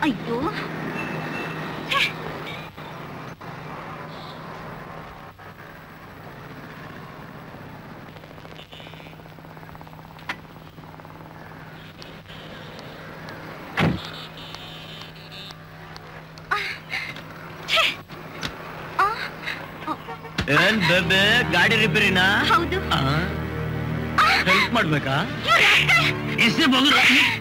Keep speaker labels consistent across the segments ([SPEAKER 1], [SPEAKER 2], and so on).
[SPEAKER 1] ಅಯ್ಯೋ
[SPEAKER 2] ಏನ್ ಬೇಬೆ ಗಾಡಿ ರಿಪೇರಿನಾ
[SPEAKER 1] ಹೌದು
[SPEAKER 2] ಹೆಲ್ಪ್ ಮಾಡ್ಬೇಕಾ ಎಷ್ಟೇ ಬಗ್ರ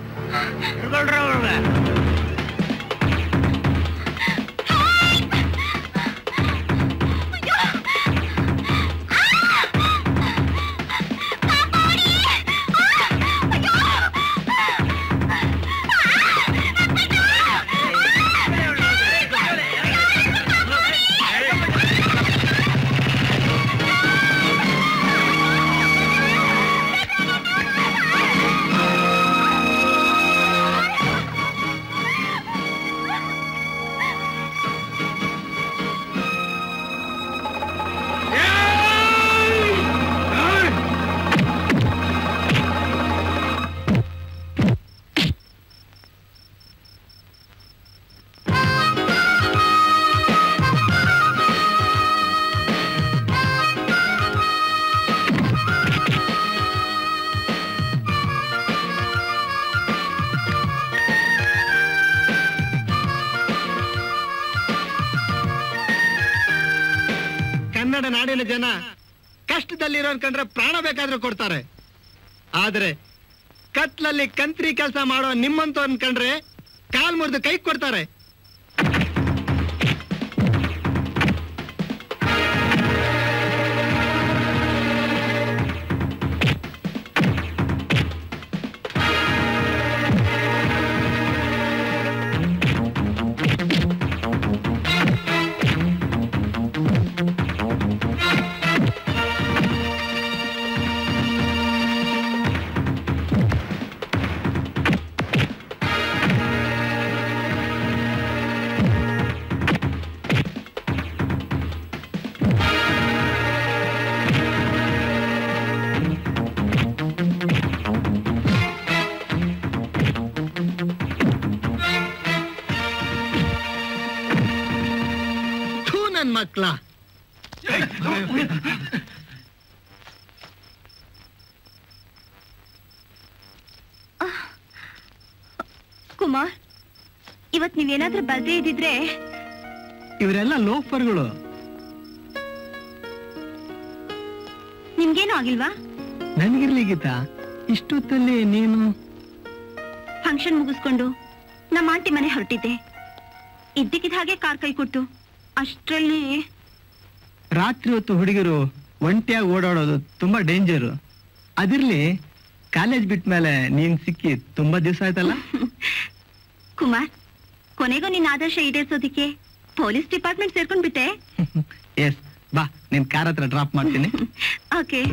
[SPEAKER 3] ಕನ್ನಡ ನಾಡಿನ ಜನ ಕಷ್ಟದಲ್ಲಿರೋನ್ ಕಂಡ್ರೆ ಪ್ರಾಣ ಬೇಕಾದ್ರೂ ಕೊಡ್ತಾರೆ ಆದ್ರೆ ಕತ್ಲಲ್ಲಿ ಕಂತ್ರಿ ಕೆಲಸ ಮಾಡೋ ನಿಮ್ಮಂತವ್ರನ್ ಕಂಡ್ರೆ ಕಾಲ್ ಮುರಿದು ಕೈ ಕೊಡ್ತಾರೆ ಥೂ ನನ್ ಮಕ್ಳ
[SPEAKER 1] ಕುಮಾರ್ ಇವತ್ ನೀವೇನಾದ್ರೂ ಬರ್ದೇ ಇದ್ದಿದ್ರೆ
[SPEAKER 3] ಇವರೆಲ್ಲ ಲೋಫರ್ಗಳು
[SPEAKER 1] ನಿಮ್ಗೇನು ಆಗಿಲ್ವಾ
[SPEAKER 3] ನನ್ಗಿರ್ಲಿ ಗೀತಾ ಇಷ್ಟೊತ್ತಲ್ಲಿ ನೀನು
[SPEAKER 1] ಫಂಕ್ಷನ್ ಮುಗಿಸ್ಕೊಂಡು ನಮ್ಮ ಆಂಟಿ ಮನೆ ಹೊರಟಿದ್ದೆ ಇದ್ದಕ್ಕಿದ್ದ ಹಾಗೆ ಕಾರ್ ಕೈ ಕೊಟ್ಟು ಅಷ್ಟ್ರಲ್ಲಿ
[SPEAKER 3] ರಾತ್ರಿ ಹೊತ್ತು ಹುಡುಗರು ಒಂಟಿಯಾಗಿ ಓಡಾಡೋದು ತುಂಬಾ ಡೇಂಜರು ಅದಿರ್ಲಿ ಕಾಲೇಜ್ ಬಿಟ್ಮೇಲೆ ನೀನ್ ಸಿಕ್ಕಿ ತುಂಬಾ ದಿವಸ ಆಯ್ತಲ್ಲ
[SPEAKER 1] ಕುಮಾರ್ ಕೊನೆಗೂ ನಿನ್ನ ಆದರ್ಶ ಈಡೇರ್ಸೋದಿಕ್ಕೆ ಪೊಲೀಸ್ ಡಿಪಾರ್ಟ್ಮೆಂಟ್ ಸೇರ್ಕೊಂಡ್ ಬಿಟ್ಟೆ
[SPEAKER 3] ಎಸ್ ಬಾ ನಿನ್ ಕಾರ್ ಹತ್ರ ಡ್ರಾಪ್ ಮಾಡ್ತೀನಿ
[SPEAKER 1] ಓಕೆ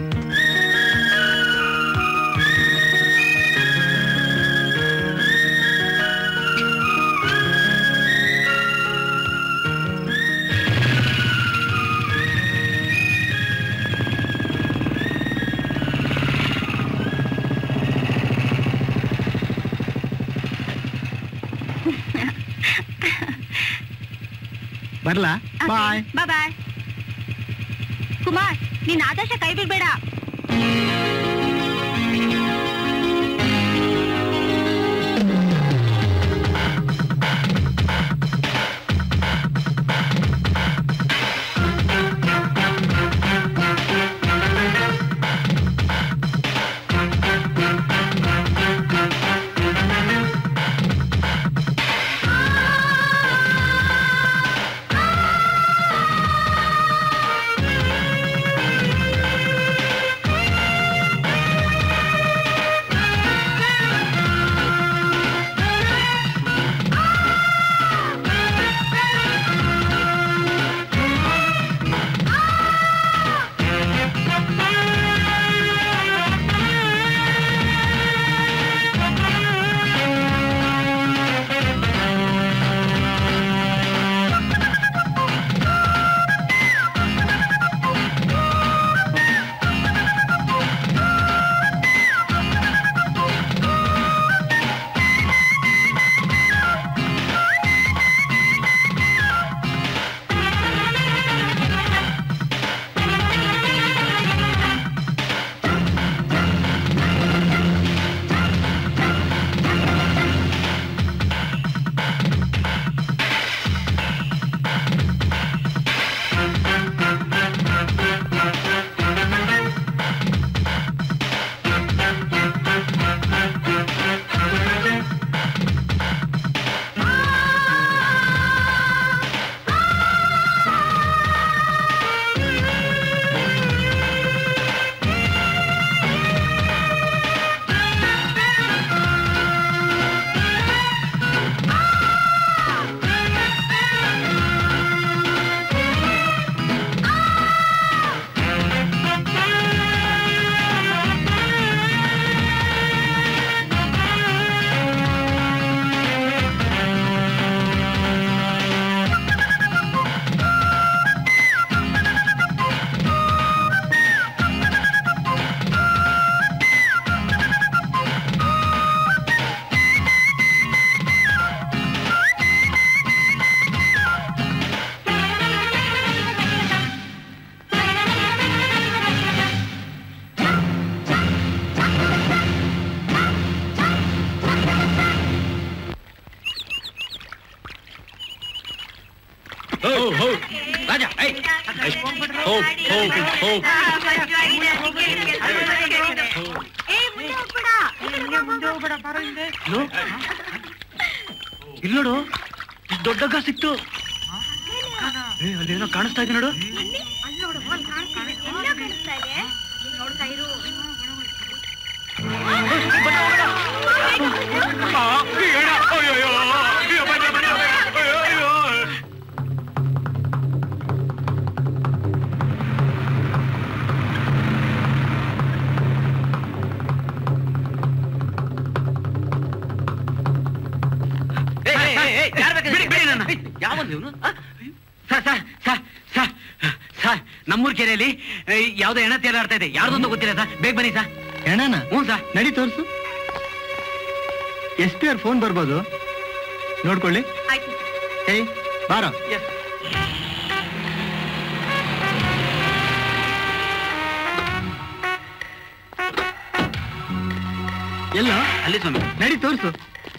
[SPEAKER 3] ಬರ್ಲಾ ಬಾಯ್
[SPEAKER 1] ಬಾಯ್ ಬಾಯ್ ಕುಮಾರ್ ನಿನ್ನ ಆದರ್ಶ ಕೈ ಬಿಡ್ಬೇಡ
[SPEAKER 4] ಆ
[SPEAKER 2] ರಾಜ ಹೋಗ್ ಹೋಗ್ ಹೋಗ್ ಇಲ್ಲಿ ನೋಡು ಇಷ್ಟ್ ದೊಡ್ಡ ಸಿಕ್ತು ಏ, ಅಲ್ಲಿ ಏನೋ ಕಾಣಿಸ್ತಾ ಇದೆ ನೋಡು ನಮ್ಮೂರ್ ಕೆರೆಯಲ್ಲಿ ಏ, ಯಾವ್ದೋ ಹೆಣ ತೇಲಾಡ್ತಾ ಇದೆ ಯಾರ್ದು ಅಂತ ಗೊತ್ತಿಲ್ಲ ಸರ್ ಬೇಗ ಬನ್ನಿ ಸರ್
[SPEAKER 3] ಹೆಣನ
[SPEAKER 2] ಹ್ಞೂ ಸರ್
[SPEAKER 3] ನಡಿ ತೋರ್ಸು ಎಸ್ ಪಿ ಅವ್ರ ಫೋನ್ ಬರ್ಬೋದು ನೋಡ್ಕೊಳ್ಳಿ ಏಯ್ ಬಾರೋ ಎಲ್ಲ
[SPEAKER 2] ಅಲ್ಲಿ ಸ್ವಾಮಿ
[SPEAKER 3] ನಡಿ ತೋರ್ಸು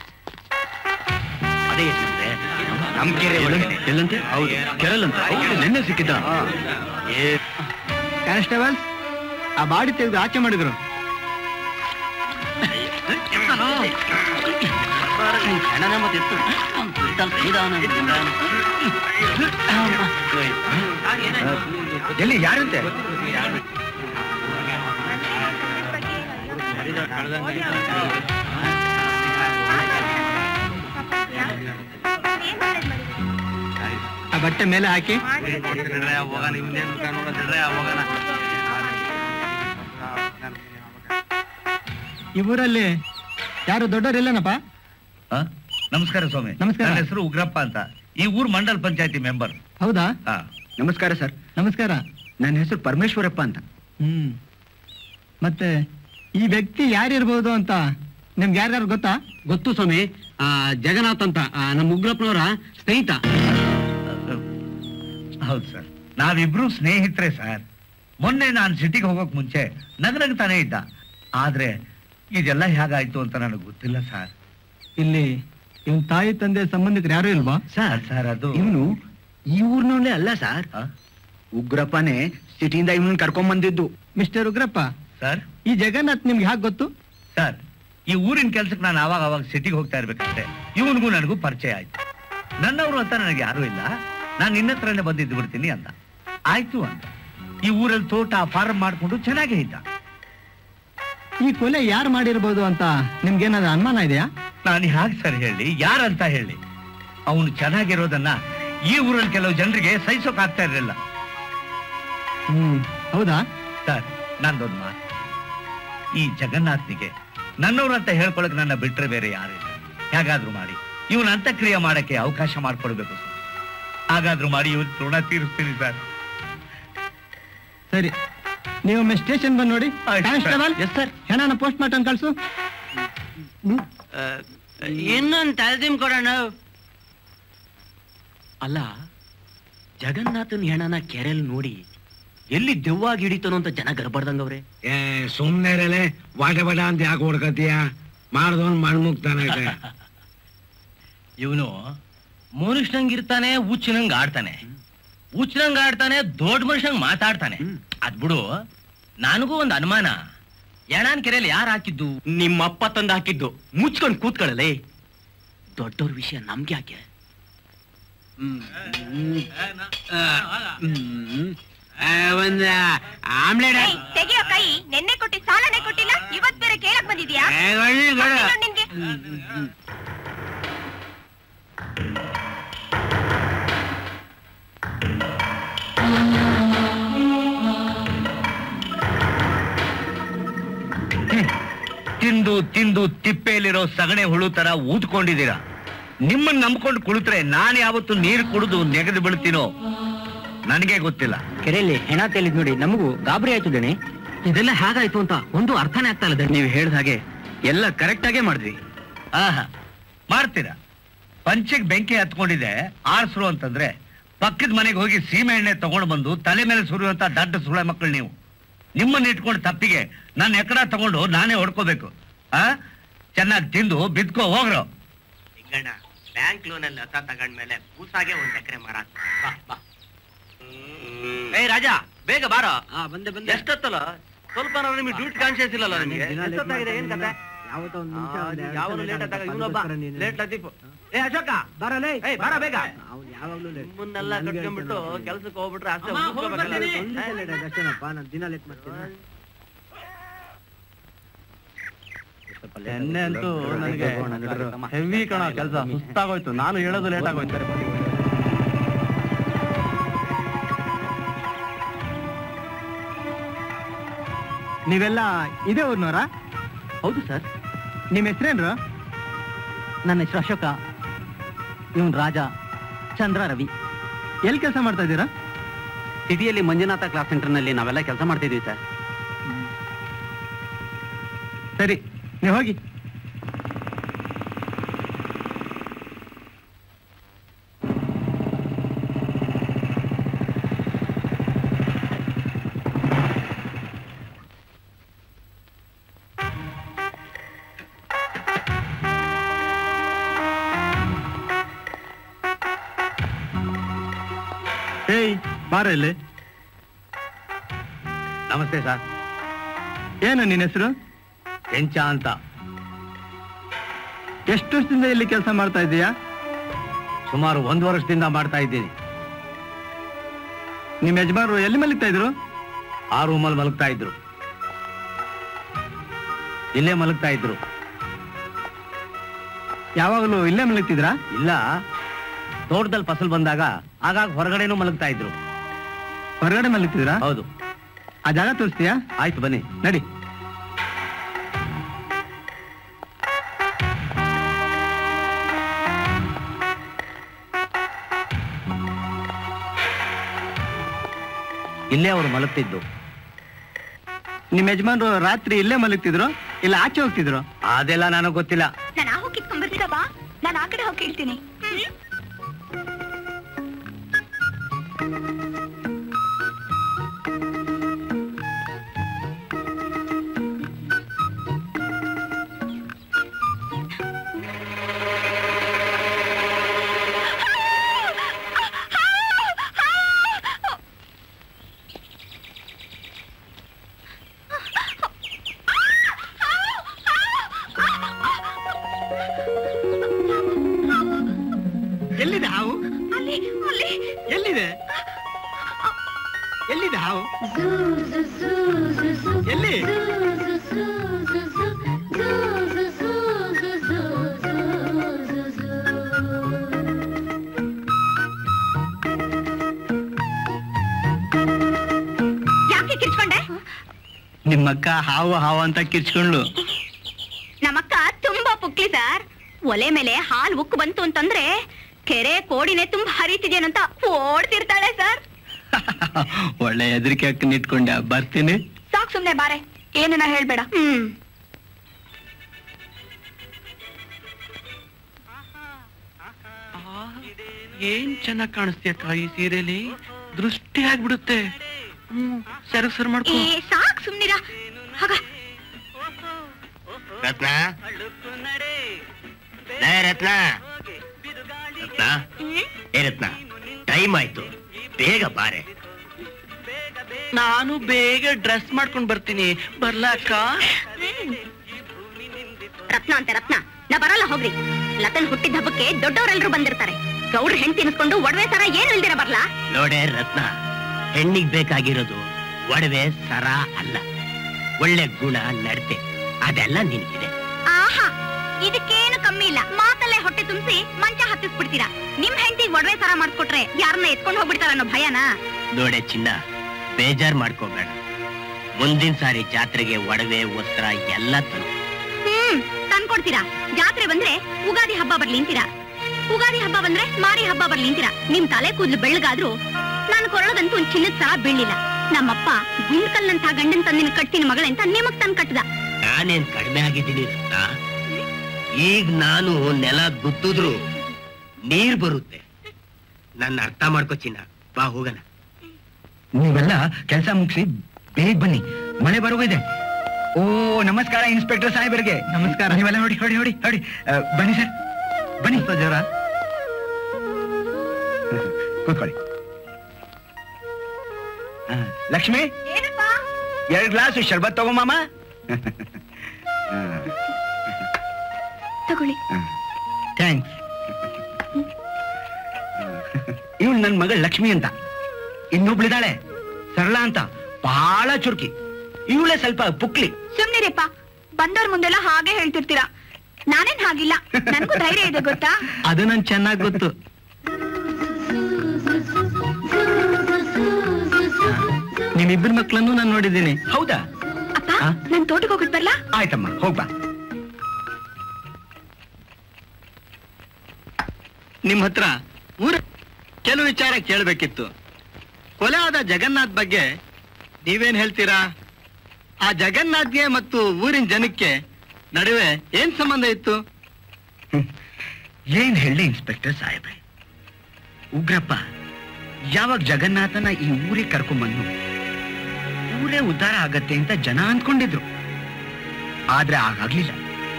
[SPEAKER 2] ಅದೇ ಯಜಮಾನ್ರೆ, ನಮ್ ಕೆರೆ ಒಳಗೆ ಎಲ್ಲಂತೆ ಹೌದು ಕೆರಲ್ಲಂತ ಹೌದು ನಿನ್ನೆ ಸಿಕ್ಕಿದ್ದ ಏ
[SPEAKER 3] ಕಾನ್ಸ್ಟೇಬಲ್ಸ್ ಆ ಬಾಡಿ ತೆಗೆದು ಆಚೆ ಮಾಡಿದ್ರು
[SPEAKER 2] ಹೆಣನ ಮತ್ತೆ ಎತ್ತು ಇತ್ತಲ್ಲ ಸೀದಾನ.
[SPEAKER 3] ಎಲ್ಲಿ ಯಾರಂತೆ ಆ ಬಟ್ಟೆ ಮೇಲೆ ಹಾಕಿ ಈ ಊರಲ್ಲಿ ಯಾರು ದೊಡ್ಡವರಿಲ್ಲನಪ್ಪ
[SPEAKER 4] ಆ? ನಮಸ್ಕಾರ ಸ್ವಾಮಿ
[SPEAKER 3] ನಮಸ್ಕಾರ.
[SPEAKER 4] ನನ್ನ ಹೆಸರು ಉಗ್ರಪ್ಪ ಅಂತ ಈ ಊರ್ ಮಂಡಲ್ ಪಂಚಾಯತಿ ಮೆಂಬರ್
[SPEAKER 3] ಹೌದಾ
[SPEAKER 2] ನಮಸ್ಕಾರ ಸರ್
[SPEAKER 3] ನಮಸ್ಕಾರ
[SPEAKER 2] ನನ್ನ ಹೆಸರು ಪರಮೇಶ್ವರಪ್ಪ ಅಂತ
[SPEAKER 3] ಹ್ಮ್ ಮತ್ತೆ ಈ ವ್ಯಕ್ತಿ ಯಾರಿರ್ಬೋದು ಅಂತ ನಿಮ್ಗೆ ಯಾರ್ಯಾರು ಗೊತ್ತಾ
[SPEAKER 2] ಗೊತ್ತು ಸ್ವಾಮಿ ಆ, ಜಗನ್ನಾಥ್ ಅಂತ ಆ, ನಮ್ಮ ಉಗ್ರಪ್ಪನವರ ಸ್ನೇಹಿತ
[SPEAKER 4] ಹೌದು ಸರ್ ನಾವಿಬ್ರು ಸ್ನೇಹಿತರೆ ಸರ್ ಮೊನ್ನೆ ನಾನು ಸಿಟಿಗೆ ಹೋಗೋಕ್ ಮುಂಚೆ ನಗನಗ್ತಾನೆ ಇದ್ದ ಆದ್ರೆ ಇದೆಲ್ಲ ಹೇಗಾಯ್ತು ಅಂತ ನನಗೆ ಗೊತ್ತಿಲ್ಲ ಸರ್
[SPEAKER 3] ಇಲ್ಲಿ ಇವನ್ ತಾಯಿ ತಂದೆ ಸಂಬಂಧಿಕರು ಯಾರು ಇಲ್ವಾ
[SPEAKER 4] ಸರ್ ಸರ್ ಅದು
[SPEAKER 2] ಇವನು ಈ ಊರ್ನಲ್ಲೇ ಅಲ್ಲ ಸರ್
[SPEAKER 4] ಆ?
[SPEAKER 2] ಉಗ್ರಪ್ಪನೇ ಸಿಟಿಯಿಂದ ಇವನ್ ಕರ್ಕೊಂಡ್ ಬಂದಿದ್ದು
[SPEAKER 3] ಮಿಸ್ಟರ್ ಉಗ್ರಪ್ಪ
[SPEAKER 4] ಸರ್
[SPEAKER 3] ಈ ಜಗನ್ನಾಥ್ ನಿಮ್ಗೆ ಯಾಕೆ ಗೊತ್ತು
[SPEAKER 4] ಸರ್ ಈ ಊರಿನ ಕೆಲ್ಸಕ್ಕೆ ನಾನು ಆವಾಗ ಅವಾಗ ಸಿಟಿಗೆ ಹೋಗ್ತಾ ಇರ್ಬೇಕಂತೆ ಇವನಿಗೂ ನನಗೂ ಪರಿಚಯ ಆಯ್ತು ನನ್ನವರು ಅಂತ ನನಗೆ ಯಾರೂ ಇಲ್ಲ ನಾನು ನಿನ್ನ ಹತ್ರನೇ ಬಂದಿದ್ದು ಬಿಡ್ತೀನಿ ಅಂತ ಆಯ್ತು ಅಂತ ಈ ಊರಲ್ಲಿ ತೋಟ ಫಾರ್ಮ್ ಮಾಡ್ಕೊಂಡು ಚೆನ್ನಾಗೇ ಇದ್ದ
[SPEAKER 3] ಈ ಕೊಲೆ ಯಾರು ಮಾಡಿರ್ಬೋದು ಅಂತ ನಿಮ್ಗೇನಾದ್ರು ಅನುಮಾನ ಇದೆಯಾ
[SPEAKER 4] ನಾನು ಹ್ಯಾಕ್ ಸರ್ ಹೇಳಿ ಯಾರಂತ ಹೇಳಿ ಅವನು ಚೆನ್ನಾಗಿರೋದನ್ನ ಈ ಊರಲ್ಲಿ ಕೆಲವು ಜನರಿಗೆ ಸಹಿಸೋಕ್ ಆಗ್ತಾ ಇರಲಿಲ್ಲ
[SPEAKER 3] ಹ್ಮ್ ಹೌದಾ
[SPEAKER 4] ಸರ್ ನಂದೊಂದು ಮಾತು ಈ ಜಗನ್ನಾಥ್ನಿಗೆ ನನ್ನವ್ರು ಅಂತ ಹೇಳ್ಕೊಳಕ್ ನನ್ನ ಬಿಟ್ರೆ ಬೇರೆ ಯಾರಿಲ್ಲ ಹೇಗಾದ್ರೂ ಮಾಡಿ ಇವನ ಅಂತಕ್ರಿಯೆ ಮಾಡಕ್ಕೆ ಅವಕಾಶ ಮಾಡ್ಕೊಡ್ಬೇಕು ಸರ್ ಹಾಗಾದ್ರೂ ಮಾಡಿ ಇವನ್ ಋಣ ತೀರಿಸ್ತೀನಿ ಸರ್
[SPEAKER 3] ಸರಿ ನೀವೊಮ್ಮೆ ಸ್ಟೇಷನ್ ಬಂದು ನೋಡಿ
[SPEAKER 4] ಆಯ್ತು, ಸರ್.
[SPEAKER 3] Constable
[SPEAKER 4] Yes, sir.
[SPEAKER 3] ಹೆಣನ ಪೋಸ್ಟ್ ಮಾರ್ಟಮ್ ಕಳ್ಸು
[SPEAKER 2] ಇನ್ನೊಂದು ತಲೆದಿಮ್ ಕೊಡೋಣ ಅಲ್ಲ ಜಗನ್ನಾಥನ್ ಹೆಣನ ಕೆರೆಲ್ ನೋಡಿ ಎಲ್ಲಿ ದೆವ್ವಾಗಿ ಹಿಡಿತಾನೋ ಅಂತ ಜನ ಗರ್ಬಾರ್ದಂಗವ್ರೆ
[SPEAKER 5] ಏ ಸುಮ್ನೆ ಇರಲೆ ವಾಟ ಬಡ ಅಂತ ಯಾಕೆ ಹೊಡ್ಕತೀಯ ಮಾಡ್ದವನ್ ಮಣ್ಮುಗ್ತಾನೆ
[SPEAKER 6] ಇವನು ಮನುಷ್ಯಂಗಿರ್ತಾನೆ ಹುಚ್ಚನಂಗ್ ಆಡ್ತಾನೆ ಹುಚ್ಚನಂಗ್ ಆಡ್ತಾನೆ ದೊಡ್ಡ ಮನುಷ್ಯಂಗ್ ಮಾತಾಡ್ತಾನೆ ಅದ್ ಬಿಡು ನನಗೂ ಒಂದು ಅನುಮಾನ ಎಣಾನ್ ಕೆರೆಯಲ್ಲಿ ಯಾರು ಹಾಕಿದ್ದು
[SPEAKER 2] ನಿಮ್ಮಪ್ಪ ತಂದು ಹಾಕಿದ್ದು ಮುಚ್ಕೊಂಡ್ ಕೂತ್ಕೊಳ್ಳಲೆ ದೊಡ್ಡವ್ರ ವಿಷಯ ನಮ್ಗೆ ಯಾಕೆ
[SPEAKER 5] ಒಂದ್ ಆಮ್ಲೆಟ್
[SPEAKER 1] ತೆಗಿಯೋ ಕೈ ನೆನ್ನೆ ಕೊಟ್ಟಿ ಸಾಲನೆ ಕೊಟ್ಟಿಲ್ಲ ಇವತ್ ಬೇರೆ ಕೇಳಕ್ ಬಂದಿದ್ಯಾ ನಿನ್ಗೆ
[SPEAKER 4] ತಿಂದು ತಿಂದು ತಿಪ್ಪೆಯಲ್ಲಿರೋ ಸಗಣೆ ಹುಳು ತರ ಊದ್ಕೊಂಡಿದ್ದೀರಾ ನಿಮ್ಮನ್ನ ನಂಬ್ಕೊಂಡು ಕುಳಿತ್ರೆ ನಾನು ಯಾವತ್ತು ನೀರು ಕುಡಿದು ನೆಗೆದು ಬೀಳ್ತೀನೋ ನನಗೆ ಗೊತ್ತಿಲ್ಲ
[SPEAKER 2] ಕೆರೆಯಲ್ಲಿ ಹೆಣ ತೇಲಿದ್ ನೋಡಿ ನಮಗೂ ಗಾಬರಿ ಆಯ್ತು ದಣಿ ಇದೆಲ್ಲ ಹೇಗಾಯ್ತು ಅಂತ ಒಂದು ಅರ್ಥನೇ ಆಗ್ತಾ ಇಲ್ಲ ನೀವು ಹೇಳ್ದ ಹಾಗೆ ಎಲ್ಲ ಕರೆಕ್ಟ್ ಆಗೇ ಮಾಡಿದ್ವಿ
[SPEAKER 4] ಆಹಾ ಮಾಡ್ತೀರಾ ಪಂಚೆಗೆ ಬೆಂಕಿ ಹತ್ಕೊಂಡಿದೆ ಆರ್ಸ್ರು ಅಂತಂದ್ರೆ ಪಕ್ಕದ ಮನೆಗೆ ಹೋಗಿ ಸೀಮೆ ಎಣ್ಣೆ ತಗೊಂಡು ಬಂದು ತಲೆ ಮೇಲೆ ಸುರಿಯುವಂತ ದಡ್ಡ ಸುಳೆ ಮಕ್ಕಳು ನೀವು ನಿಮ್ಮನ್ನ ಇಟ್ಕೊಂಡು ತಪ್ಪಿಗೆ ನನ್ನ ಎಕಡ ತಗೊಂಡು ನಾನೇ ಹೊಡ್ಕೋಬೇಕು ಆ ಚೆನ್ನಾಗಿ ತಿಂದು ಬಿದ್ಕೋ ಹೋಗ್ರೋ
[SPEAKER 2] ಬ್ಯಾಂಕ್ ಲೋನ್ ಅಲ್ಲಿ ಹಸ ತಗೊಂಡ್ಮೇಲೆ ಕೂಸಾಗೆ ಒಂದ್ ಎಕರೆ ಮರ ಬಾ ಬಾ ಏ ರಾಜ ಬೇಗ ಬಾರೋ
[SPEAKER 5] ಆ ಬಂದೆ ಬಂದೆ
[SPEAKER 2] ಎಷ್ಟೊತ್ತಲ್ಲ ಸ್ವಲ್ಪ ನಿಮಗೆ ಡ್ಯೂಟಿ ಕಾನ್ಶಿಯಸ್ ಇಲ್ಲಲ್ಲ ನಿಮಗೆ
[SPEAKER 5] ದಿನ late
[SPEAKER 2] ಎಷ್ಟೊತ್ತಾಗಿದೆ ಏನ್ ಕತೆ
[SPEAKER 5] ಯಾವತ್ತೋ ಒಂದ್ ನಿಮಿಷ ಒಂದ್ ಎರಡ್
[SPEAKER 2] ಯಾವನು
[SPEAKER 5] ನಿಮಿಷ
[SPEAKER 2] ಲೇಟ್
[SPEAKER 5] late
[SPEAKER 2] ಆದಾಗ
[SPEAKER 5] ಆಗುತ್ತೆ.
[SPEAKER 2] ಇವನೊಬ್ಬ
[SPEAKER 5] ಅದಕ್ಕೋಸ್ಕರ ನೀನು-
[SPEAKER 2] ಲೇಟ್ ಲತೀಫ್ ಏ ಅಶೋಕ
[SPEAKER 5] ಬರಲೇ
[SPEAKER 2] ಏಯ್ ಬಾರ ಬೇಗ
[SPEAKER 5] ಅವ್ನು ಯಾವಾಗ್ಲೂ late.
[SPEAKER 2] ನಿಮ್ಮನ್ನೆಲ್ಲ
[SPEAKER 5] ನನ್ಗೆ
[SPEAKER 2] ಕಟ್ಕೊಂಡ್ಬಿಟ್ಟು
[SPEAKER 5] ಹೇಳ್ತಾನೆ.
[SPEAKER 2] ಕೆಲ್ಸಕ್ಕೆ ಹೋಗ್ಬಿಟ್ರೆ ಅಷ್ಟೇ
[SPEAKER 6] ಅಮ್ಮ,
[SPEAKER 2] ಮುಗಿಸ್ಕೋಬೇಕಲ್ಲ.
[SPEAKER 6] ಹೋಗ್ಬರ್ತೀನಿ.
[SPEAKER 5] ಒಂದ್ ನಿಮಿಷ late ಆಯ್ತು ಅಷ್ಟೇನಪ್ಪ ನಾನು ದಿನ ಲೇಟ್ ಮಾಡ್ತೀನಿ
[SPEAKER 7] ಎಣ್ಣೆ ಅಂತೂ ನನಗೆ ಹೆವಿ ಕಣ ಕೆಲಸ ಸುಸ್ತಾಗೋಯ್ತು ನಾನು ಹೇಳೋದು ಲೇಟ್ ಆಗೋಯ್ತು
[SPEAKER 3] ನೀವೆಲ್ಲ ಇದೇ ಊರ್ನವರ
[SPEAKER 7] ಹೌದು ಸರ್
[SPEAKER 3] ನಿಮ್ಮ ಹೆಸರೇನ್ರು
[SPEAKER 7] ನನ್ನ ಹೆಸರು ಅಶೋಕ ಇವನ್ ರಾಜ ಚಂದ್ರ ರವಿ
[SPEAKER 3] ಎಲ್ಲಿ ಕೆಲಸ ಮಾಡ್ತಾ ಇದ್ದೀರಾ
[SPEAKER 7] ಸಿಟಿಯಲ್ಲಿ ಮಂಜುನಾಥ ಕ್ಲಾಸ್ ಸೆಂಟರ್ನಲ್ಲಿ ನಾವೆಲ್ಲ ಕೆಲಸ ಮಾಡ್ತಿದ್ವಿ ಸರ್
[SPEAKER 3] ಸರಿ ನೀವು ಹೋಗಿ ಏಯ್ ಬಾರ ಇಲ್ಲಿ
[SPEAKER 7] ನಮಸ್ತೆ ಸರ್
[SPEAKER 3] ಏನು ನಿನ್ನ ಹೆಸರು
[SPEAKER 7] ಎಂಚ ಅಂತ
[SPEAKER 3] ಎಷ್ಟು ವರ್ಷದಿಂದ ಇಲ್ಲಿ ಕೆಲಸ ಮಾಡ್ತಾ ಇದ್ದೀಯಾ
[SPEAKER 7] ಸುಮಾರು ಒಂದು ವರ್ಷದಿಂದ ಮಾಡ್ತಾ ಇದ್ದೀನಿ
[SPEAKER 3] ನಿಮ್ಮ ಯಜಮಾನರು ಎಲ್ಲಿ ಮಲಗ್ತಾ ಇದ್ರು
[SPEAKER 7] ಆ ರೂಮಲ್ಲಿ ಮಲಗ್ತಾ ಇದ್ರು ಇಲ್ಲೇ ಮಲಗ್ತಾ ಇದ್ರು
[SPEAKER 3] ಯಾವಾಗಲೂ ಇಲ್ಲೇ ಮಲಗ್ತಿದ್ರಾ
[SPEAKER 7] ಇಲ್ಲ ತೋಟದಲ್ಲಿ ಫಸಲ್ ಬಂದಾಗ ಆಗಾಗ ಹೊರಗಡೆನೂ ಮಲಗ್ತಾ ಇದ್ರು
[SPEAKER 3] ಹೊರಗಡೆ ಮಲಗ್ತಿದ್ರಾ
[SPEAKER 7] ಹೌದು
[SPEAKER 3] ಆ ಜಾಗ ತೋರಿಸ್ತೀಯಾ
[SPEAKER 7] ಆಯ್ತು ಬನ್ನಿ
[SPEAKER 3] ನಡಿ
[SPEAKER 7] ಇಲ್ಲೇ ಅವರು ಮಲಗ್ತಿದ್ದು
[SPEAKER 3] ನಿಮ್ಮ ಯಜಮಾನರು ರಾತ್ರಿ ಇಲ್ಲೇ ಮಲಗ್ತಿದ್ರು ಇಲ್ಲ ಆಚೆ ಹೋಗ್ತಿದ್ರು
[SPEAKER 7] ಅದೆಲ್ಲ ನನಗೆ ಗೊತ್ತಿಲ್ಲ
[SPEAKER 1] ನಾನು ಆ ಹೋಗಿ ಕಿತ್ಕೊಂಡ್ಬರ್ತೀರಾ ಬಾ ನಾನು ಆ ಕಡೆ ಹೋಗಿ ಕೇಳ್ತೀನಿ
[SPEAKER 3] ಎಲ್ಲಿದೆ ಹಾವು
[SPEAKER 1] ಅಲ್ಲಿ ಅಲ್ಲಿ
[SPEAKER 3] ಎಲ್ಲಿದೆ ಎಲ್ಲಿದೆ ಹಾವು ಎಲ್ಲಿ
[SPEAKER 1] ಯಾಕೆ ಕಿರ್ಚ್ಕೊಂಡೆ
[SPEAKER 3] ನಿಮ್ಮಕ್ಕ ಹಾವು ಹಾವು ಅಂತ ಕಿರ್ಚ್ಕೊಂಡ್ಲು
[SPEAKER 1] ನಮ್ಮಕ್ಕ ತುಂಬಾ ಪುಕ್ಲಿ ಸರ್ ಒಲೆ ಮೇಲೆ ಹಾಲ್ ಉಕ್ಕು ಬಂತು ಅಂತಂದ್ರೆ ಕೆರೆ ಕೋಡಿನೇ ತುಂಬಾ ಹರಿತಿದ್ಯೇನಂತ ಓಡ್ತಿರ್ತಾಳೆ ಸರ್
[SPEAKER 3] ಒಳ್ಳೆ ಹೆದರಿಕೆ ಅಕ್ಕನ ಇಟ್ಕೊಂಡೆ ಬರ್ತೀನಿ
[SPEAKER 1] ಸಾಕ್ ಸುಮ್ನೆ ಬಾರೆ ಏನನ್ನ ಹೇಳ್ಬೇಡ ಹ್ಮ್
[SPEAKER 2] ಏನ್ ಚೆನ್ನಾಗ್ ಕಾಣಿಸ್ತೀಯಕ್ಕ ಈ ಸೀರೆಲಿ ದೃಷ್ಟಿ ಆಗ್ಬಿಡುತ್ತೆ ಹ್ಮ್ ಸರಿ ಸರಿ ಮಾಡ್ಕೊ
[SPEAKER 1] ಏ ಸಾಕ್ ಸುಮ್ನಿರ ಹಾಗ
[SPEAKER 4] ರತ್ನ ಲೇ ರತ್ನ ರತ್ನ ಏ ರತ್ನ ಟೈಮ್ ಆಯ್ತು ಬೇಗ ಬಾರೆ
[SPEAKER 2] ನಾನು ಬೇಗ ಡ್ರೆಸ್ ಮಾಡ್ಕೊಂಡ್ ಬರ್ತೀನಿ ಬರ್ಲಾಕ್ಕ
[SPEAKER 1] ರತ್ನ ಅಂತೆ ರತ್ನ ನಾ ಬರಲ್ಲ ಹೋಗ್ರಿ ಲತನ್ ಹುಟ್ಟಿದ ಹಬ್ಬಕ್ಕೆ ದೊಡ್ಡವರೆಲ್ಲರೂ ಬಂದಿರ್ತಾರೆ ಗೌಡ್ರ ಹೆಣ್ ತಿನ್ಸ್ಕೊಂಡು ಒಡವೆ ಸರ ಏನು ಇಲ್ದಿರ ಬರ್ಲಾ
[SPEAKER 4] ನೋಡೆ ರತ್ನ ಹೆಣ್ಣಿಗ್ ಬೇಕಾಗಿರೋದು ಒಡವೆ ಸರ ಅಲ್ಲ ಒಳ್ಳೆ ಗುಣ ನಡತೆ ಅದೆಲ್ಲ ನಿನಗಿದೆ
[SPEAKER 1] ಆಹಾ ಇದಕ್ಕೇನು ಕಮ್ಮಿ ಇಲ್ಲ ಮಾತಲ್ಲೇ ಹೊಟ್ಟೆ ತುಂಬಿಸಿ ಮಂಚ ಹತ್ತಿಸ್ಬಿಡ್ತೀರಾ ನಿಮ್ ಹೆಂಡತಿಗೆ ಒಡವೆ ಸರ ಮಾಡಿಸ್ಕೊಟ್ರೆ ಯಾರನ್ನ ಎತ್ಕೊಂಡು ಹೋಗ್ಬಿಡ್ತಾರ ಅನ್ನೋ ಭಯನಾ
[SPEAKER 4] ನೋಡೆ ಚಿನ್ನ ಬೇಜಾರ್ ಮಾಡ್ಕೋಬೇಡ ಮುಂದಿನ ಸಾರಿ ಜಾತ್ರೆಗೆ ಒಡವೆ ವಸ್ತ್ರ ಎಲ್ಲ ತಂದು
[SPEAKER 1] ಹ್ಮ್ ತಂದ್ಕೊಡ್ತೀರಾ ಜಾತ್ರೆ ಬಂದ್ರೆ ಉಗಾದಿ ಹಬ್ಬ ಬರ್ಲಿ ಅಂತೀರಾ ಉಗಾದಿ ಹಬ್ಬ ಬಂದ್ರೆ ಮಾರಿ ಹಬ್ಬ ಬರ್ಲಿ ಅಂತೀರಾ ನಿಮ್ ತಲೆ ಕೂದಲು ಬೆಳ್ಳಗಾದ್ರೂ ನಾನು ಕೊರಳಗಂತೂ ಒಂದ್ ಚಿನ್ನದ ಸರ ಬೀಳಿಲ್ಲ ನಮ್ಮಪ್ಪ ಗುಂಡ್ಕಲ್ನಂತ ಗಂಡನ್ ತಂದಿನ ಕಟ್ತಿನ ಮಗಳೇ ಅಂತ ನಿಮಗ್ ತಂದ್ ಕಟ್ಟದ
[SPEAKER 4] ನಾನೇನ್ ಕಡಿಮೆ ಆಗಿದ್ದೀನಿ ರತ್ನ ಈಗ ನಾನು ನೆಲ ಗುದ್ದಿದ್ರು ನೀರ್ ಬರುತ್ತೆ ನನ್ನ ಅರ್ಥ ಮಾಡ್ಕೋ ಚಿನ್ನ ಬಾ ಹೋಗಣ
[SPEAKER 2] ನೀವೆಲ್ಲ ಕೆಲಸ ಮುಗಿಸಿ ಬೇಗ ಬನ್ನಿ ಮಳೆ ಬರೋಗಿದೆ ಓ ನಮಸ್ಕಾರ ಇನ್ಸ್ಪೆಕ್ಟರ್ ಸಾಹೇಬರಿಗೆ ನಮಸ್ಕಾರ ನೀವೆಲ್ಲ ನೋಡಿ ಹೊಡಿ ಹೊಡಿ ಹೊಡಿ ಆ, ಬನ್ನಿ ಸರ್ ಬನ್ನಿ ಜೋರ ಕೂತ್ಕೊಳ್ಳಿ ಆ, ಲಕ್ಷ್ಮಿ ಎರಡು ಗ್ಲಾಸ್ ಶರ್ಬತ್ ತಗೊಂಬಮ್ಮ
[SPEAKER 1] ತಗೊಳ್ಳಿ
[SPEAKER 2] ಥ್ಯಾಂಕ್ಸ್ ಇವಳು ನನ್ನ ಮಗಳ ಲಕ್ಷ್ಮಿ ಅಂತ ಇನ್ನೊಬ್ಳಿದಾಳೆ ಸರಳ ಅಂತ ಬಹಳ ಚುರುಕಿ ಇವಳೇ ಸ್ವಲ್ಪ ಪುಕ್ಲಿ
[SPEAKER 1] ಸುಮ್ನಿರಿಪ್ಪ ಬಂದವ್ರ ಮುಂದೆಲ್ಲ ಹಾಗೆ ಹೇಳ್ತಿರ್ತೀರಾ ನಾನೇನ್ ಹಾಗಿಲ್ಲ ನನ್ಗೂ ಧೈರ್ಯ ಇದೆ ಗೊತ್ತಾ
[SPEAKER 2] ಅದು ನನ್ ಚೆನ್ನಾಗ್ ಗೊತ್ತು
[SPEAKER 3] ನಿಮ್ಮಿಬ್ಬರ ಮಕ್ಕಳನ್ನು ನಾನು ನೋಡಿದ್ದೀನಿ
[SPEAKER 2] ಹೌದಾ
[SPEAKER 1] ಅಪ್ಪ
[SPEAKER 2] ಆ?
[SPEAKER 1] ನನ್ ತೋಟಕ್ಕೆ ಹೋಗಿದ್ ಬರ್ಲಾ
[SPEAKER 2] ಆಯ್ತಮ್ಮ ಹೋಗ್ಬಾ
[SPEAKER 3] ನಿಮ್ ಹತ್ರ ಊರ ಕೆಲವು ವಿಚಾರ ಕೇಳಬೇಕಿತ್ತು ಕೊಲೆ ಆದ ಜಗನ್ನಾಥ್ ಬಗ್ಗೆ ನೀವೇನ್ ಹೇಳ್ತೀರಾ ಆ ಜಗನ್ನಾಥ್ಗೆ ಮತ್ತು ಊರಿನ ಜನಕ್ಕೆ ನಡುವೆ ಏನ್ ಸಂಬಂಧ ಇತ್ತು
[SPEAKER 2] ಹ್ಮ್. ಏನ್ ಹೇಳಿ ಇನ್ಸ್ಪೆಕ್ಟರ್ ಸಾಹೇಬ್ರೆ ಉಗ್ರಪ್ಪ ಯಾವಾಗ ಜಗನ್ನಾಥನ ಈ ಊರಿಗೆ ಕರ್ಕೊಂಬಂದು ಊರೇ ಉದ್ಧಾರ ಆಗತ್ತೆ ಅಂತ ಜನ ಅಂದ್ಕೊಂಡಿದ್ರು ಆದ್ರೆ ಆಗಾಗ್ಲಿಲ್ಲ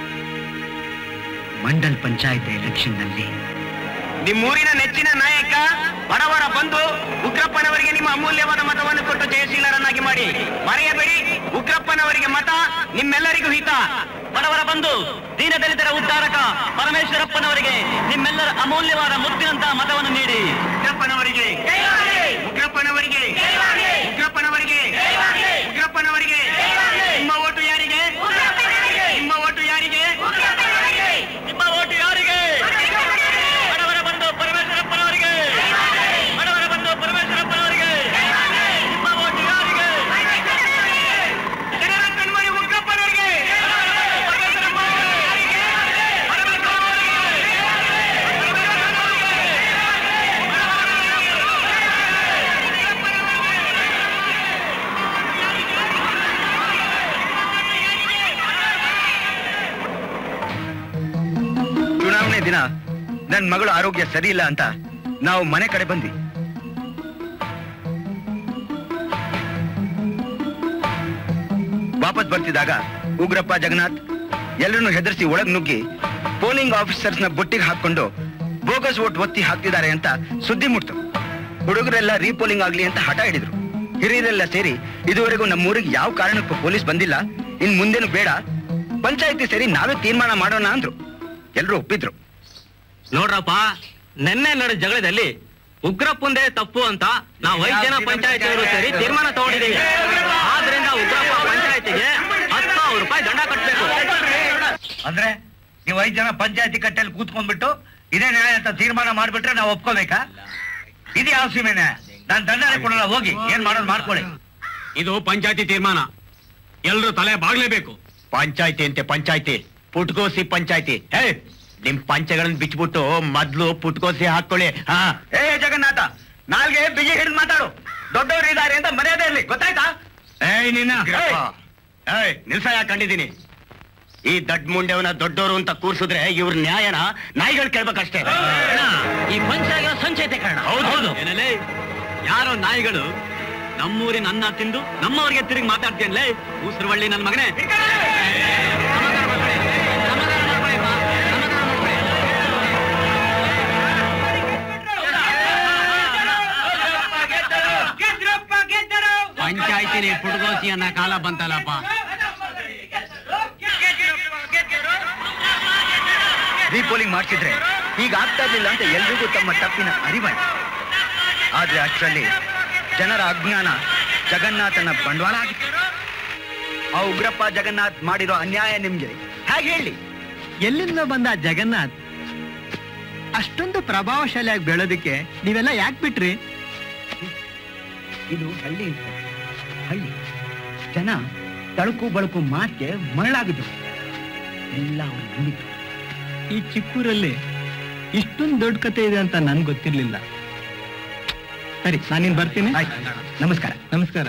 [SPEAKER 2] ಮಂಡಲ್ ಪಂಚಾಯತ್ ಎಲೆಕ್ಷನ್ ನಲ್ಲಿ
[SPEAKER 8] ನಿಮ್ಮೂರಿನ ನೆಚ್ಚಿನ ನಾಯಕ ಬಡವರ ಬಂಧು ಉಗ್ರಪ್ಪನವರಿಗೆ ನಿಮ್ಮ ಅಮೂಲ್ಯವಾದ ಮತವನ್ನು ಕೊಟ್ಟು ಜಯಶೀಲರನ್ನಾಗಿ ಮಾಡಿ ಮರೆಯಬೇಡಿ ಉಗ್ರಪ್ಪನವರಿಗೆ ಮತ ನಿಮ್ಮೆಲ್ಲರಿಗೂ ಹಿತ ಬಡವರ ಬಂಧು ದೀನದಲಿತರ ಉದ್ಧಾರಕ ಪರಮೇಶ್ವರಪ್ಪನವರಿಗೆ ನಿಮ್ಮೆಲ್ಲರ ಅಮೂಲ್ಯವಾದ ಮುತ್ತಿನಂತಹ ಮತವನ್ನು ನೀಡಿ ಉಗ್ರಪ್ಪನವರಿಗೆ ಉಗ್ರಪ್ಪನವರಿಗೆ ಉಗ್ರಪ್ಪನವರಿಗೆ ಉಗ್ರಪ್ಪನವರಿಗೆ ನಿಮ್ಮ ಓಟು ಯಾರಿಗೆ ನಿಮ್ಮ ಓಟು ಯಾರಿಗೆ ನಿಮ್ಮ ಓಟು ಯಾರಿಗೆ ಬಡವರ ಬಂಧು ಪರಮೇಶ್ವರಪ್ಪನವರಿಗೆ ಬಡವರ ಬಂಧು ಪರಮೇಶ್ವರಪ್ಪನವರಿಗೆ ನಿಮ್ಮ ಓಟು ಯಾರಿಗೆ ಜನರ ಕಣ್ಮಣಿ ಉಗ್ರಪ್ಪನವರಿಗೆ ಪರಮೇಶ್ವರಪ್ಪನವರಿಗೆ
[SPEAKER 2] ಚುನಾವಣೆ ದಿನ ನನ್ ಮಗಳ ಆರೋಗ್ಯ ಸರಿ ಇಲ್ಲ ಅಂತ ನಾವು ಮನೆ ಕಡೆ ಬಂದ್ವಿ ವಾಪಸ್ ಬರ್ತಿದ್ದಾಗ ಉಗ್ರಪ್ಪ ಜಗನ್ನಾಥ್ ಎಲ್ಲರನ್ನು ಹೆದರ್ಸಿ ಒಳಗ್ ನುಗ್ಗಿ ಪೋಲಿಂಗ್ ಆಫೀಸರ್ಸ್ ನ ಬುಟ್ಟಿಗೆ ಹಾಕೊಂಡು ಬೋಗಸ್ ಓಟ್ ಒತ್ತಿ ಹಾಕ್ತಿದ್ದಾರೆ ಅಂತ ಸುದ್ದಿ ಮುಟ್ತು ಹುಡುಗರೆಲ್ಲ ರೀಪೋಲಿಂಗ್ ಆಗ್ಲಿ ಅಂತ ಹಠ ಹಿಡಿದ್ರು ಹಿರಿಯರೆಲ್ಲ ಸೇರಿ ಇದುವರೆಗೂ ನಮ್ಮೂರಿಗೆ ಯಾವ ಕಾರಣಕ್ಕೂ ಪೊಲೀಸ್ ಬಂದಿಲ್ಲ ಇನ್ ಮುಂದೇನು ಬೇಡ ಪಂಚಾಯತಿ ಸೇರಿ ನಾವೇ ತೀರ್ಮಾನ ಮಾಡೋಣ ಅಂದ್ರು ಎಲ್ರು ಒಪ್ಪಿದ್ರು
[SPEAKER 8] ನೋಡ್ರಪ್ಪ ನಿನ್ನೆ ನಡೆದ ಜಗಳದಲ್ಲಿ ಉಗ್ರಪ್ಪಂದೇ ತಪ್ಪು ಅಂತ ನಾವು ಐದು ಜನ ಪಂಚಾಯತಿಯವರು ಸೇರಿ ತೀರ್ಮಾನ ತಗೊಂಡಿದ್ದೀವಿ ಆದ್ರಿಂದ ಉಗ್ರಪ್ಪ ಪಂಚಾಯತಿಗೆ ಹತ್ತು ಸಾವಿರ ರೂಪಾಯಿ ದಂಡ ಕಟ್ಟಬೇಕು
[SPEAKER 4] ಅಂದ್ರೆ ನೀವು ಐದ್ ಜನ ಪಂಚಾಯತಿ ಕಟ್ಟೆಯಲ್ಲಿ ಕೂತ್ಕೊಂಡ್ಬಿಟ್ಟು ಇದೇ ನ್ಯಾಯ ಅಂತ ತೀರ್ಮಾನ ಮಾಡ್ಬಿಟ್ರೆ ನಾವು ಒಪ್ಕೋಬೇಕಾ ಇದು ಯಾವ ಸೀಮೆ ನ್ಯಾಯ ನಾನ್ ದಂಡನೆ ಕೊಡಲ್ಲ ಹೋಗಿ ಏನ್ ಮಾಡೋದು ಮಾಡ್ಕೊಳ್ಳಿ
[SPEAKER 8] ಇದು ಪಂಚಾಯತಿ ತೀರ್ಮಾನ ಎಲ್ರು ತಲೆ ಬಾಗ್ಲೇಬೇಕು ಪಂಚಾಯತಿ ಅಂತೆ ಪಂಚಾಯತಿ ಪುಟ್ಕೋಸಿ ಪಂಚಾಯತಿ ಹೇ ನಿಮ್ ಪಂಚಗಳನ್ನ ಬಿಚ್ಬಿಟ್ಟು ಮೊದ್ಲು ಪುಟ್ಕೋಸಿ ಹಾಕೊಳ್ಳಿ ಹಾ
[SPEAKER 2] ಏ ಜಗನ್ನಾಥ ನಾಲ್ಗೆ ಬಿಗಿ ಹಿಡಿದು ಮಾತಾಡು ದೊಡ್ಡವರು ಇದ್ದಾರೆ ಅಂತ ಮರ್ಯಾದೆ ಇರ್ಲಿ ಗೊತ್ತಾಯ್ತಾ
[SPEAKER 8] ಏಯ್ ನಿನ್ನ ಏಯ್ ನಿಲ್ಸ ಕಂಡಿದ್ದೀನಿ ಈ ದಡ್ ಮುಂಡೆವನ ದೊಡ್ಡವರು ಅಂತ ಕೂರ್ಸಿದ್ರೆ ಇವ್ರ ನ್ಯಾಯನ ನಾಯಿಗಳು ಕೇಳ್ಬೇಕಷ್ಟೇ ಈ ಪಂಚಾಯತ್ ಸಂಚೇತೆ ಕಾರಣ ಹೌದು ಹೌದು ಯಾರೋ ನಾಯಿಗಳು ನಮ್ಮೂರಿನ ಅನ್ನ ತಿಂದು ನಮ್ಮವ್ರಿಗೆ ತಿರುಗಿ ಮಾತಾಡ್ತೀಯನ್ಲೇ ಉಸಿರುವಳ್ಳಿ ನನ್ನ ಮಗನೇ ಪಂಚಾಯತಿಲಿ ಪುಡ್ಗೋಸಿ ಅನ್ನೋ ಕಾಲ ಬಂತಲ್ಲಪ್ಪ
[SPEAKER 2] ರೀಪೋಲಿಂಗ್ ಮಾಡ್ತಿದ್ರೆ ಈಗ ಆಗ್ತಾ ಇರ್ಲಿಲ್ಲ ಅಂತ ಎಲ್ರಿಗೂ ತಮ್ಮ ತಪ್ಪಿನ ಅರಿವಾಯ್ತು ಆದ್ರೆ ಅಷ್ಟರಲ್ಲಿ ಜನರ ಅಜ್ಞಾನ ಜಗನ್ನಾಥನ ಬಂಡವಾಳ ಆಗಿತ್ತು ಆ ಉಗ್ರಪ್ಪ ಜಗನ್ನಾಥ್ ಮಾಡಿರೋ ಅನ್ಯಾಯ ನಿಮ್ಗೆ ಹೇಗೆ ಹೇಳಿ
[SPEAKER 3] ಎಲ್ಲಿಂದ ಬಂದ ಜಗನ್ನಾಥ್ ಅಷ್ಟೊಂದು ಪ್ರಭಾವಶಾಲಿಯಾಗಿ ಬೆಳೋದಕ್ಕೆ ನೀವೆಲ್ಲ ಯಾಕೆ ಬಿಟ್ರಿ
[SPEAKER 2] ಇದು ಹಳ್ಳಿ ಇನ್ಸ್ಪೆಕ್ಟರ್. ಹಳ್ಳಿ ಜನ ತಳುಕು ಬಳಕು ಮಾತಿಗೆ ಮರಳಾಗಿದ್ರು ಎಲ್ಲ ಅವ್ರು ನಂಬಿದ್ರು
[SPEAKER 3] ಈ ಚಿಕ್ಕೂರಲ್ಲಿ ಇಷ್ಟೊಂದು ದೊಡ್ಡ ಕತೆ ಇದೆ ಅಂತ ನನ್ಗೆ ಗೊತ್ತಿರ್ಲಿಲ್ಲ ಸರಿ ನಾನಿನ್ ಬರ್ತೀನಿ
[SPEAKER 2] ಆಯ್ತು ನಮಸ್ಕಾರ
[SPEAKER 3] ನಮಸ್ಕಾರ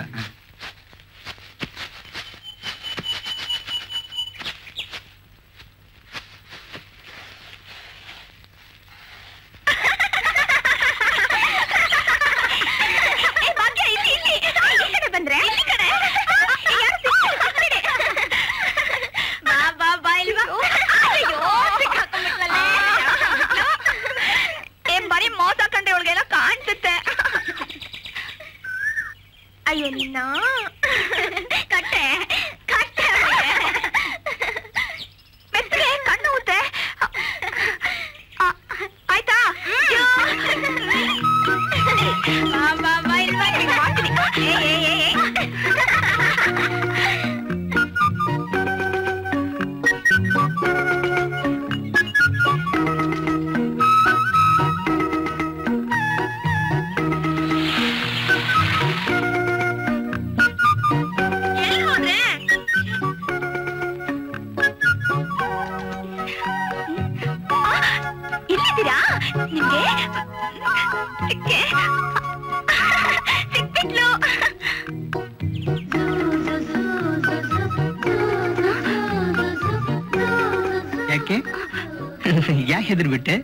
[SPEAKER 1] ಏ, ಭಾಗ್ಯ, ಇಲ್ಲಿ, ಇಲ್ಲಿ. ಈ ಕಡೆ ಬಂದ್ರೆ? ಇಲ್ಲಿ ಕಡೆ. ಯಾರು ಸಿಕ್ಕಿದ್ರು? ಬಿಡಿ. ಬಾ, ಬಾ, ಬಾ, ಇಲ್ಲಿ ಬಾ. ಅಯ್ಯೋ, ಸಿಕ್ಕಾಕೊಂಡ್ಬಿಟ್ವಲ್ಲೇ. ಏ, ಬರೀ ಮೋಸ ಕಂಡ್ರೆ ಇವಳಿಗೆಲ್ಲ ಕಾಣಿಸುತ್ತೆ ಅಯ್ಯೋ
[SPEAKER 3] ಯಾಕೆ ಯಾಕೆ ಹೆದರ್ಬಿಟ್ಟೆ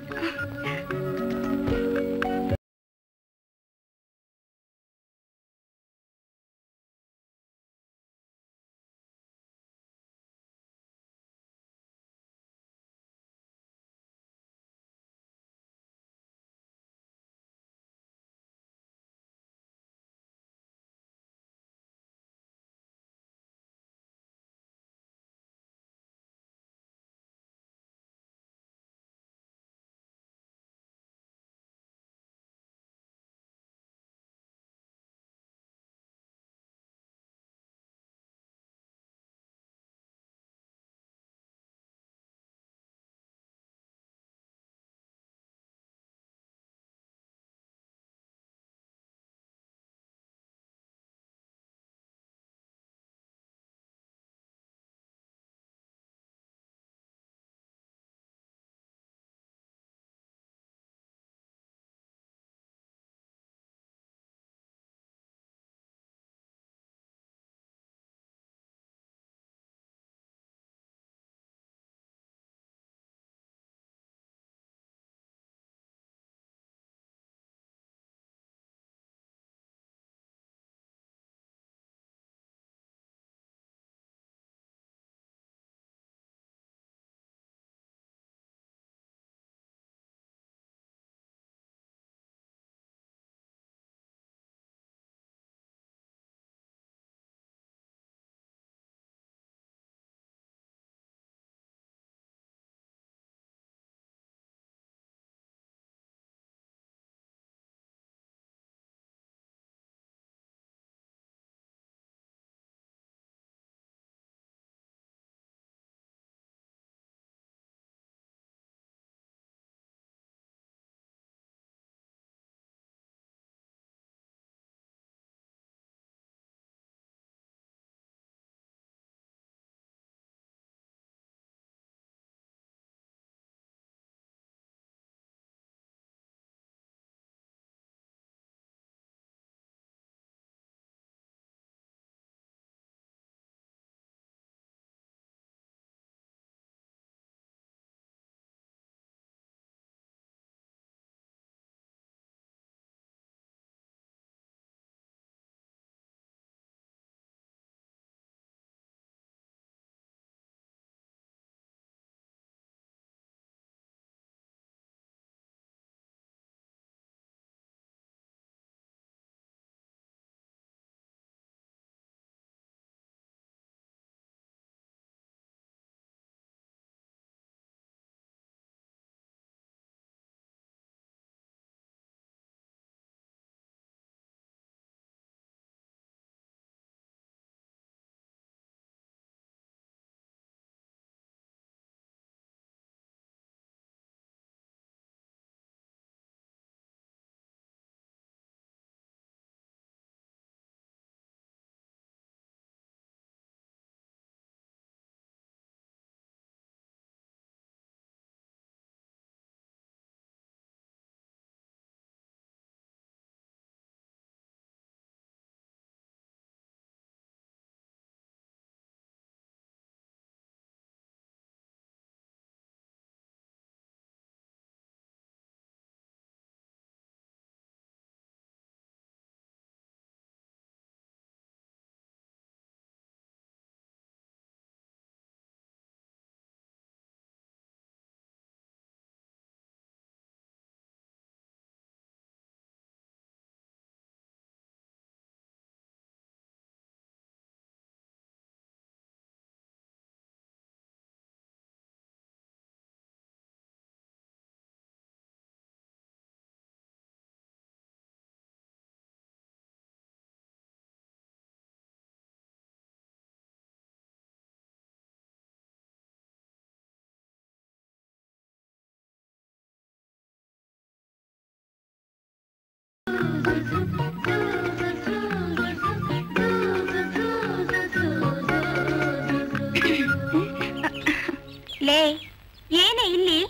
[SPEAKER 1] ಲೇ ಏನೇ ಇಲ್ಲಿ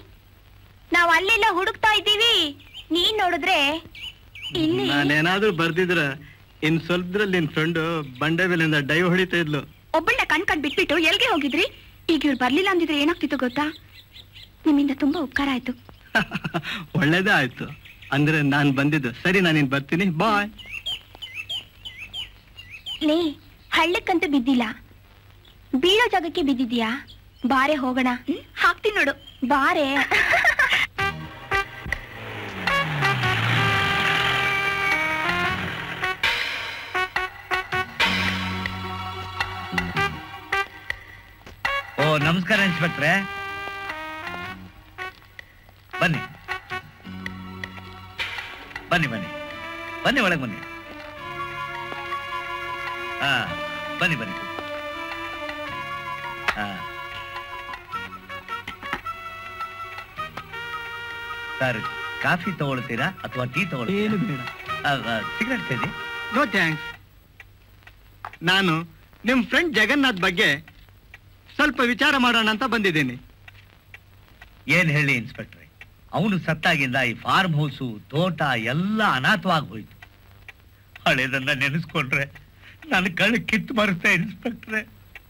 [SPEAKER 1] ನಾವ್ ಅಲ್ಲೆಲ್ಲ ಹುಡುಕ್ತಾ ಇದ್ದೀವಿ ನೀನ್ ನೋಡಿದ್ರೆ ಇಲ್ಲಿ
[SPEAKER 3] ನಾನೇನಾದ್ರೂ ಬರ್ದಿದ್ರ ಇನ್ ಸ್ವಲ್ಪದ್ರಲ್ಲಿ ನಿನ್ ಫ್ರೆಂಡ್ ಬಂಡೆ ಮೇಲಿಂದ ಡೈವ್ ಹೊಡಿತಾ ಇದ್ಲು
[SPEAKER 1] ಒಬ್ಬಳ್ನ ಕಣ್ ಕಣ್ ಬಿಟ್ಬಿಟ್ಟು ಎಲ್ಗೆ ಹೋಗಿದ್ರಿ ಈಗ ಇವ್ರು ಬರ್ಲಿಲ್ಲ ಅಂದಿದ್ರೆ ಏನಾಗ್ತಿತ್ತು ಗೊತ್ತಾ ನಿಮ್ಮಿಂದ ತುಂಬಾ ಉಪಕಾರ ಆಯ್ತು
[SPEAKER 3] ಒಳ್ಳೇದೇ ಆಯ್ತು ಅಂದ್ರೆ ನಾನ್ ಬಂದಿದ್ದು ಸರಿ ನಾನು ಇನ್ ಬರ್ತೀನಿ ಬಾಯ್
[SPEAKER 1] ಲೇ ಹಳ್ಳಕ್ಕಂತ ಬಿದ್ದಿಲ್ಲ ಬೀಳೋ ಜಾಗಕ್ಕೆ ಬಿದ್ದಿದ್ಯಾ ಬಾರೆ ಹೋಗೋಣ ಹಾಕ್ತೀನಿ ನೋಡು ಬಾರೆ
[SPEAKER 4] ಓ ನಮಸ್ಕಾರ ಇನ್ಸ್ಪೆಕ್ಟ್ರೆ ಬನ್ನಿ ಬನ್ನಿ ಬನ್ನಿ ಬನ್ನಿ ಒಳಗೆ ಬನ್ನಿ ಹಾ ಬನ್ನಿ ಬನ್ನಿ ಹಾ ಸರ್ ಕಾಫಿ ತಗೊಳ್ತೀರಾ ಅಥವಾ ಟೀ
[SPEAKER 3] ಏನು
[SPEAKER 4] ತಗೊಳ್ತೀರಾ
[SPEAKER 3] ಬೇಡ
[SPEAKER 4] ಸಿಗರೇಟ್ ಸೇರಿ
[SPEAKER 3] ನೋ ಥ್ಯಾಂಕ್ಸ್ ನಾನು ನಿಮ್ ಫ್ರೆಂಡ್ ಜಗನ್ನಾಥ್ ಬಗ್ಗೆ ಸ್ವಲ್ಪ ವಿಚಾರ ಮಾಡೋಣ ಅಂತ ಬಂದಿದ್ದೀನಿ
[SPEAKER 4] ಏನ್ ಹೇಳಿ ಇನ್ಸ್ಪೆಕ್ಟ್ರೆ ಅವನು ಸತ್ತಾಗಿಂದ ಈ ಫಾರ್ಮ್ ಹೌಸು ತೋಟ ಎಲ್ಲ ಅನಾಥವಾಗಿ ಹೋಯ್ತು ಹಳೇದನ್ನ ನೆನೆಸ್ಕೊಂಡ್ರೆ ನನ್ನ ಕಳ್ಳು ಕಿತ್ತು ಬರುತ್ತೆ ಇನ್ಸ್ಪೆಕ್ಟ್ರೆ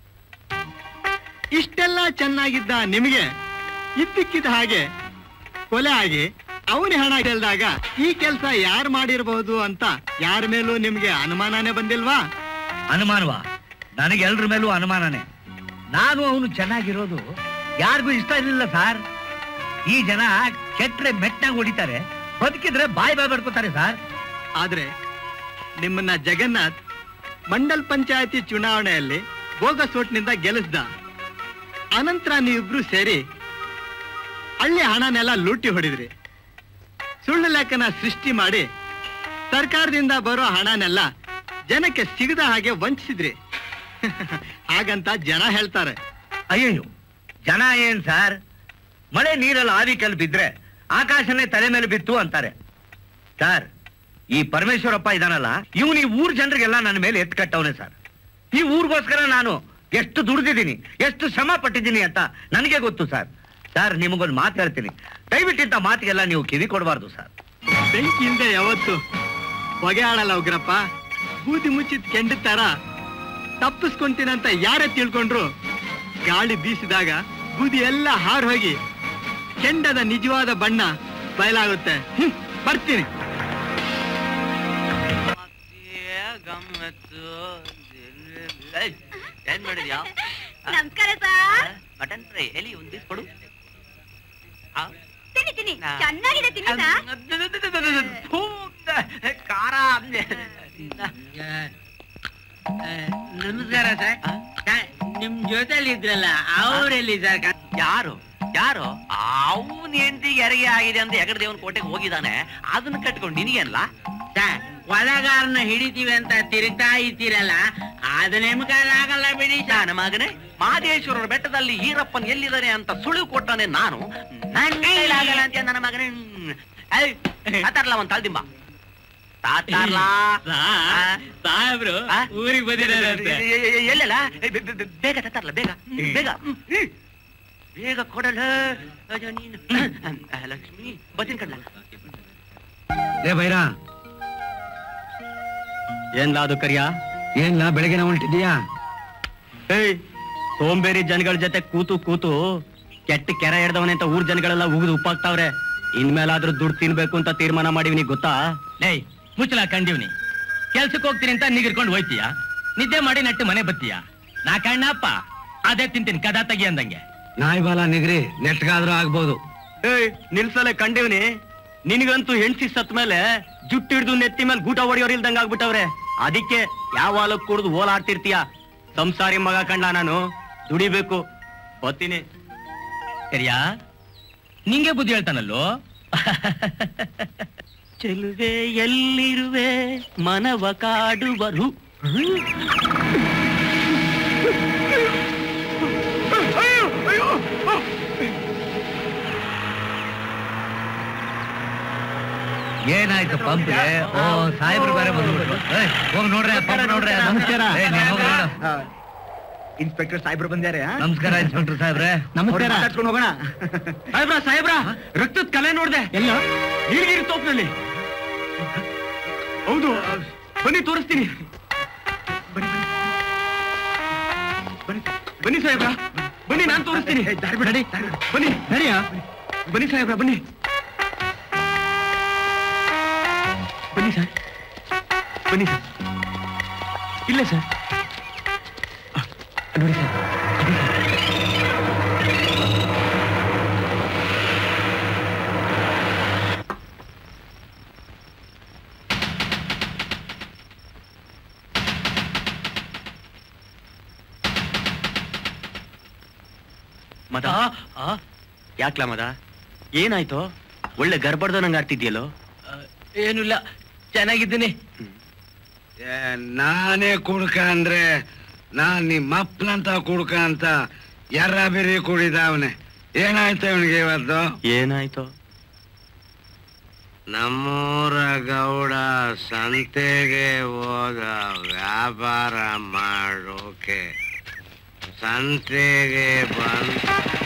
[SPEAKER 3] ಇಷ್ಟೆಲ್ಲ ಚೆನ್ನಾಗಿದ್ದ ನಿಮಗೆ ಇದ್ದಕ್ಕಿದ್ದ ಹಾಗೆ ಕೊಲೆ ಆಗಿ ಅವನ ಹಣ ಗೆಲ್ದಾಗ ಈ ಕೆಲಸ ಯಾರು ಮಾಡಿರಬಹುದು ಅಂತ ಯಾರ ಮೇಲೂ ನಿಮ್ಗೆ ಅನುಮಾನನೇ ಬಂದಿಲ್ವಾ
[SPEAKER 4] ಅನುಮಾನವಾ ನನಗೆ ಎಲ್ರ ಮೇಲೂ ಅನುಮಾನನೇ ನಾನು ಅವನು ಚೆನ್ನಾಗಿರೋದು ಯಾರಿಗೂ ಇಷ್ಟ ಇರಲಿಲ್ಲ ಸರ್ ಈ ಜನ ಕೆಟ್ರೆ ಮೆಟ್ನಾಗ ಹೊಡಿತಾರೆ ಬದುಕಿದ್ರೆ ಬಾಯ್ ಬಾಯ್ ಬಡ್ಕೋತಾರೆ ಸರ್
[SPEAKER 3] ಆದ್ರೆ ನಿಮ್ಮನ್ನ ಜಗನ್ನಾಥ್ ಮಂಡಲ್ ಪಂಚಾಯತಿ ಚುನಾವಣೆಯಲ್ಲಿ ಬೋಗಸ್ ಓಟ್ನಿಂದ ಗೆಲ್ಲಿಸ್ದ ಅನಂತರ ನೀವಿಬ್ರು ಸೇರಿ ಹಳ್ಳಿ ಹಣನೆಲ್ಲ ಲೂಟಿ ಹೊಡಿದ್ರಿ ಸುಳ್ಳು ಲೆಕ್ಕನ ಸೃಷ್ಟಿ ಮಾಡಿ ಸರ್ಕಾರದಿಂದ ಬರೋ ಹಣನೆಲ್ಲ ಜನಕ್ಕೆ ಸಿಗದ ಹಾಗೆ ವಂಚಿಸಿದ್ರಿ ಹಾಗಂತ ಜನ ಹೇಳ್ತಾರೆ
[SPEAKER 4] ಅಯ್ಯಯ್ಯೋ ಜನ ಏನ್ ಸರ್ ಮಳೆ ನೀರಲ್ಲಿ ಆವಿ ಕಲ್ ಬಿದ್ರೆ ಆಕಾಶನೇ ತಲೆ ಮೇಲೆ ಬಿತ್ತು ಅಂತಾರೆ ಸರ್ ಈ ಪರಮೇಶ್ವರಪ್ಪ ಇದಾನಲ್ಲ ಇವನು ಈ ಊರ್ ಜನರಿಗೆಲ್ಲ ನನ್ನ ಮೇಲೆ ಎತ್ ಕಟ್ಟವನೆ ಸರ್ ಈ ಊರಿಗೋಸ್ಕರ ನಾನು ಎಷ್ಟು ದುಡ್ದಿದ್ದೀನಿ ಎಷ್ಟು ಶ್ರಮ ಪಟ್ಟಿದ್ದೀನಿ ಅಂತ ನನಗೆ ಗೊತ್ತು ಸರ್ ಸರ್ ನಿಮಗೊಂದು ಮಾತು ಹೇಳ್ತೀನಿ ದಯವಿಟ್ಟಿಂತ ಮಾತಿಗೆಲ್ಲ ನೀವು ಕಿವಿ ಕೊಡಬಾರ್ದು ಸರ್
[SPEAKER 3] ಬೆಂಕಿಯಿಂದ ಯಾವತ್ತು ಹೊಗೆ ಆಡಲ್ಲ ಉಗ್ರಪ್ಪ ಬೂದಿ ಮುಚ್ಚಿದ ಕೆಂಡ ತರ ತಪ್ಪಿಸ್ಕೊಂತೀನಂತ ಯಾರೇ ತಿಳ್ಕೊಂಡ್ರು ಗಾಳಿ ಬೀಸಿದಾಗ ಬೂದಿ ಎಲ್ಲ ಹಾರ್ ಹೋಗಿ ಕೆಂಡದ ನಿಜವಾದ ಬಣ್ಣ ಬಯಲಾಗುತ್ತೆ ಹ್ಮ್, ಬರ್ತೀನಿ
[SPEAKER 9] ಏನ್ ಮಾಡಿದ್ಯಾ
[SPEAKER 1] ನಮಸ್ಕಾರ ಸರ್
[SPEAKER 9] ಮಟನ್ ಫ್ರೈ ಎಲ್ಲಿ ಒಂದ್ ಪೀಸ್ ಕೊಡು ಆ?
[SPEAKER 1] ತಿನ್ನಿ ತಿನ್ನಿ
[SPEAKER 9] ನಾ-
[SPEAKER 1] ಚೆನ್ನಾಗಿದೆ ತಿನ್ನಿ ಸರ್
[SPEAKER 9] ಥೂ, ಖಾರ
[SPEAKER 10] ನಮಸ್ಕಾರ ಸರ್ ನಿಮ್ ಜೊತೆಲಿ ಇದ್ರಲ್ಲ ಅವ್ರೆಲ್ಲಿ ಸರ್
[SPEAKER 9] ಯಾರು ಯಾರು ಅವನ್ ಹೆಂಡತಿಗೆ ಹೆರಿಗೆ ಆಗಿದೆ ಅಂತ ಹೆಗಡೆ ದೇವನ ಕೋಟೆಗೆ ಹೋಗಿದ್ದಾನೆ ಅದನ್ನ ಕಟ್ಕೊಂಡು ನಿನಗೇನಲ್ಲ
[SPEAKER 10] ಸರ್ ಕೊಲೆಗಾರನ ಹಿಡಿತೀವಿ ಅಂತ ತಿರುಗ್ತಾ ಇದ್ದೀರಲ್ಲ ಅದು ನಿಮ್ ಆಗಲ್ಲ ಬಿಡಿ ಸರ್
[SPEAKER 9] ನನ್ನ ಮಗನೇ ಮಹದೇಶ್ವರರ ಬೆಟ್ಟದಲ್ಲಿ ಈರಪ್ಪನ್ ಎಲ್ಲಿದ್ದಾನೆ ಅಂತ ಸುಳಿವು ಕೊಟ್ಟಾನೆ ನಾನು ನನ್ ಕೈಲಾಗಲ್ಲ ಅಂತ ನನ್ನ ಮಗನೇ ಹ್ಮ್. ಏಯ್, ತಾತಾರ್ಲ ಒಂದ್ ತಳ್ದಿಂಬ ತಾತಾರ್ಲ
[SPEAKER 10] ಸಾಹೇಬ್ರು
[SPEAKER 9] ಆ?
[SPEAKER 10] ಊರಿಗೆ ಬಂದಿರೋದಂತೆ
[SPEAKER 9] ಎಲ್ಲಲ್ಲ ಬೇಗ ತತ್ತಾರಲ್ಲ ಬೇಗ ಹ್ಮ್, ಬೇಗ ಹ್ಮ್, ಹ್ಮ್. ಬೇಗ ಕೊಡಲ್ಲ ಅಯ್ಯೋ ನೀನು ಆ, ಲಕ್ಷ್ಮಿ ಬರ್ತೀನಿ ಕಡ್ಲ
[SPEAKER 5] ಲೇ ಬೈರ
[SPEAKER 3] ಏನ್ಲ ಅದು ಕರಿಯ
[SPEAKER 5] ಏನ್ಲ ಬೆಳಗ್ಗೆ ಹೊಂಟಿದ್ಯಾ
[SPEAKER 3] ಏಯ್ ಸೋಂಬೇರಿ ಜನಗಳ ಜೊತೆ ಕೂತು ಕೂತು ಕೆಟ್ಟ ಕೆರೆ ಹಿಡ್ದವನೆ ಅಂತ ಊರ್ ಜನಗಳೆಲ್ಲ ಉಗಿದು ಉಪ್ಪಾಗ್ತಾವ್ರೆ ಇನ್ಮೇಲಾದ್ರೂ ದುಡ್ಡು ತಿನ್ಬೇಕು ಅಂತ ತೀರ್ಮಾನ ಮಾಡಿವ್ನಿ ಗೊತ್ತಾ
[SPEAKER 6] ಲೇ ಮುಚ್ಚಲ ಕಂಡಿವ್ನಿ ಕೆಲ್ಸಕ್ಕೆ ಹೋಗ್ತೀನಿ ಅಂತ ನಿಗಿರ್ಕೊಂಡು ಹೋಯ್ತೀಯ ನಿದ್ದೆ ಮಾಡಿ ನಟ್ಟು ಮನೆ ಬತ್ತೀಯ ನಾ ಕಣ್ಣಪ್ಪ ಅದೇ ತಿಂತೀನಿ ಕದಾ ತೆಗಿ ಅಂದಂಗೆ
[SPEAKER 5] ನಾಯಿ ಬಾಲ ನಿಗ್ರಿ ನೆಟ್ಗಾದ್ರೂ ಆಗ್ಬೋದು
[SPEAKER 3] ಏಯ್ ನಿಲ್ಸಲೆ ಕಂಡಿವ್ನಿ ನಿನಗಂತೂ ಹೆಣ್ಸಿ ಸತ್ ಮೇಲೆ ಜುಟ್ಟು ಹಿಡ್ದು ನೆತ್ತಿ ಮೇಲೆ ಗೂಟ ಹೊಡಿಯೋರ್ ಇಲ್ದಂಗ ಆಗ್ಬಿಟ್ಟವ್ರೆ ಅದಕ್ಕೆ ಯಾವ ಹಾಲಕ್ ಕುಡ್ದು ಓಲಾಡ್ತಿರ್ತೀಯ ಸಂಸಾರಿ ಮಗ ಕಂಡ ನಾನು ದುಡಿಬೇಕು ಬತ್ತೀನಿ
[SPEAKER 6] ಸರಿಯಾ ನಿಂಗೆ ಬುದ್ಧಿ ಹೇಳ್ತಾನಲ್ಲೋ
[SPEAKER 9] ಚೆಲುವೆ ಎಲ್ಲಿರುವೆ ಮನವ ಕಾಡುವರು
[SPEAKER 4] ಏನಾಯ್ತು ಪಂಪ್ಗೆ ಓ ಸಾಹೇಬ್ರು ಬೇರೆ ಬಂದ್ಬಿಟ್ರು ಏಯ್, ಹೋಗ್ ನೋಡ್ರಿ ಪಂಪ್ ನೋಡ್ರಿ
[SPEAKER 3] ನಮಸ್ಕಾರ.
[SPEAKER 4] ಏಯ್, ನೀನ್ ಹೋಗ್ ನೋಡು.
[SPEAKER 2] ಇನ್ಸ್ಪೆಕ್ಟರ್ ಸಾಹೇಬ್ರು ಬಂದಾರೆ
[SPEAKER 4] ನಮಸ್ಕಾರ ಇನ್ಸ್ಪೆಕ್ಟರ್ ಸಾಹೇಬ್ರೆ
[SPEAKER 3] ನಮಸ್ಕಾರ
[SPEAKER 2] ಮಾತಾಡ್ಸ್ಕೊಂಡು ಹೋಗೋಣ
[SPEAKER 3] ಸಾಹೇಬ್ರ ಸಾಹೇಬ್ರ ರಕ್ತದ ಕಲೆ ನೋಡ್ದೆ ಎಲ್ಲ ನೀಲಗಿರಿ ತೋಪ್ನಲ್ಲಿ ಹೌದು ಬನ್ನಿ ತೋರಿಸ್ತೀನಿ ಬನ್ನಿ ಬನ್ನಿ ಬನ್ನಿ ಬನ್ನಿ ಸಾಹೇಬ್ರ ಬನ್ನಿ ನಾನು ತೋರಿಸ್ತೀನಿ ನಡಿ ಬನ್ನಿ ನಡಿಯಾ ಬನ್ನಿ ಸಾಹೇಬ್ರ ಬನ್ನಿ ಬನ್ನಿ ಸರ್ ಬನ್ನಿ ಸರ್ ಇಲ್ಲ ಸರ್ ಆ, ನೋಡಿ ಸರ್ ಅದೇ ಸರ್.
[SPEAKER 8] ಮದ ಯಾಕ್ಲ ಮದ ಏನಾಯ್ತು ಒಳ್ಳೆ ಗರ್ಭಡ್ದನಂಗ್ ಆಡ್ತಿದ್ಯಲ್ಲೋ
[SPEAKER 6] ಏನಿಲ್ಲ ಚೆನ್ನಾಗಿದ್ದೀನಿ
[SPEAKER 5] ಏ, ನಾನೇ ಕುಡ್ಕ ಅಂದ್ರೆ ನಾನ್ ನಿಮ್ಮ ಅಪ್ಪನಂತ ಕುಡ್ಕ ಅಂತ ಎರ್ರ ಬಿರಿ ಕುಡಿದವನೆ ಏನಾಯ್ತು ಇವನಿಗೆ ಇವತ್ತು
[SPEAKER 8] ಏನಾಯ್ತು
[SPEAKER 5] ನಮ್ಮೂರ ಗೌಡ ಸಂತೆಗೆ ಹೋದ ವ್ಯಾಪಾರ ಮಾಡೋಕೆ ಸಂತೆಗೆ ಬಂದ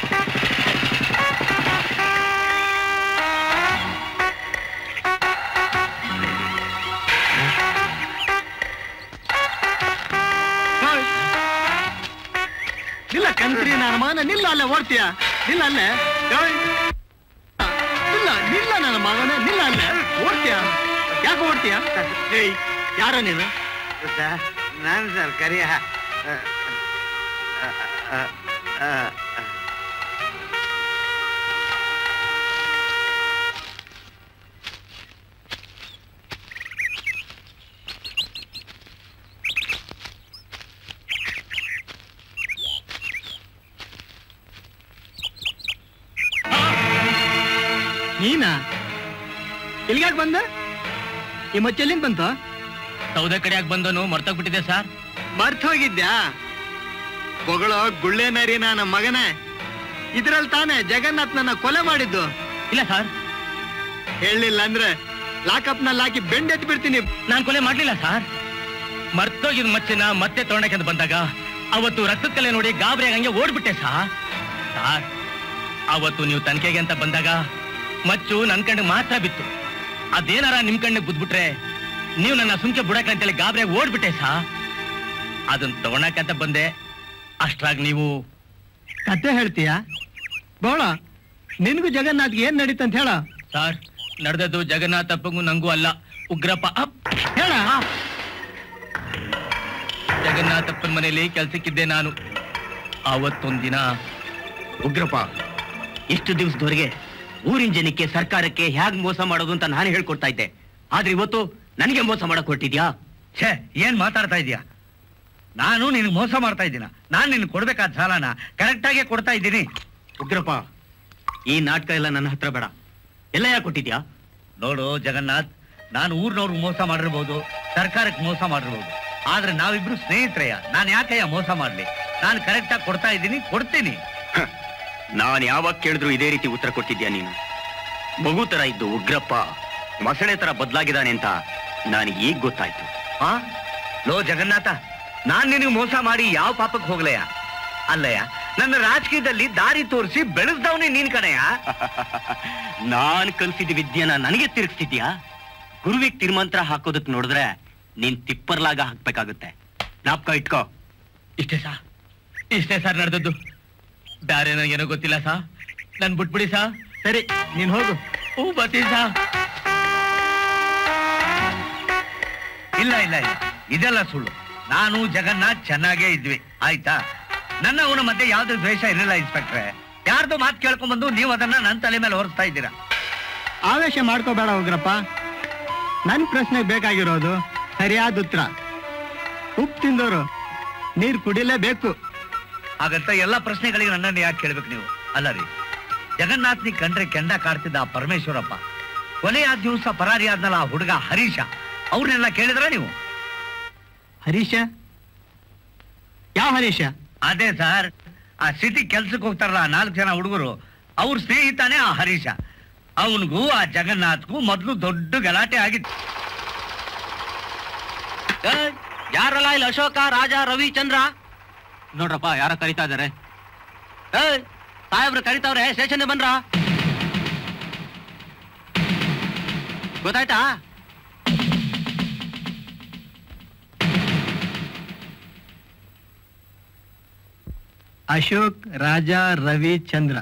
[SPEAKER 3] ನಿಲ್ಲ ಕಂತ್ರಿ ನನ್ನ ಮಗನ ನಿಲ್ಲ ಅಲ್ಲೇ ಓಡ್ತೀಯ ನಿಲ್ಲ ಅಲ್ಲೇ ಏಯ್! ನಿಲ್ಲ ನಿಲ್ಲ ನನ್ನ ಮಗನ ನಿಲ್ಲ ಅಲ್ಲೇ ಓಡ್ತೀಯ ಯಾಕೆ ಓಡ್ತೀಯ ಏಯ್ ಯಾರ ನೀನು
[SPEAKER 5] ನಾನು ಸರ್ ಕರಿಯ
[SPEAKER 3] ನೀನಾ ಎಲ್ಲಿಗ್ಯಾಕ್ ಬಂದ ಈ ಮಚ್ಚೆಲ್ಲಿಂದ ಬಂತು
[SPEAKER 6] ಸೌದೆ ಕಡೆಯಾಗ ಬಂದನು ಮರ್ತೋಗ್ಬಿಟ್ಟಿದೆ ಸರ್
[SPEAKER 3] ಮರ್ತ್ ಹೋಗಿದ್ಯಾ ಬೊಗಳೋ ಗುಳ್ಳೆ ನರಿ ನನ್ನ ಮಗನೇ ಇದ್ರಲ್ಲಿ ತಾನೇ ಜಗನ್ನಾಥ್ ನನ್ನ ಕೊಲೆ ಮಾಡಿದ್ದು
[SPEAKER 6] ಇಲ್ಲ ಸರ್
[SPEAKER 3] ಹೇಳಲಿಲ್ಲ ಅಂದ್ರೆ ಲಾಕಪ್ ನಲ್ಲಿ ಹಾಕಿ ಬೆಂಡೆತ್ ಬಿಡ್ತೀನಿ
[SPEAKER 6] ನಾನ್ ಕೊಲೆ ಮಾಡ್ಲಿಲ್ಲ ಸರ್ ಮರ್ತೋಗಿದ್ ಮಚ್ಚಿನ ಮತ್ತೆ ತೊಗೊಂಡಕ್ಕೆ ಅಂತ ಬಂದಾಗ ಅವತ್ತು ರಕ್ತದ ಕಲೆ ನೋಡಿ ಗಾಬರಿ ಹಂಗೆ ಓಡ್ಬಿಟ್ಟೆ ಸಾ ಸಾರ್ ಅವತ್ತು ನೀವು ತನಿಖೆಗೆ ಅಂತ ಬಂದಾಗ ಮಚ್ಚು ನನ್ ಕಣ್ಣಿಗೆ ಮಾತ್ರ ಬಿತ್ತು ಅದೇನಾರ ನಿಮ್ ಕಣ್ಣಿಗೆ ಬುದ್ಬಿಟ್ರೆ ನೀವು ನನ್ನ ಸುಮ್ಕೆ ಬುಡಕ ಅಂತೇಳಿ ಗಾಬರಿಯಾಗಿ ಓಡ್ಬಿಟ್ಟೆ ಸಾ ಅದನ್ನ ತಗೊಳಕಂತ ಬಂದೆ ಅಷ್ಟ್ರಾಗ್ ನೀವು
[SPEAKER 3] ಕತೆ ಹೇಳ್ತೀಯ ಬೋಳ ನಿನ್ಗೂ ಜಗನ್ನಾಥ್ಗೆ ಏನ್ ನಡೀತಂತ ಹೇಳ
[SPEAKER 6] ಸಾರ್ ನಡೆದದ್ದು ಜಗನ್ನಾಥ ಅಪ್ಪಂಗೂ ನಂಗೂ ಅಲ್ಲ ಉಗ್ರಪ್ಪ ಅಪ್
[SPEAKER 3] ಹೇಳ
[SPEAKER 6] ಜಗನ್ನಾಥಪ್ಪನ ಮನೆಯಲ್ಲಿ ಕೆಲ್ಸಕ್ಕಿದ್ದೆ ನಾನು ಆವತ್ತೊಂದಿನ
[SPEAKER 8] ಉಗ್ರಪ್ಪ ಇಷ್ಟು ದಿವಸದವರೆಗೆ ಊರಿನ ಜನಕ್ಕೆ ಸರ್ಕಾರಕ್ಕೆ ಹ್ಯಾಗ್ ಮೋಸ ಮಾಡೋದು ಅಂತ ನಾನು ಹೇಳ್ಕೊಡ್ತಾ ಇದ್ದೆ ಆದ್ರೆ ಇವತ್ತು ನನಗೆ ಮೋಸ ಮಾಡಕ್ ಹೊರಟಿದ್ಯಾ
[SPEAKER 4] ಛೇ ಏನ್ ಮಾತಾಡ್ತಾ ಇದೀಯ ನಾನು ನಿನಗೆ ಮೋಸ ಮಾಡ್ತಾ ಇದ್ದೀನ ನಾನ್ ನಿನ್ ಕೊಡ್ಬೇಕಾದ ಸಾಲನ ಕರೆಕ್ಟ್ ಆಗಿ ಕೊಡ್ತಾ ಇದ್ದೀನಿ
[SPEAKER 8] ಉಗ್ರಪ್ಪ ಈ ನಾಟಕ ಎಲ್ಲ ನನ್ನ ಹತ್ರ ಬೇಡ ಎಲ್ಲ ಯಾಕೆ ಕೊಟ್ಟಿದ್ಯಾ
[SPEAKER 4] ನೋಡು ಜಗನ್ನಾಥ್ ನಾನು ಊರ್ನವ್ರಿಗೆ ಮೋಸ ಮಾಡಿರ್ಬೋದು ಸರ್ಕಾರಕ್ಕೆ ಮೋಸ ಮಾಡಿರ್ಬೋದು ಆದ್ರೆ ನಾವಿಬ್ರು ಸ್ನೇಹಿತರಯ್ಯ ನಾನು ಯಾಕಯ್ಯ ಮೋಸ ಮಾಡ್ಲಿ ನಾನು ಕರೆಕ್ಟ್ ಆಗಿ ಕೊಡ್ತಾ ಇದ್ದೀನಿ ಕೊಡ್ತೀನಿ
[SPEAKER 8] ನಾನು ಯಾವಾಗ ಕೇಳಿದ್ರು ಇದೇ ರೀತಿ ಉತ್ತರ ಕೊಟ್ಟಿದ್ಯಾ ನೀನು ಮಗು ತರ ಇದ್ದು ಉಗ್ರಪ್ಪ ಮೊಸಳೆ ತರ ಬದಲಾಗಿದ್ದಾನೆ ಅಂತ ನನಗೆ ಈಗ ಗೊತ್ತಾಯ್ತು
[SPEAKER 4] ಆ ಲೋ ಜಗನ್ನಾಥ ನಾನ್ ನಿನಗೆ ಮೋಸ ಮಾಡಿ ಯಾವ ಪಾಪಕ್ಕೆ ಹೋಗ್ಲಯ್ಯ ಅಲ್ಲಯ್ಯ ನನ್ನ ರಾಜಕೀಯದಲ್ಲಿ ದಾರಿ ತೋರಿಸಿ ಬೆಳೆಸ್ದವನೇ ನೀನ್ ಕಣಯ್ಯ
[SPEAKER 8] ನಾನ್ ಕಲ್ಸಿದ ವಿದ್ಯೆನ ನನಗೆ ತಿರುಗಿಸ್ತಿದ್ಯಾ ಗುರುವಿಗೆ ತಿರುಮಂತ್ರ ಹಾಕೋದಕ್ ನೋಡಿದ್ರೆ ನೀನ್ ತಿಪ್ಪರ್ಲಾಗ ಹಾಕ್ಬೇಕಾಗುತ್ತೆ ಜ್ಞಾಪಕ ಇಟ್ಕೋ
[SPEAKER 6] ಇಷ್ಟೇ ಸಾ ಇಷ್ಟೇ ಸರ್ ನಡೆದದ್ದು ಬ್ಯಾರೆ ನನಗೇನೋ ಗೊತ್ತಿಲ್ಲ ಸಾ ನನ್ ಬಿಟ್ಬಿಡಿ ಸಾ
[SPEAKER 3] ಸರಿ ನೀನ್ ಹೋಗು
[SPEAKER 6] ಹೂ ಬರ್ತೀನಿ ಸಾ
[SPEAKER 4] ಇಲ್ಲ ಇಲ್ಲ ಇಲ್ಲ ಇದೆಲ್ಲ ಸುಳ್ಳು ನಾನು ಜಗನ್ನಾಥ್ ಚೆನ್ನಾಗೇ ಇದ್ವಿ ಆಯ್ತಾ ನನ್ನ ಅವನ ಮಧ್ಯೆ ಯಾವ್ದು ದ್ವೇಷ ಇರಲಿಲ್ಲ ಇನ್ಸ್ಪೆಕ್ಟ್ರೆ ಯಾರ್ದು ಮಾತು ಕೇಳ್ಕೊಂಡ್ಬಂದು ನೀವು ಅದನ್ನ ನನ್ನ ತಲೆ ಮೇಲೆ ಹೊರಿಸ್ತಾ ಇದ್ದೀರಾ
[SPEAKER 3] ಆವೇಶ ಮಾಡ್ಕೋಬೇಡ ಉಗ್ರಪ್ಪ ನನ್ ಪ್ರಶ್ನೆಗೆ ಬೇಕಾಗಿರೋದು ಸರಿಯಾದ ಉತ್ತರ ಉಪ್ಪು ತಿಂದವರು ನೀರ್ ಕುಡಿಲೇಬೇಕು
[SPEAKER 4] ಹಾಗಂತ ಎಲ್ಲ ಪ್ರಶ್ನೆಗಳಿಗೆ ನನ್ನನ್ನು ಯಾಕೆ ಕೇಳ್ಬೇಕು ನೀವು ಅಲ್ಲ ರೀ ಜಗನ್ನಾಥ್ನಿ ಕಂಡ್ರೆ ಕೆಂಡ ಕಾಡ್ತಿದ್ದ ಆ ಪರಮೇಶ್ವರಪ್ಪ ಕೊನೆಯ ದಿವಸ ಪರಾರಿ ಆದ್ನಲ್ಲ ಆ ಹುಡುಗ ಹರೀಶ ಅವ್ರನ್ನೆಲ್ಲ ಕೇಳಿದ್ರ ನೀವು
[SPEAKER 3] ಹರೀಶ ಯಾವ ಹರೀಶ
[SPEAKER 4] ಅದೇ ಸರ್ ಆ ಸಿಟಿ ಕೆಲ್ಸಕ್ಕೆ ಹೋಗ್ತಾರಲ್ಲ ಆ ನಾಲ್ಕು ಜನ ಹುಡುಗರು ಅವ್ರ ಸ್ನೇಹಿತನೇ ಆ ಹರೀಶ ಅವನಿಗೂ ಆ ಜಗನ್ನಾಥ್ಗೂ ಮೊದಲು ದೊಡ್ಡ ಗಲಾಟೆ ಆಗಿತ್ತು
[SPEAKER 8] ಯಾರಲ್ಲ ಇಲ್ಲಿ ಅಶೋಕ ರಾಜ ರವಿಚಂದ್ರ ನೋಡ್ರಪ್ಪ ಯಾರ ಕರಿತಾ ಇದಾರೆ ಏಯ್ ಸಾಹೇಬ್ರು ಕರಿತಾವ್ರೆ ಸ್ಟೇಷನ್ ಬಂದ್ರ ಗೊತ್ತಾಯ್ತಾ
[SPEAKER 3] ಅಶೋಕ್ ರಾಜ ರವಿ ಚಂದ್ರ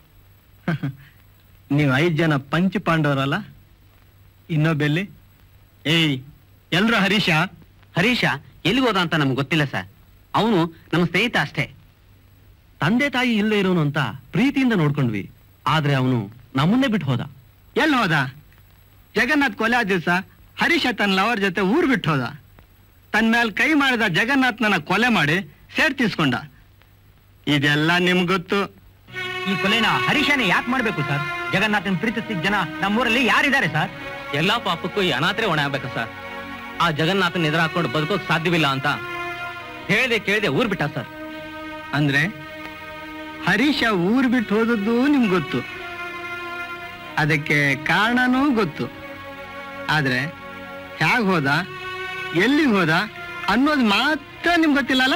[SPEAKER 3] ನೀವು ಐದು ಜನ ಪಂಚ ಪಾಂಡವರಲ್ಲ ಇನ್ನೊಬ್ಬೆಲ್ಲಿ ಏಯ್ ಎಲ್ರು ಹರೀಶ
[SPEAKER 10] ಹರೀಶ ಎಲ್ಲಿಗೆ ಹೋದ ಅಂತ ನಮ್ಗೆ ಗೊತ್ತಿಲ್ಲ ಸರ್ ಅವನು ನಮ್ಮ ಸ್ನೇಹಿತ ಅಷ್ಟೇ ತಂದೆ ತಾಯಿ ಇಲ್ಲೇ ಇರೋನು ಅಂತ ಪ್ರೀತಿಯಿಂದ ನೋಡ್ಕೊಂಡ್ವಿ ಆದ್ರೆ ಅವನು ನಮ್ಮನ್ನೇ ಬಿಟ್ಟು ಹೋದ
[SPEAKER 3] ಎಲ್ಲಿ ಹೋದ ಜಗನ್ನಾಥ್ ಕೊಲೆ ಆದ ದಿವಸ ಹರೀಶ ತನ್ನ ಲವರ್ ಜೊತೆ ಊರ್ ಬಿಟ್ಟು ಹೋದ ತನ್ನ ಮೇಲೆ ಕೈ ಮಾಡಿದ ಜಗನ್ನಾಥ್ನನ್ನ ಕೊಲೆ ಮಾಡಿ ಸೇಡ್ ತೀಸ್ಕೊಂಡ ಇದೆಲ್ಲ ನಿಮ್ಗೆ ಗೊತ್ತು
[SPEAKER 6] ಈ ಕೊಲೆನ ಹರೀಶನೇ ಯಾಕೆ ಮಾಡ್ಬೇಕು ಸರ್ ಜಗನ್ನಾಥನ್ ಪ್ರೀತಿಸಿದ ಜನ ನಮ್ಮೂರಲ್ಲಿ ಯಾರಿದ್ದಾರೆ ಸರ್
[SPEAKER 10] ಎಲ್ಲಾ ಪಾಪಕ್ಕೂ ಈ ಅನಾಥರೆ ಹೊಣೆ ಆಗ್ಬೇಕು ಸರ್ ಆ ಜಗನ್ನಾಥನ್ ಎದುರು ಹಾಕೊಂಡು ಬದುಕೋಕ್ ಸಾಧ್ಯವಿಲ್ಲ ಅಂತ ಹೇಳ್ದೆ ಕೇಳ್ದೆ ಊರ್ ಬಿಟ್ಟ ಸರ್
[SPEAKER 3] ಅಂದ್ರೆ ಹರೀಶ ಊರ್ ಬಿಟ್ಟು ಹೋದದ್ದು ನಿಮ್ಗೆ ಗೊತ್ತು ಅದಕ್ಕೆ ಕಾರಣನೂ ಗೊತ್ತು ಆದ್ರೆ ಹೇಗ್ ಹೋದ ಎಲ್ಲಿಗೆ ಹೋದ ಅನ್ನೋದು ಮಾತ್ರ ನಿಮ್ಗೆ ಗೊತ್ತಿಲ್ಲಲ್ಲ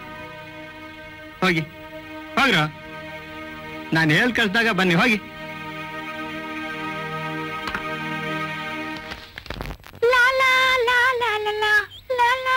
[SPEAKER 3] ಹೋಗಿ ಹೋಗ್ರ ನಾನು ಹೇಳ್ ಕಳ್ಸಿದಾಗ ಬನ್ನಿ ಹೋಗಿ
[SPEAKER 1] ಲಾ ಲಾ ಲಾ ಲಾ ಲಾ ಲಾ ಲಾ ಲಾ.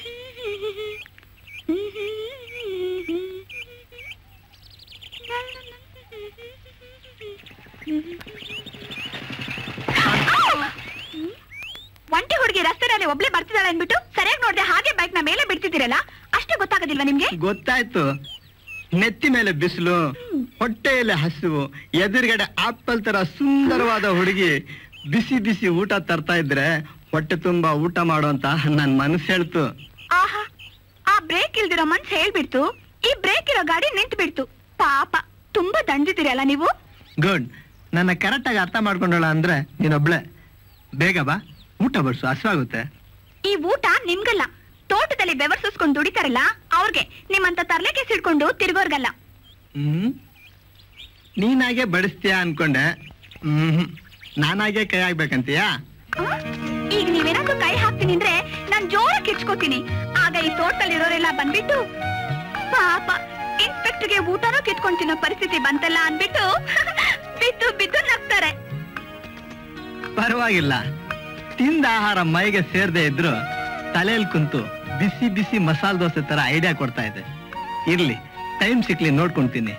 [SPEAKER 1] ಒಂಟಿ ಹುಡುಗಿ ರಸ್ತೆಯಲ್ಲಿ ಒಬ್ಳೆ ಬರ್ತಿದ್ದಾಳೆ ಅಂದ್ಬಿಟ್ಟು ಸರಿಯಾಗಿ ನೋಡ್ದೆ ಹಾಗೆ ಬೈಕ್ ನ ಮೇಲೆ ಬಿಡ್ತಿದ್ದೀರಲ್ಲ ಅಷ್ಟೇ ಗೊತ್ತಾಗೋದಿಲ್ವಾ ನಿಮ್ಗೆ
[SPEAKER 3] ಗೊತ್ತಾಯ್ತು ನೆತ್ತಿ ಮೇಲೆ ಬಿಸಿಲು ಹೊಟ್ಟೆಯಲ್ಲಿ ಹಸಿವು ಎದುರುಗಡೆ ಆಪಲ್ ತರ ಸುಂದರವಾದ ಹುಡುಗಿ ಬಿಸಿ ಬಿಸಿ ಊಟ ತರ್ತಾ ಇದ್ರೆ ಹೊಟ್ಟೆ ತುಂಬಾ ಊಟ ಮಾಡು ಅಂತ ನನ್ ಮನಸ್ಸು ಹೇಳ್ತು
[SPEAKER 1] ಆಹಾ ಆ ಬ್ರೇಕ್ ಇಲ್ದಿರೋ ಮನ್ಸ್ ಹೇಳ್ಬಿಡ್ತು ಈ ಬ್ರೇಕ್ ಇರೋ ಗಾಡಿ ನಿಂತು ಬಿಡ್ತು ಪಾಪ ತುಂಬಾ ದಂಡಿದ್ದೀರಲ್ಲ ನೀವು
[SPEAKER 3] ಗುಡ್ ನನ್ನ ಕರೆಕ್ಟ್ ಆಗಿ ಅರ್ಥ ಮಾಡ್ಕೊಂಡಳ ಅಂದ್ರೆ ನೀನೊಬ್ಳೆ ಬೇಗ ಬಾ ಊಟ ಬಡ್ಸು ಹಸುವಾಗುತ್ತೆ
[SPEAKER 1] ಈ ಊಟ ನಿಮ್ಗಲ್ಲ ತೋಟದಲ್ಲಿ ಬೆವರ್ಸಿಸ್ಕೊಂಡು ದುಡಿತಾರಲ್ಲ ಅವ್ರಿಗೆ ನಿಮ್ಮಂತ ತರ್ಲೆಕೆ ಸಿಡ್ಕೊಂಡು ತಿರ್ಗೋರ್ಗಲ್ಲ
[SPEAKER 3] ಹ್ಮ್ ನೀನಾಗೆ ಬಡಿಸ್ತೀಯಾ ಅನ್ಕೊಂಡೆ ಹ್ಮ್ ನಾನಾಗೆ ಕೈ ಆಗ್ಬೇಕಂತೀಯಾ
[SPEAKER 1] ಆ? ಈಗ ನೀವೇನಾದ್ರೂ ಕೈ ಹಾಕ್ತೀನಿ ಅಂದ್ರೆ ನಾನ್ ಜೋರಾಗಿ ಕಿಚ್ಕೋತೀನಿ ಆಗ ಈ ತೋಟದಲ್ಲಿರೋರೆಲ್ಲ ಬಂದ್ಬಿಟ್ಟು ಪಾಪ ಇನ್ಸ್ಪೆಕ್ಟರ್ಗೆ ಊಟನೂ ಕಿತ್ಕೊಂಡ್ ತಿನ್ನೋ ಪರಿಸ್ಥಿತಿ ಬಂತಲ್ಲ ಅನ್ಬಿಟ್ಟು ಬಿದ್ದು ಬಿದ್ದು ನಗ್ತಾರೆ
[SPEAKER 3] ಪರವಾಗಿಲ್ಲ ತಿಂದ ಆಹಾರ ಮೈಗೆ ಸೇರ್ದೆ ಇದ್ರು ತಲೆಯಲ್ಲಿ ಕುಂತು ಬಿಸಿ ಬಿಸಿ ಮಸಾಲ ದೋಸೆ ತರ ಐಡಿಯಾ ಕೊಡ್ತಾ ಇದೆ ಇರ್ಲಿ ಟೈಮ್ ಸಿಕ್ಲಿ ನೋಡ್ಕೊಂತೀನಿ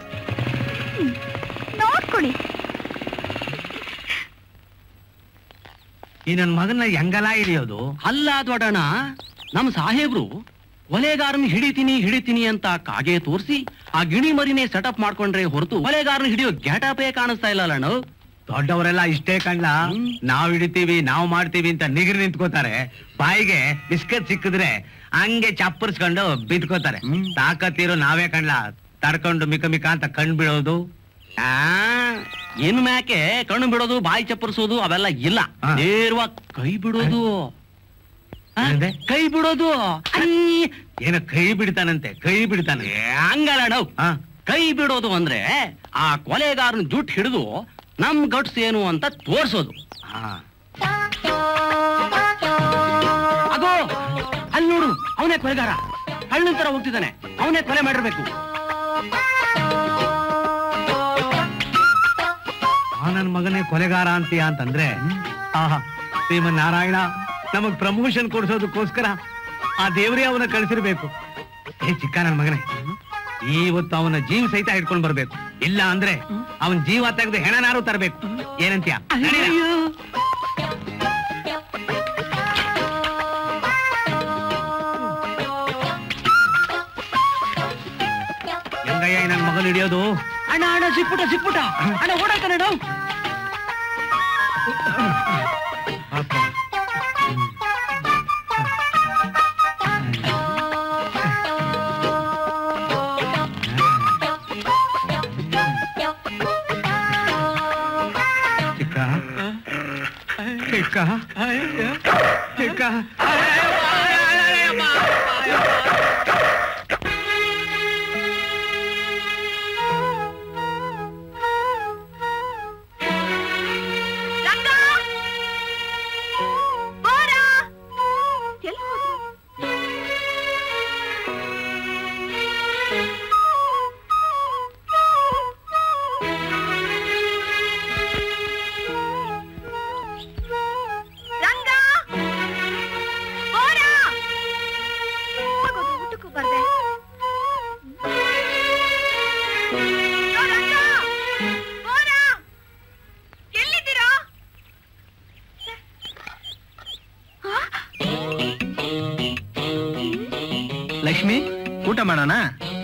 [SPEAKER 1] ನೋಡ್ಕೊಳ್ಳಿ
[SPEAKER 4] ಈ ನನ್ ಮಗನ ಹೆಂಗಲ ಹಿಡಿಯೋದು
[SPEAKER 10] ಅಲ್ಲ ದೊಡ್ಡಣ್ಣ ನಮ್ಮ ಸಾಹೇಬ್ರು ಕೊಲೆಗಾರನ್ ಹಿಡಿತೀನಿ ಹಿಡಿತೀನಿ ಅಂತ ಕಾಗೆ ತೋರಿಸಿ ಆ ಗಿಣಿ ಮರಿನೇ ಸೆಟಪ್ ಮಾಡ್ಕೊಂಡ್ರೆ ಹೊರತು ಕೊಲೆಗಾರನ್ ಹಿಡಿಯೋ ಗ್ಯಾಟಪೇ ಕಾಣಿಸ್ತಾ ಇಲ್ಲ ಅಣ್ಣ
[SPEAKER 4] ದೊಡ್ಡವರೆಲ್ಲ ಇಷ್ಟೇ ಕಣ್ಲ ನಾವ್ ಹಿಡಿತೀವಿ ನಾವ್ ಮಾಡ್ತೀವಿ ಅಂತ ನಿಗರ್ ನಿಂತ್ಕೋತಾರೆ ಬಾಯಿಗೆ ಬಿಸ್ಕೆಟ್ ಸಿಕ್ಕಿದ್ರೆ ಹಂಗೆ ಚಪ್ಪರ್ಸ್ಕೊಂಡು ಬಿದ್ಕೋತಾರೆ ತಾಕತ್ತಿರೋ ನಾವೇ ಕಣ್ಲ ತಡ್ಕೊಂಡು ಮಿಕ ಮಿಕ ಅಂತ ಕಣ್ ಬಿಡೋದು
[SPEAKER 10] ಆ ಇನ್ ಮ್ಯಾಕೆ ಕಣ್ಣು ಬಿಡೋದು ಬಾಯಿ ಚಪ್ಪರಿಸೋದು ಅವೆಲ್ಲ ಇಲ್ಲ
[SPEAKER 4] ಹಾ.
[SPEAKER 10] ನೇರವಾಗಿ ಕೈ ಬಿಡೋದು ಆ,
[SPEAKER 4] ಏನಂದೆ?
[SPEAKER 10] ಕೈ ಬಿಡೋದು ಐ,
[SPEAKER 4] ಏನ ಕೈ ಬಿಡ್ತಾನಂತೆ ಕೈ ಬಿಡ್ತಾನೆ
[SPEAKER 10] ಏ, ಹಂಗಲ್ಲ ನಾವು
[SPEAKER 4] ಹಾ.
[SPEAKER 10] ಕೈ ಬಿಡೋದು ಅಂದ್ರೆ ಆ ಕೊಲೆಗಾರನ ಜುಟ್ ಹಿಡಿದು ನಮ್ ಗಟ್ಸ್ ಏನು ಅಂತ ತೋರ್ಸೋದು
[SPEAKER 4] ಹಾ.
[SPEAKER 10] ಆಗೋ ಅಲ್ಲಿ ನೋಡು ಅವನೇ ಕೊಲೆಗಾರ ಕಳ್ಳನ ತರ ಹೋಗ್ತಿದ್ದಾನೆ ಅವನೇ ಕೊಲೆ ಮಾಡಿರ್ಬೇಕು
[SPEAKER 4] ಆ ನನ್ ಮಗನೇ ಕೊಲೆಗಾರ ಅಂತೀಯ ಅಂತಂದ್ರೆ ಆಹಾ ಶ್ರೀಮನ್ ನಾರಾಯಣ ನಮಗ್ ಪ್ರಮೋಷನ್ ಕೊಡ್ಸೋದಕ್ಕೋಸ್ಕರ ಆ ದೇವರೇ ಅವನ ಕಳಿಸಿರ್ಬೇಕು ಏ ಚಿಕ್ಕ ನನ್ ಮಗನೇ ಇವತ್ತು ಅವನ ಜೀವ ಸಹಿತ ಹಿಡ್ಕೊಂಡ್ ಬರ್ಬೇಕು ಇಲ್ಲ ಅಂದ್ರೆ ಅವನ್ ಜೀವ ತೆಗೆದು ಹೆಣನಾರು ತರಬೇಕು ಏನಂತ್ಯ ನಡೀರ. ಹೆಂಗಯ್ಯ ಈ ನನ್ ಮಗನ್ ಹಿಡಿಯೋದು
[SPEAKER 10] ಅಣ್ಣ ಅಣ್ಣ ಸಿಕ್ಬಿಟ ಸಿಕ್ಬಿಟ ಅಣ್ಣ ಓಡಾಡ್ತಾನೆ ನಾವು
[SPEAKER 4] ಚಿಕ್ಕ ಚಿಕ್ಕ ಚಿಕ್ಕ
[SPEAKER 1] ರಂಗ ಬೋರ ಎಲ್ಲಿ ಹೋದ್ರು? ರಂಗ ಬೋರ
[SPEAKER 3] ಮಾಡೋಣ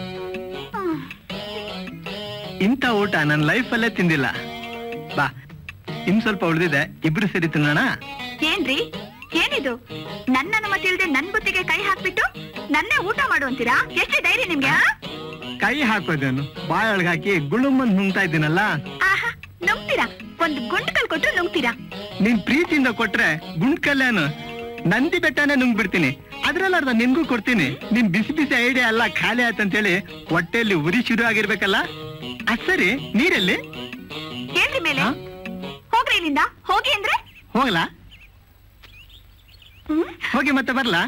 [SPEAKER 3] ಇಂಥ ಊಟ ನನ್ನ ಲೈಫಲ್ಲೇ ತಿಂದಿಲ್ಲ ಬಾ ಇನ್ ಸ್ವಲ್ಪ ಉಳಿದಿದೆ ಇಬ್ರು ಸೇರಿ ತಿನ್ನೋಣ
[SPEAKER 1] ಏನ್ರಿ ಏನಿದು ನನ್ನ ಅನುಮತಿ ಇಲ್ದೆ ನನ್ ಬುತ್ತಿಗೆ ಕೈ ಹಾಕ್ಬಿಟ್ಟು ನನ್ನೇ ಊಟ ಮಾಡು ಅಂತೀರಾ ಎಷ್ಟು ಧೈರ್ಯ ನಿಮ್ಗೆ ಆ?
[SPEAKER 3] ಕೈ ಹಾಕೋದೇನು ಬಾಯೊಳಗೆ ಹಾಕಿ ಗುಳುಮಂದ್ ನುಂಗ್ತಾ ಇದ್ದೀನಲ್ಲ
[SPEAKER 1] ಆಹಾ ನುಂಗ್ತೀರಾ ಒಂದ್ ಗುಂಡ್ ಕಲ್ ಕೊಟ್ಟು ನುಂಗ್ತೀರಾ
[SPEAKER 3] ನೀನ್ ಪ್ರೀತಿಯಿಂದ ಕೊಟ್ರೆ ಗುಂಡ್ಕಲ್ಯಾನು ನಂದಿ ಬೆಟ್ಟನೇ ನುಂಗ್ಬಿಡ್ತೀನಿ ಅದ್ರಲ್ಲಾರ್ದ ನಿನ್ಗೂ ಕೊಡ್ತೀನಿ ನಿನ್ ಬಿಸಿ ಬಿಸಿ ಐಡಿಯಾ ಎಲ್ಲ ಖಾಲಿ ಆಯ್ತಂತೇಳಿ ಹೊಟ್ಟೆಯಲ್ಲಿ ಉರಿ ಶುರು ಆಗಿರ್ಬೇಕಲ್ಲ ಅದ್ ಸರಿ ನೀರೆಲ್ಲಿ
[SPEAKER 1] ಏನ್ರಿ ಮೇಲೆ
[SPEAKER 3] ಹಾ?
[SPEAKER 1] ಹೋಗ್ರಿ ಇಲ್ಲಿಂದ ಹೋಗಿ ಅಂದ್ರೆ
[SPEAKER 3] ಹೋಗ್ಲಾ
[SPEAKER 1] ಹ್ಮ್
[SPEAKER 3] ಹೋಗಿ ಮತ್ತೆ ಬರ್ಲಾ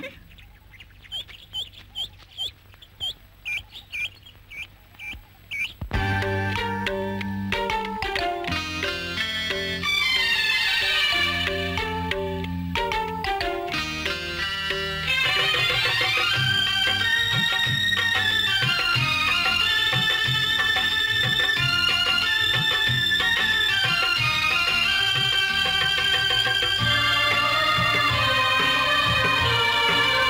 [SPEAKER 1] ಆ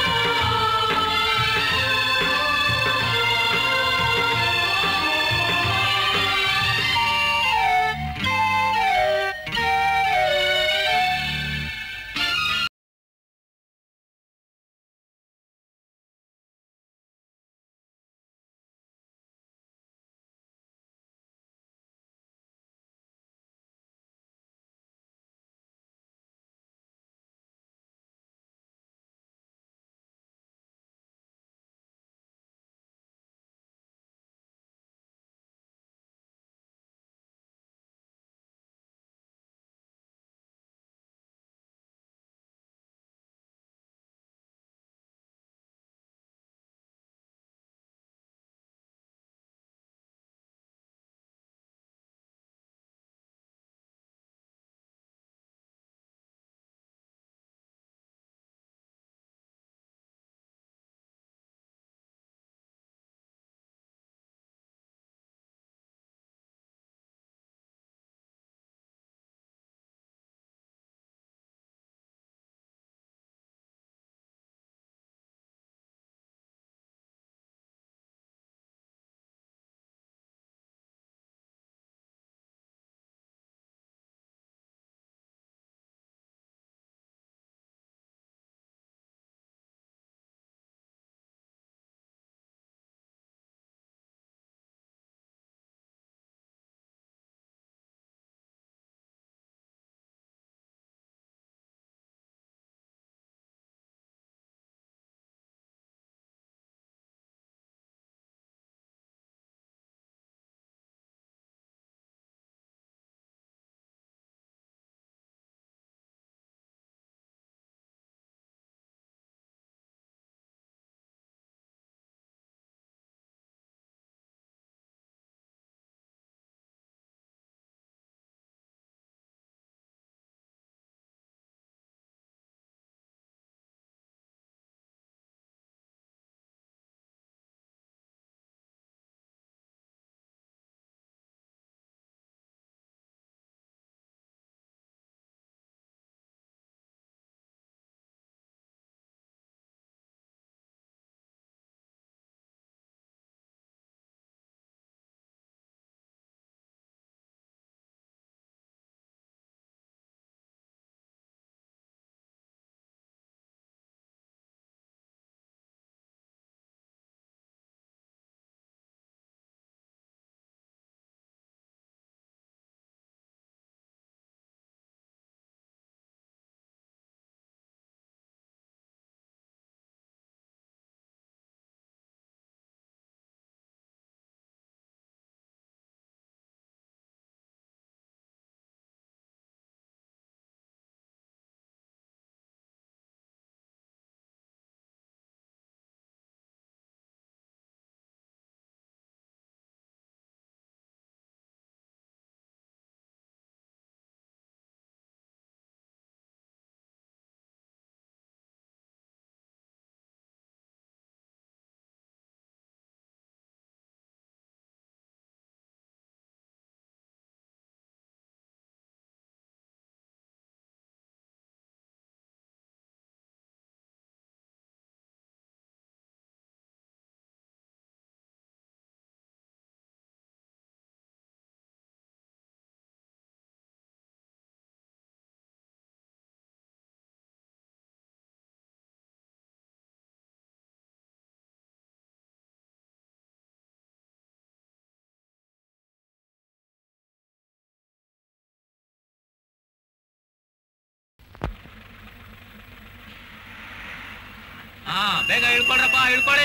[SPEAKER 6] ಹಾ ಬೇಗ ಇಳ್ಕೊಳ್ರಪ್ಪ ಇಳ್ಕೊಳ್ಳಿ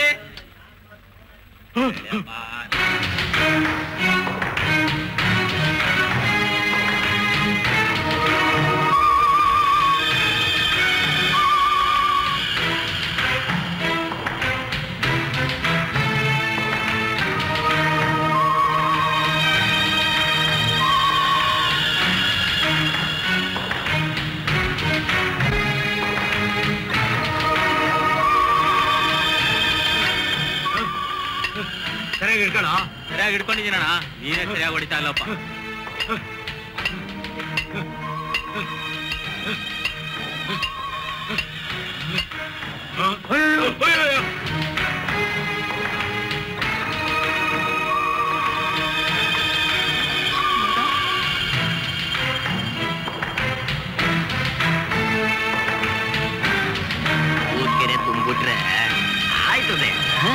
[SPEAKER 6] ಸರಿಯಾಗಿ ಹಿಡ್ಕೊಳ್ಳ ಸರಿಯಾಗಿ ಹಿಡ್ಕೊಂಡಿದ್ದೀನಣ್ಣ ನೀನೇ ಸರಿಯಾಗಿ ಹೊಡಿತಾ ಇಲ್ಲಪ್ಪ
[SPEAKER 9] ಊದ್ಕೆರೆ ತುಂಬಿಟ್ರೆ ಆಯ್ತದೆ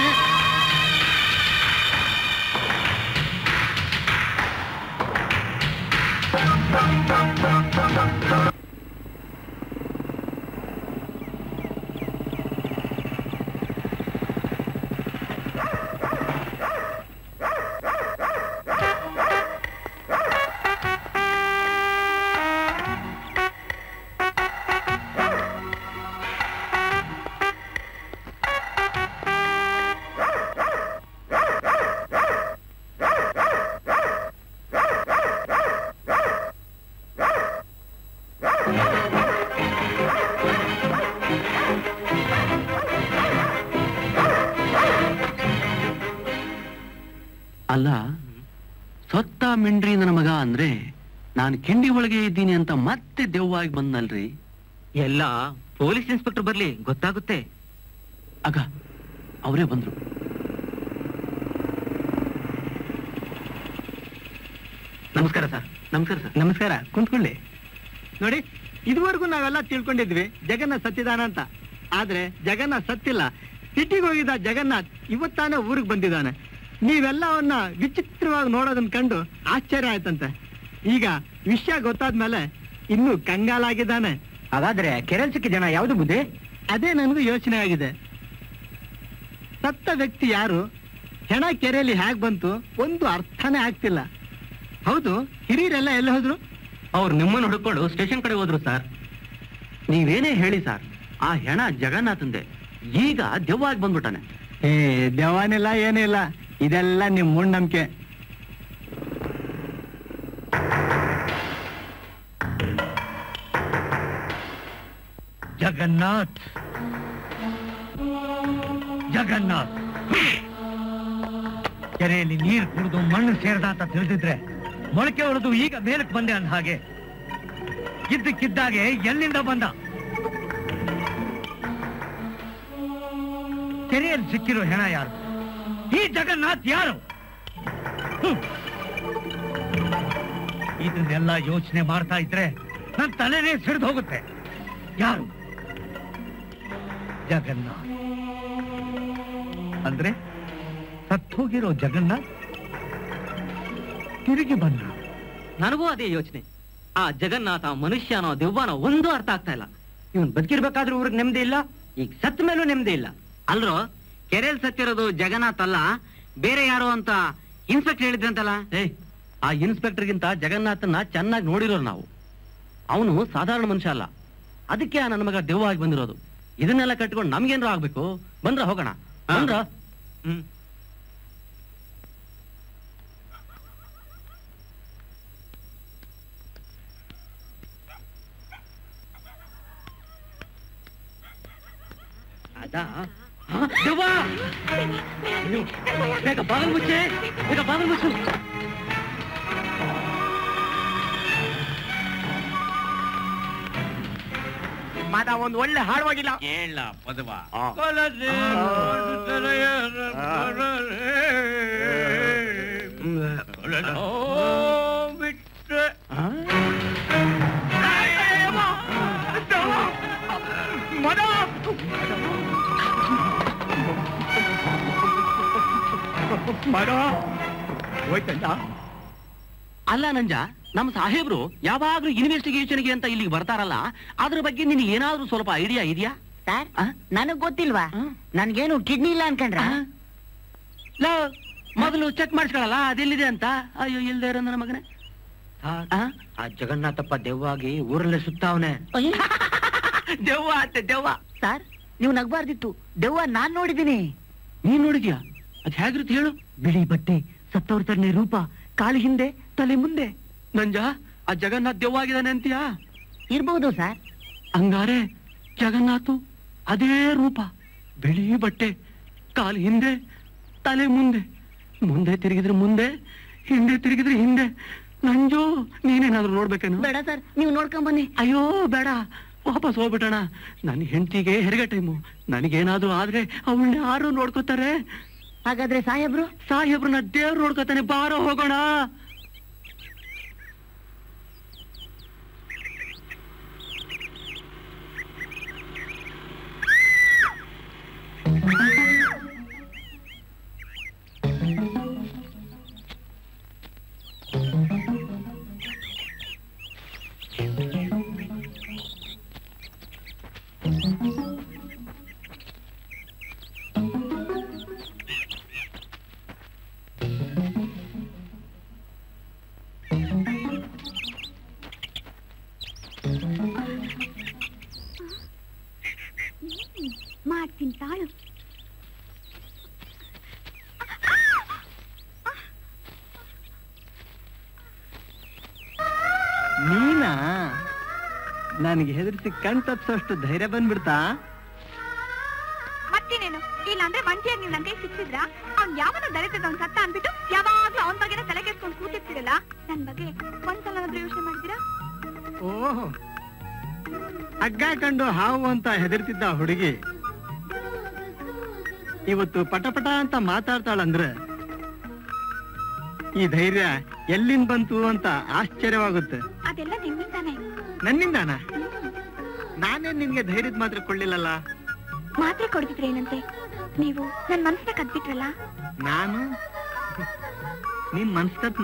[SPEAKER 10] ಅಲ್ಲ ಸೊತ್ತ ಮಿಂಡ್ರಿ ನನ್ನ ಮಗ ಅಂದ್ರೆ ನಾನು ಕಿಂಡಿ ಒಳಗೆ ಇದ್ದೀನಿ ಅಂತ ಮತ್ತೆ ದೆವ್ವಾಗಿ ಬಂದ್ನಲ್ರಿ
[SPEAKER 6] ಎಲ್ಲ ಪೊಲೀಸ್ ಇನ್ಸ್ಪೆಕ್ಟರ್ ಬರ್ಲಿ ಗೊತ್ತಾಗುತ್ತೆ
[SPEAKER 10] ಆಗ ಅವರೇ ಬಂದ್ರು ನಮಸ್ಕಾರ ಸರ್ ನಮಸ್ಕಾರ ಸರ್
[SPEAKER 3] ನಮಸ್ಕಾರ ಕುಂತ್ಕೊಳ್ಳಿ ನೋಡಿ ಇದುವರೆಗೂ ನಾವೆಲ್ಲ ತಿಳ್ಕೊಂಡಿದ್ವಿ ಜಗನ್ನಾಥ್ ಸತ್ತಿದಾನ ಅಂತ ಆದ್ರೆ ಜಗನ್ನಾಥ್ ಸತ್ತಿಲ್ಲ ಸಿಟಿಗೆ ಹೋಗಿದ್ದ ಜಗನ್ನಾಥ್ ಇವತ್ತಾನೆ ಊರಿಗೆ ಬಂದಿದ್ದಾನೆ ನೀವೆಲ್ಲ ಅವನ್ನ ವಿಚಿತ್ರವಾಗಿ ನೋಡೋದನ್ನ ಕಂಡು ಆಶ್ಚರ್ಯ ಆಯ್ತಂತೆ ಈಗ ವಿಷಯ ಗೊತ್ತಾದ್ಮೇಲೆ ಇನ್ನೂ ಕಂಗಾಲಾಗಿದ್ದಾನೆ
[SPEAKER 6] ಹಾಗಾದ್ರೆ ಕೆರೆಲ್ ಸಿಕ್ಕ ಜನ ಯಾವ್ದು ಬುದ್ಧಿ
[SPEAKER 3] ಅದೇ ನನಗೂ ಯೋಚನೆ ಆಗಿದೆ ಸತ್ತ ವ್ಯಕ್ತಿ ಯಾರು ಹೆಣ ಕೆರೆಯಲ್ಲಿ ಹೇಗ್ ಬಂತು ಒಂದು ಅರ್ಥನೇ ಆಗ್ತಿಲ್ಲ ಹೌದು ಹಿರಿಯರೆಲ್ಲ ಎಲ್ಲಿ ಹೋದ್ರು
[SPEAKER 10] ಅವ್ರು ನಿಮ್ಮನ್ನು ಹುಡ್ಕೊಂಡು ಸ್ಟೇಷನ್ ಕಡೆ ಹೋದ್ರು ಸರ್ ನೀವೇನೇ ಹೇಳಿ ಸರ್ ಆ ಹೆಣ ಜಗನ್ನಾಥಂದೆ ಈಗ ದೆವ್ವಾಗಿ ಬಂದ್ಬಿಟ್ಟಾನೆ
[SPEAKER 3] ಏ ದೆವಾನಿಲ್ಲ ಏನಿಲ್ಲ ಇದೆಲ್ಲ ನಿಮ್ ಮೂಢನಂಬಿಕೆ
[SPEAKER 4] ಜಗನ್ನಾಥ್ ಜಗನ್ನಾಥ್ ಕೆರೆಯಲ್ಲಿ ನೀರು ಕುಡಿದು ಮಣ್ಣು ಸೇರಿದ ಅಂತ ತಿಳಿದಿದ್ರೆ ಮೊಳಕೆ ಹೊಡೆದು ಈಗ ಮೇಲಕ್ಕೆ ಬಂದೆ ಅಂದ ಹಾಗೆ ಇದ್ದಕ್ಕಿದ್ದಾಗೆ ಎಲ್ಲಿಂದ ಬಂದ ಕೆರೆಯಲ್ಲಿ ಸಿಕ್ಕಿರೋ ಹೆಣ ಯಾರು ಈ ಜಗನ್ನಾಥ್ ಯಾರು ಹ್ಮ್. ಇದನ್ನೆಲ್ಲ ಯೋಚನೆ ಮಾಡ್ತಾ ಇದ್ರೆ ನನ್ನ ತಲೆನೇ ಸಿಡಿದು ಹೋಗುತ್ತೆ ಯಾರು ಜಗನ್ನಾಥ್ ಅಂದ್ರೆ ಸತ್ತೋಗಿರೋ ಜಗನ್ನಾಥ್ ತಿರುಗಿ ಬಂದ
[SPEAKER 10] ನನಗೂ ಅದೇ ಯೋಚನೆ ಆ ಜಗನ್ನಾಥ ಮನುಷ್ಯನೋ ದೆವ್ವನೋ ಒಂದು ಅರ್ಥ ಆಗ್ತಾ ಇಲ್ಲ ಇವನ್ ಬದುಕಿರ್ಬೇಕಾದ್ರೂ ಊರಿಗೆ ನೆಮ್ಮದಿ ಇಲ್ಲ ಈಗ ಸತ್ತ ಮೇಲೂ ನೆಮ್ಮದಿ ಇಲ್ಲ ಅಲ್ರೋ ಕೆರೆಯಲ್ಲಿ ಸತ್ತಿರೋದು ಜಗನ್ನಾಥ್ ಅಲ್ಲ ಬೇರೆ ಯಾರೋ ಅಂತ ಇನ್ಸ್ಪೆಕ್ಟರ್ ಹೇಳಿದ್ರಂತಲ್ಲ ಏಯ್ ಆ ಇನ್ಸ್ಪೆಕ್ಟರ್ಗಿಂತ ಜಗನ್ನಾಥನ್ನ ಚೆನ್ನಾಗಿ ನೋಡಿರೋರು ನಾವು ಅವನು ಸಾಧಾರಣ ಮನುಷ್ಯ ಅಲ್ಲ ಅದಕ್ಕೆ ಆ ನನ್ನ ಮಗ ದೆವ್ವ ಆಗಿ ಬಂದಿರೋದು ಇದನ್ನೆಲ್ಲ ಕಟ್ಕೊಂಡು ನಮ್ಗೇನ್ರ ಆಗ್ಬೇಕು ಬಂದ್ರ ಹೋಗೋಣ ಬಂದ್ರ ಹ್ಮ್ ಅದಾ ಆ, ದೆವ್ವ! ಅಯ್ಯೋ, ಬೇಗ ಬಾಗಿಲು ಮುಚ್ಚೆ ಬೇಗ ಬಾಗಿಲು ಮುಚ್ಚು
[SPEAKER 9] ಮಾದ ಒಂದ್ ಒಳ್ಳೆ ಹಾಡುವಾಗಿಲ್ಲ
[SPEAKER 6] ಹೇಳ ಪದವ
[SPEAKER 10] ಅಲ್ಲ ನಂಜ ನಮ್ಮ ಸಾಹೇಬ್ರು ಯಾವಾಗ್ಲೂ ಇನ್ವೆಸ್ಟಿಗೇಷನ್ಗೆ ಅಂತ ಇಲ್ಲಿಗೆ ಬರ್ತಾರಲ್ಲ ಅದ್ರ ಬಗ್ಗೆ ನಿನಗೆ ಏನಾದ್ರೂ ಸ್ವಲ್ಪ ಐಡಿಯಾ ಇದೆಯಾ
[SPEAKER 11] ಸರ್ ನನಗ್ ಗೊತ್ತಿಲ್ವಾ ನನ್ಗೇನು ಕಿಡ್ನಿ ಇಲ್ಲ ಅನ್ಕಂಡ್ರ
[SPEAKER 10] ಲೋ ಮೊದಲು ಚೆಕ್ ಮಾಡಿಸ್ಕೊಳಲ್ಲ ಅದೆಲ್ಲಿದೆ ಅಂತ ಅಯ್ಯೋ ಇಲ್ದೇ ಇರೋ ನನ್ನ ಮಗನೇ ಆ ಜಗನ್ನಾಥಪ್ಪ ದೆವ್ವಾಗಿ ಊರಲ್ಲೇ ಸುತ್ತಾವನೆ ದೆವ್ವ ಅಂತೆ ದೆವ್ವ
[SPEAKER 11] ಸರ್ ನೀವು ನಗ್ಬಾರ್ದಿತ್ತು ದೆವ್ವ ನಾನ್ ನೋಡಿದೀನಿ
[SPEAKER 10] ನೀನ್ ನೋಡಿದ್ಯಾ ಅದ್ ಹೇಗಿರುತ್ತೆ ಹೇಳು ಬಿಳಿ ಬಟ್ಟೆ ಸತ್ತವ್ರ ತರನೇ ರೂಪ ಕಾಲಿ ಹಿಂದೆ ತಲೆ ಮುಂದೆ ನಂಜ ಆ ಜಗನ್ನಾಥ್ ದೆವ್ವ ಆಗಿದಾನೆ ಅಂತೀಯಾ
[SPEAKER 11] ಇರ್ಬಹುದು ಸರ್
[SPEAKER 10] ಹಂಗಾರೆ ಜಗನ್ನಾಥು ಅದೇ ರೂಪ ಬಿಳಿ ಬಟ್ಟೆ ಕಾಲು ಹಿಂದೆ ತಲೆ ಮುಂದೆ ಮುಂದೆ ತಿರುಗಿದ್ರೆ ಮುಂದೆ ಹಿಂದೆ ತಿರುಗಿದ್ರೆ ಹಿಂದೆ ನಂಜು ನೀನೇನಾದ್ರೂ ನೋಡ್ಬೇಕೇನು
[SPEAKER 11] ಬೇಡ ಸರ್ ನೀವು ನೋಡ್ಕೊಂಡ್ ಬನ್ನಿ
[SPEAKER 10] ಅಯ್ಯೋ ಬೇಡ ವಾಪಸ್ ಹೋಗ್ಬಿಟ್ಟಣ ನನ್ನ ಹೆಂಡತಿಗೆ ಹೆರಿಗೆ ಟೈಮು ನನಗೇನಾದ್ರೂ ಆದ್ರೆ ಅವಳನ್ನ ಯಾರು ನೋಡ್ಕೋತಾರೆ
[SPEAKER 11] ಹಾಗಾದ್ರೆ ಸಾಹೇಬ್ರು
[SPEAKER 10] ಸಾಹೇಬ್ರನ್ನ ದೇವ್ರು ನೋಡ್ಕೋತಾನೆ ಬಾರೋ ಹೋಗೋಣ
[SPEAKER 1] ಮಾಡ್ತೀನಿ ತಾಳು
[SPEAKER 10] ನೀನಾ ನನಗೆ ಹೆದರ್ಸಿ ಕಣ್ ತಪ್ಸೋಷ್ಟು ಧೈರ್ಯ ಬಂದ್ಬಿಡ್ತಾ
[SPEAKER 1] ಮತ್ತೇನೇನು ಇಲ್ಲ ಅಂದ್ರೆ ಮಂಚಿಯಾಗಿ ನೀವು ನನ್ ಕೈ ಸಿಕ್ಕಿದ್ರ ಅವ್ನ್ ಯಾವನ ದರಿದ್ರದ ಅವ್ನ್ ಸತ್ತ ಅನ್ಬಿಟ್ಟು ಯಾವಾಗ್ಲೂ ಅವನ್ ಬಗ್ಗೆನೇ ತಲೆ ಕೆಡ್ಸ್ಕೊಂಡು ಕೂತಿರ್ತೀರಲ್ಲ ನನ್ ಬಗ್ಗೆ ಒಂದ್ಸಲ ಯೋಚನೆ ಮಾಡಿದ್ದೀರಾ
[SPEAKER 10] ಓಹ್ ಹಗ್ಗ ಕಂಡು ಹಾವು ಅಂತ ಹೆದರ್ತಿದ್ದ ಹುಡುಗಿ ಇವತ್ತು ಪಟಪಟ ಅಂತ ಮಾತಾಡ್ತಾಳಂದ್ರೆ ಈ ಧೈರ್ಯ ಎಲ್ಲಿಂದ ಬಂತು ಅಂತ ಆಶ್ಚರ್ಯವಾಗುತ್ತೆ
[SPEAKER 1] ಅದೆಲ್ಲ ನಿಮ್ಮಿಂದಾನೆ
[SPEAKER 10] ನನ್ನಿಂದಾನ ನಾನೇ ನಿನ್ಗೆ ಧೈರ್ಯದ ಮಾತ್ರ ಕೊಳ್ಳಿಲ್ಲಲ್ಲ
[SPEAKER 1] ಮಾತ್ರೆ ಕೊಡ್ತಿದ್ರೆ ಏನಂತೆ ನೀವು ನನ್ ಮನ್ಸನ್ನ ಕದ್ಬಿಟ್ರಲ್ಲ
[SPEAKER 10] ನಾನು ನಿನ್ ಮನ್ಸ್ತತ್ನ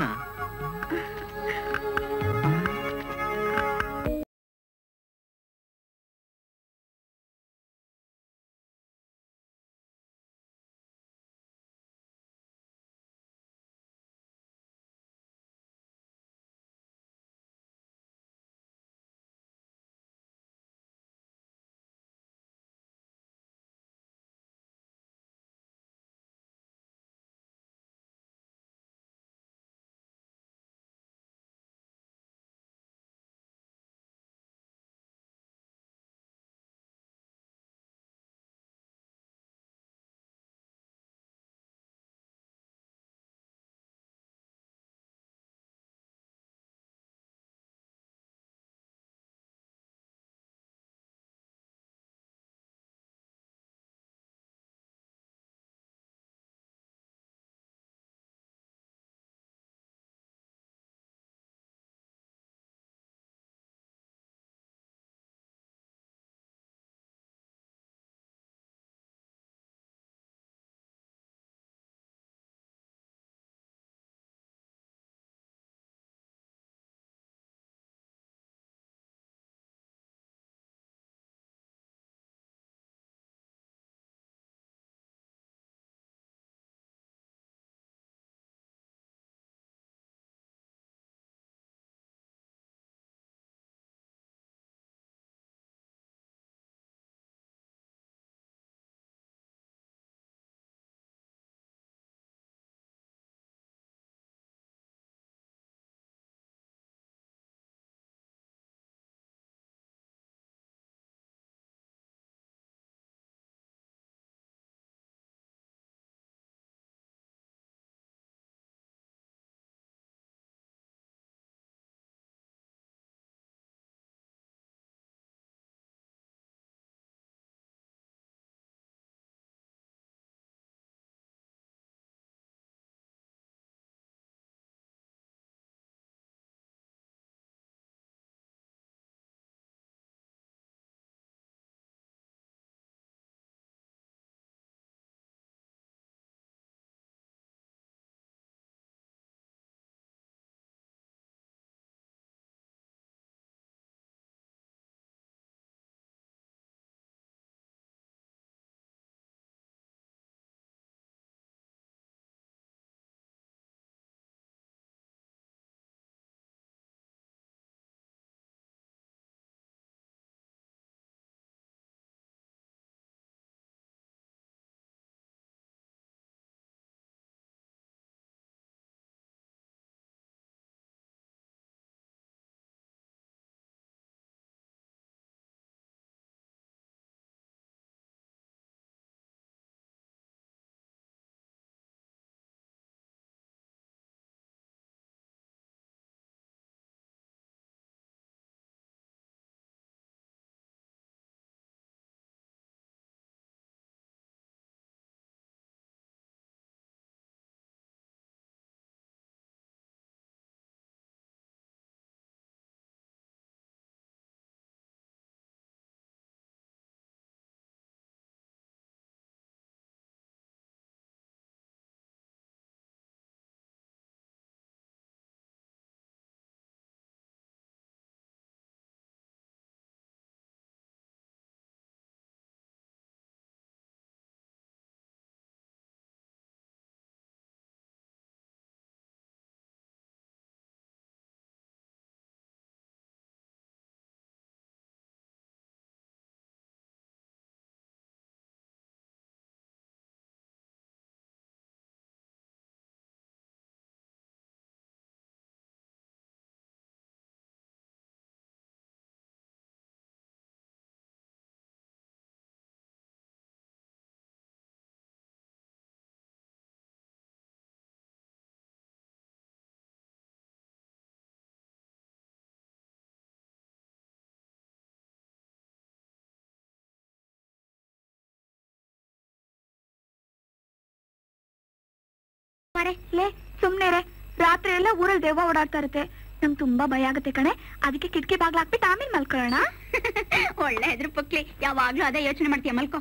[SPEAKER 12] ಮರೆ ಲೇ ಸುಮ್ನೆ ರೇ ರಾತ್ರಿ ಎಲ್ಲ ಊರಲ್ಲಿ ದೆವ್ವ ಓಡಾಡ್ತಾ ಇರುತ್ತೆ ನಮ್ಗೆ ತುಂಬಾ ಭಯ ಆಗುತ್ತೆ ಕಣೆ ಅದಕ್ಕೆ ಕಿಟಕಿ ಬಾಗ್ಲ ಹಾಕ್ಬಿಟ್ಟು ಆಮೇಲೆ ಮಲ್ಕೊಳ್ಳೋಣ
[SPEAKER 1] ಒಳ್ಳೆ ಹೆದ್ರ ಪಕ್ಲಿ ಯಾವಾಗ್ಲೂ ಅದೇ ಯೋಚನೆ ಮಾಡ್ತೀಯ ಮಲ್ಕೋ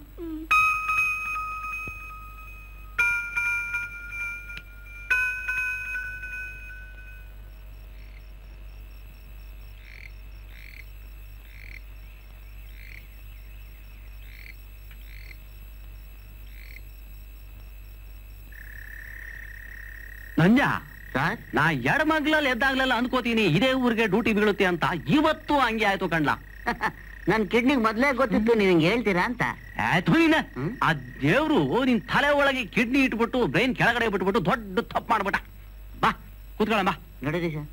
[SPEAKER 10] ನಂಜ ನಾ ಎಡ ಮಗ್ಲಲ್ಲಿ ಎದ್ದಾಗ್ಲೆಲ್ಲ ಅನ್ಕೋತೀನಿ ಇದೇ ಊರಿಗೆ ಡ್ಯೂಟಿ ಬೀಳುತ್ತೆ ಅಂತ ಇವತ್ತು ಹಂಗೆ ಆಯ್ತು ಕಣ್ಲ
[SPEAKER 11] ನನ್ ಕಿಡ್ನಿಗ್ ಮೊದ್ಲೇ ಗೊತ್ತಿತ್ತು ನೀವ್ ಹಿಂಗ್ ಹೇಳ್ತೀರಾ ಅಂತ
[SPEAKER 10] ಆಯ್ತು ನೀನ ಆ ದೇವ್ರು ನಿನ್ ತಲೆ ಒಳಗೆ ಕಿಡ್ನಿ ಇಟ್ಬಿಟ್ಟು ಬ್ರೈನ್ ಕೆಳಗಡೆ ಬಿಟ್ಬಿಟ್ಟು ದೊಡ್ಡ ತಪ್ಪು ಮಾಡ್ಬಿಟ್ಟ ಬಾ ಕೂತ್ಕೊಳ್ಳ ಬಾ
[SPEAKER 11] ನೋಡಿರಿ ಸರ್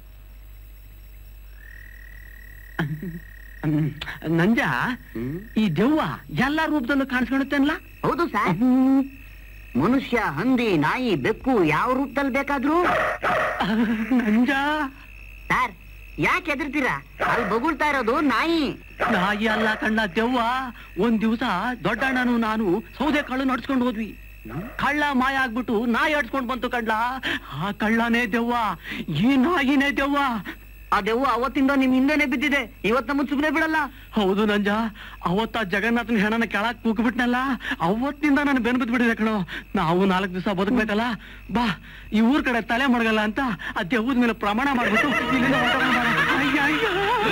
[SPEAKER 10] ನಂಜ ಈ ದೆವ್ವ ಎಲ್ಲಾ ರೂಪದಲ್ಲೂ ಕಾಣಿಸ್ಕೊಳುತ್ತೆ ಅನ್ಲ
[SPEAKER 11] ಹೌದು ಸರ್ ಮನುಷ್ಯ ಹಂದಿ ನಾಯಿ ಬೆಕ್ಕು ಯಾವ ರೂಪದಲ್ಲಿ ಬೇಕಾದ್ರೂ
[SPEAKER 10] ನಂಜ
[SPEAKER 11] ಸರ್ ಯಾಕೆ ಹೆದರ್ತೀರಾ ಅಲ್ಲಿ ಬಗುಳ್ತಾ ಇರೋದು ನಾಯಿ
[SPEAKER 10] ನಾಯಿ ಅಲ್ಲ ಕಣ್ಣ ದೆವ್ವ ಒಂದ್ ದಿವ್ಸ ದೊಡ್ಡಣ್ಣನು ನಾನು ಸೌದೆ ಕಳ್ಳು ನಡ್ಸ್ಕೊಂಡು ಹೋದ್ವಿ ಕಳ್ಳ ಮಾಯ ಆಗ್ಬಿಟ್ಟು ನಾಯಿ ಆಡ್ಸ್ಕೊಂಡ್ ಬಂತು ಕಳ್ಳ ಆ ಕಳ್ಳನೇ ದೆವ್ವ ಈ ನಾಯಿನೇ ದೆವ್ವ
[SPEAKER 11] ಆ ದೆವ್ವ ಅವತ್ತಿಂದ ನಿಮ್ ಹಿಂದೆನೆ ಬಿದ್ದಿದೆ ಇವತ್ ನಮ್ಮನ್ ಸುಮ್ನೆ ಬಿಡಲ್ಲ
[SPEAKER 10] ಹೌದು ನಂಜ ಅವತ್ತ ಜಗನ್ನಾಥನ ಹೆಣನ ಕೆಳಕ್ ಕೂಗ್ಬಿಟ್ನಲ್ಲ ಅವತ್ತಿಂದ ನಾನು ಬೆನ್ ಬಿದ್ಬಿಟ್ಟಿದೆ ಕಣೋ ನಾವು ನಾಲ್ಕು ದಿವಸ ಬದುಕ್ಬೇಕಲ್ಲ ಬಾ ಈ ಊರ್ ಕಡೆ ತಲೆ ಮಡಗಲ್ಲ ಅಂತ ಆ ದೆವ್ವದ ಮೇಲೆ ಪ್ರಮಾಣ ಮಾಡ್ಬಿಟ್ಟು ಇಲ್ಲಿಂದ ಹೊರ್ಟೋಗೋಣ ಬಾರ. ಅಯ್ಯ, ಅಯ್ಯ.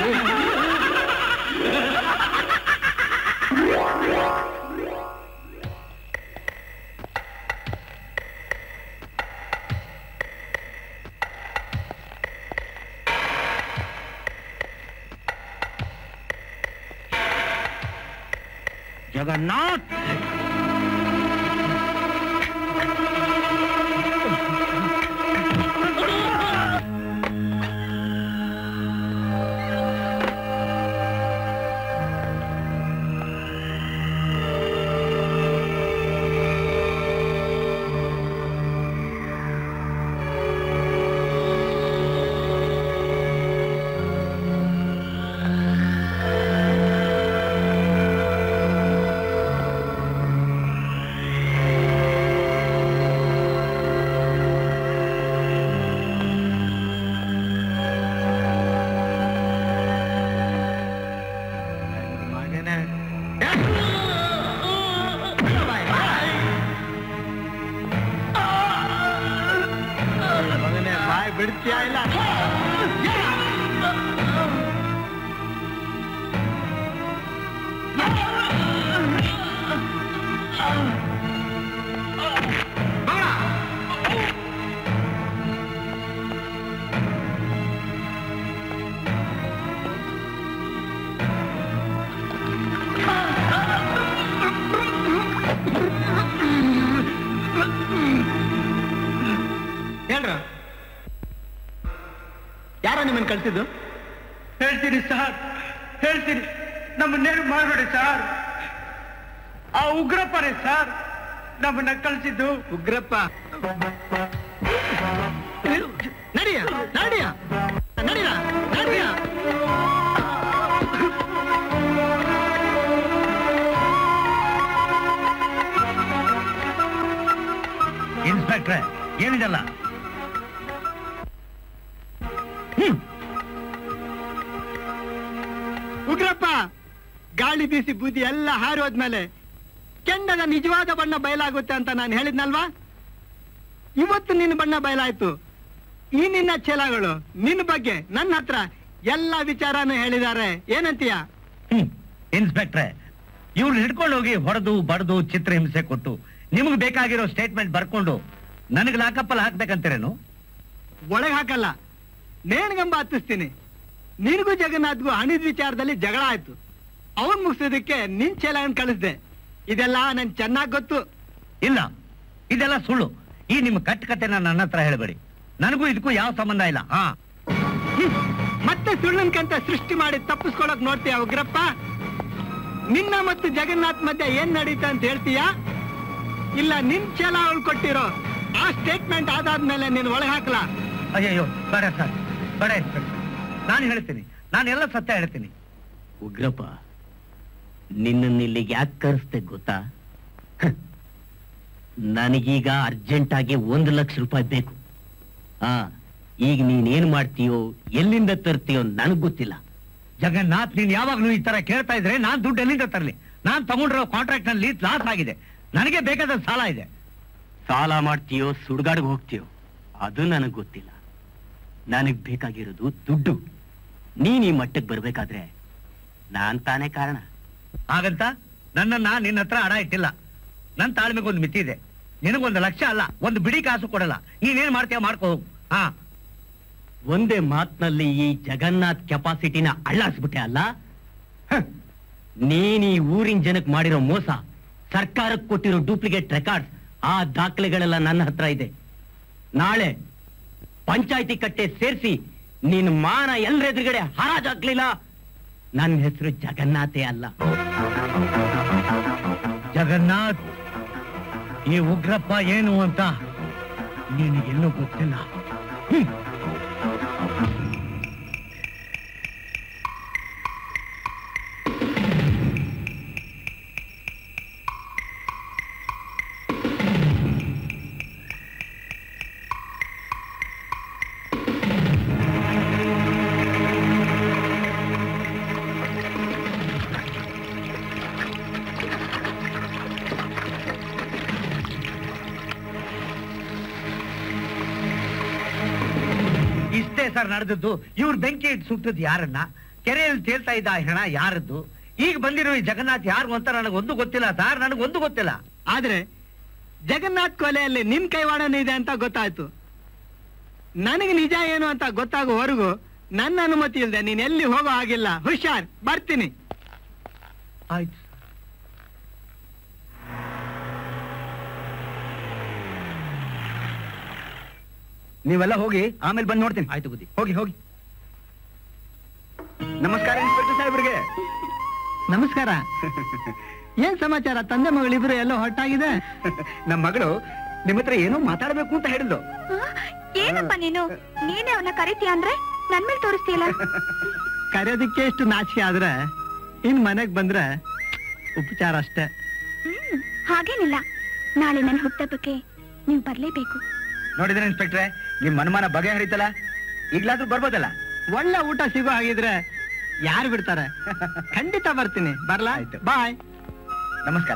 [SPEAKER 4] ಜಗನ್ನಾಥ್
[SPEAKER 3] ಬಾಯ್ ಬಿಡ್ತೀಯಾ ಇಲ್ಲ ಹೇಳ್ರ ಯಾರ ನಿಮ್ಮನ್ನ ಕಳ್ಸಿದ್ದು
[SPEAKER 13] ಹೇಳ್ತೀನಿ ಸರ್ ಹೇಳ್ತೀನಿ ನಮ್ಮನ್ನೇನು ಮಾಡಬೇಡಿ ಸರ್ ಆ ಉಗ್ರಪ್ಪನೇ ಸರ್ ನಮ್ಮನ್ನ ಕಳಿಸಿದ್ದು
[SPEAKER 3] ಉಗ್ರಪ್ಪ ನಡಿಯ ನಡಿಯ ನಡಿಯ ನಡಿಯ
[SPEAKER 4] ಇನ್ಸ್ಪೆಕ್ಟ್ರೆ ಏನಿದಲ್ಲ
[SPEAKER 3] ಉಗ್ರಪ್ಪ ಗಾಳಿ ಬೀಸಿ ಬೂದಿ ಎಲ್ಲ ಹಾರೋದ್ಮೇಲೆ ಕೆಂಡದ ನಿಜವಾದ ಬಣ್ಣ ಬಯಲಾಗುತ್ತೆ ಅಂತ ನಾನು ಹೇಳಿದ್ನಲ್ವಾ ಇವತ್ತು ನಿನ್ನ ಬಣ್ಣ ಬಯಲಾಯ್ತು ಈ ನಿನ್ನ ಛಲಗಳು ನಿನ್ನ ಬಗ್ಗೆ ನನ್ನ ಹತ್ರ ಎಲ್ಲ ವಿಚಾರನೂ ಹೇಳಿದ್ದಾರೆ ಏನಂತೀಯ
[SPEAKER 4] ಹ್ಮ್ ಇನ್ಸ್ಪೆಕ್ಟ್ರೆ ಇವ್ರು ಹಿಡ್ಕೊಂಡು ಹೋಗಿ ಹೊಡೆದು ಬಡ್ದು ಚಿತ್ರ ಹಿಂಸೆ ಕೊಟ್ಟು ನಿಮ್ಗೆ ಬೇಕಾಗಿರೋ ಸ್ಟೇಟ್ಮೆಂಟ್ ಬರ್ಕೊಂಡು ನನಗೆ ಲಾಕಪ್ಪಲ್ಲಿ ಹಾಕ್ಬೇಕಂತೀರೇನು
[SPEAKER 3] ಒಳಗೆ ಹಾಕಲ್ಲ ನೇಣ್ಗಂಬ ಹತ್ತಿಸ್ತೀನಿ ನಿನಗೂ ಜಗನ್ನಾಥ್ಗೂ ಹಣದ ವಿಚಾರದಲ್ಲಿ ಜಗಳ ಆಯ್ತು ಅವನ್ ಮುಗಿಸೋದಕ್ಕೆ ನಿನ್ ಚಲನ್ ಕಳಿಸ್ದೆ ಇದೆಲ್ಲ ನನ್ ಚೆನ್ನಾಗ್ ಗೊತ್ತು
[SPEAKER 4] ಇಲ್ಲ ಇದೆಲ್ಲ ಸುಳ್ಳು ಈ ನಿಮ್ಮ ಕಟ್ ಕತೆನ ನನ್ನ ಹತ್ರ ಹೇಳಬೇಡಿ ನನಗೂ ಇದಕ್ಕೂ ಯಾವ ಸಂಬಂಧ ಇಲ್ಲ ಹಾ
[SPEAKER 3] ಮತ್ತೆ ಸುಳ್ಳನ್ಕಂತ ಸೃಷ್ಟಿ ಮಾಡಿ ತಪ್ಪಿಸ್ಕೊಳಕ್ ನೋಡ್ತೀಯ ಉಗ್ರಪ್ಪ ನಿನ್ನ ಮತ್ತು ಜಗನ್ನಾಥ್ ಮಧ್ಯೆ ಏನ್ ನಡೀತಾ ಅಂತ ಹೇಳ್ತೀಯಾ ಇಲ್ಲ ನಿನ್ ಛಲ ಅವಳು ಕೊಟ್ಟಿರೋ ಆ ಸ್ಟೇಟ್ಮೆಂಟ್ ಆದಾದ್ಮೇಲೆ ನೀನ್ ಒಳಗೆ ಹಾಕ್ಲಾ
[SPEAKER 4] ಅಯ್ಯಯ್ಯೋ ಬೇಡ ಸರ್ ಬೇಡ ಇನ್ಸ್ಪೆಕ್ಟರ್ ನಾನು ಹೇಳ್ತೀನಿ ನಾನು ಎಲ್ಲ ಸತ್ಯ ಹೇಳ್ತೀನಿ
[SPEAKER 10] ಉಗ್ರಪ್ಪ ನಿನ್ನನ್ನು ಇಲ್ಲಿಗೆ ಯಾಕೆ ಕರೆಸ್ತೆ ಗೊತ್ತಾ ಹ. ನನಗೀಗ ಅರ್ಜೆಂಟ್ ಆಗಿ ಒಂದು ಲಕ್ಷ ರೂಪಾಯಿ ಬೇಕು ಆ ಈಗ ನೀನೇನ್ ಮಾಡ್ತೀಯೋ ಎಲ್ಲಿಂದ ತರ್ತೀಯೋ ನನಗ್ ಗೊತ್ತಿಲ್ಲ
[SPEAKER 4] ಜಗನ್ನಾಥ್ ನೀನ್ ಯಾವಾಗ್ಲೂ ಈ ತರ ಕೇಳ್ತಾ ಇದ್ರೆ ನಾನ್ ದುಡ್ಡು ಎಲ್ಲಿಂದ ತರಲಿ ನಾನ್ ತಗೊಂಡಿರೋ ಕಾಂಟ್ರಾಕ್ಟ್ ನಲ್ಲಿ ಲಾಸ್ ಆಗಿದೆ ನನಗೆ ಬೇಕಾದ ಸಾಲ ಇದೆ
[SPEAKER 10] ಸಾಲ ಮಾಡ್ತೀಯೋ ಸುಡ್ಗಾಡ್ಗೆ ಹೋಗ್ತೀಯೋ ಅದು ನನಗ್ ಗೊತ್ತಿಲ್ಲ ನನಗ್ ಬೇಕಾಗಿರೋದು ದುಡ್ಡು ನೀನ್ ಈ ಮಟ್ಟಕ್ಕೆ ಬರ್ಬೇಕಾದ್ರೆ ನಾನ್ ತಾನೇ ಕಾರಣ
[SPEAKER 4] ಹಾಗಂತ ನನ್ನನ್ನ ನಿನ್ನ ಹತ್ರ ಹಣ ಇಟ್ಟಿಲ್ಲ ನನ್ ತಾಳ್ಮೆಗೊಂದು ಮಿತಿ ಇದೆ ನಿನಗೊಂದು ಲಕ್ಷ ಅಲ್ಲ ಒಂದು ಬಿಡಿ ಕಾಸು ಕೊಡಲ್ಲ ನೀನೇನ್ ಮಾಡ್ತೀಯ ಮಾಡ್ಕೋ ಹೋಗು ಹಾ
[SPEAKER 10] ಒಂದೇ ಮಾತ್ನಲ್ಲಿ ಈ ಜಗನ್ನಾಥ್ ಕೆಪಾಸಿಟಿನ ಅಳ್ಳಾಸ್ಬಿಟ್ಟೆ ಅಲ್ಲ ಹ. ನೀನ್ ಈ ಊರಿನ ಜನಕ್ಕೆ ಮಾಡಿರೋ ಮೋಸ ಸರ್ಕಾರಕ್ಕೆ ಕೊಟ್ಟಿರೋ ಡೂಪ್ಲಿಕೇಟ್ ರೆಕಾರ್ಡ್ಸ್ ಆ ದಾಖಲೆಗಳೆಲ್ಲ ನನ್ನ ಹತ್ರ ಇದೆ ನಾಳೆ ಪಂಚಾಯತಿ ಕಟ್ಟೆ ಸೇರಿಸಿ ನಿನ್ ಮಾನ ಎಲ್ರೆದುರುಗಡೆ ಹರಾಜ್ ಹಾಕ್ಲಿಲ್ಲ ನನ್ನ ಹೆಸರು ಜಗನ್ನಾಥೇ ಅಲ್ಲ
[SPEAKER 4] ಜಗನ್ನಾಥ್ ಈ ಉಗ್ರಪ್ಪ ಏನು ಅಂತ ನಿನಗೆಲ್ಲೂ ಗೊತ್ತಿಲ್ಲ ಹ್ಮ್. ಇಷ್ಟೇ ಸರ್ ನಡೆದದ್ದು ಇವ್ರು ಬೆಂಕಿ ಇಟ್ಟು ಸುಟ್ಟದ್ದು ಯಾರನ್ನ ಕೆರೆಯಲ್ಲಿ ತೇಲ್ತಾ ಇದ್ದ ಆ ಹೆಣ ಯಾರದ್ದು ಈಗ ಬಂದಿರೋ ಈ ಜಗನ್ನಾಥ್ ಯಾರು ಅಂತ ನನಗೊಂದು ಗೊತ್ತಿಲ್ಲ ಸರ್ ನನಗೊಂದು ಗೊತ್ತಿಲ್ಲ
[SPEAKER 3] ಆದ್ರೆ ಜಗನ್ನಾಥ್ ಕೊಲೆಯಲ್ಲಿ ನಿನ್ ಕೈವಾಡನೆ ಇದೆ ಅಂತ ಗೊತ್ತಾಯ್ತು ನನಗೆ ನಿಜ ಏನು ಅಂತ ಗೊತ್ತಾಗುವವರೆಗೂ ನನ್ನ ಅನುಮತಿ ಇಲ್ಲದೆ ನೀನ್ ಎಲ್ಲಿ ಹೋಗೋ ಹಾಗಿಲ್ಲ ಹುಷಾರ್ ಬರ್ತೀನಿ
[SPEAKER 4] ಆಯ್ತು
[SPEAKER 2] ನೀವೆಲ್ಲ ಹೋಗಿ ಆಮೇಲೆ ಬಂದು ನೋಡ್ತೀನಿ
[SPEAKER 10] ಆಯ್ತು ಬುದ್ಧಿ
[SPEAKER 2] ಹೋಗಿ ಹೋಗಿ ನಮಸ್ಕಾರ ಇನ್ಸ್ಪೆಕ್ಟರ್ ಸಾಹೇಬ್ರಿಗೆ
[SPEAKER 3] ನಮಸ್ಕಾರ ಏನ್ ಸಮಾಚಾರ ತಂದೆ ಮಗಳಿಬ್ರು ಎಲ್ಲೋ ಹೊಟ್ಟಾಗಿದೆ
[SPEAKER 2] ನಮ್ಮ ಮಗಳು ನಿಮ್ಮ ಹತ್ರ ಏನೋ ಮಾತಾಡ್ಬೇಕು ಅಂತ ಹೇಳಿದ್ಲು
[SPEAKER 12] ಆ, ಏನಪ್ಪ ನೀನು ನೀನೇ ಅವನ್ನ ಕರಿತೀಯ ಅಂದ್ರೆ ನನ್ ಮೇಲೆ ತೋರಿಸ್ತೀಯಲ್ಲ
[SPEAKER 3] ಕರೆಯೋದಕ್ಕೆ ಎಷ್ಟು ನಾಚಿಕೆ ಆದ್ರೆ ಇನ್ ಮನೆಗ್ ಬಂದ್ರೆ ಉಪಚಾರ ಅಷ್ಟೇ
[SPEAKER 12] ಹ್ಮ್ ಹಾಗೇನಿಲ್ಲ ನಾಳೆ ನನ್ನ ಹುಟ್ಟಬ್ಬಕ್ಕೆ ನೀವು ಬರ್ಲೇಬೇಕು
[SPEAKER 2] ನೋಡಿದ್ರೆ ಇನ್ಸ್ಪೆಕ್ಟ್ರೆ ನಿಮ್ ಅನುಮಾನ ಬಗೆಹರಿತಲ್ಲ ಈಗ್ಲಾದ್ರೂ ಬರ್ಬೋದಲ್ಲ
[SPEAKER 3] ಒಳ್ಳೆ ಊಟ ಸಿಗೋ ಹಾಗಿದ್ರೆ ಯಾರು ಬಿಡ್ತಾರೆ ಖಂಡಿತ ಬರ್ತೀನಿ ಬರ್ಲಾ
[SPEAKER 2] ಆಯ್ತು.
[SPEAKER 3] ಬಾಯ್
[SPEAKER 2] ನಮಸ್ಕಾರ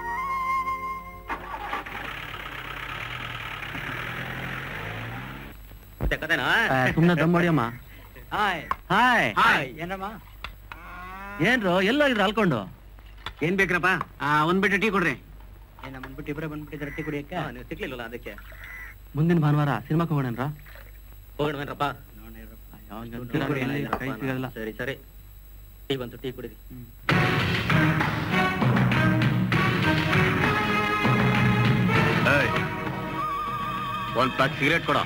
[SPEAKER 10] ಸುಮ್ನೆ ದಮ್ ಹೊಡಿಯಮ್ಮ
[SPEAKER 3] ಹಾಯ್
[SPEAKER 10] ಹಾಯ್
[SPEAKER 3] ಹಾಯ್.
[SPEAKER 10] ಏನಮ್ಮ ಏನ್ರು ಎಲ್ಲೋಗಿದ್ರು ಅಲ್ಕೊಂಡು
[SPEAKER 3] ಏನ್ ಬೇಕ್ರಪ್ಪ ಒಂದ್ ಬಿಟ್ಟು ಟೀ ಕೊಡ್ರಿ
[SPEAKER 10] ಬಂದ್ಬಿಟ್ಟು ಇಬ್ಬರೇ ಬಂದ್ಬಿಟ್ಟಿದ್ರೆ ರೊಟ್ಟಿ ಕುಡಿಯಕ್ಕೆ ನೀವು ಸಿಗ್ಲಿಲ್ಲ ಅದಕ್ಕೆ ಮುಂದಿನ ಭಾನುವಾರ ಸಿನಿಮಾಕ್ಕೆ ಹೋಗೋಣನ್ರ
[SPEAKER 6] ಹೋಗೋಣವೇನ್ರಪ್ಪ
[SPEAKER 10] ಕೈ ಸಿಗಲ್ಲ
[SPEAKER 6] ಸರಿ ಸರಿ ಟೀ ಬಂತು ಟೀ ಕುಡಿರಿ
[SPEAKER 8] ಒಂದ್ ಪ್ಯಾಕ್ ಸಿಗರೇಟ್ ಕೊಡ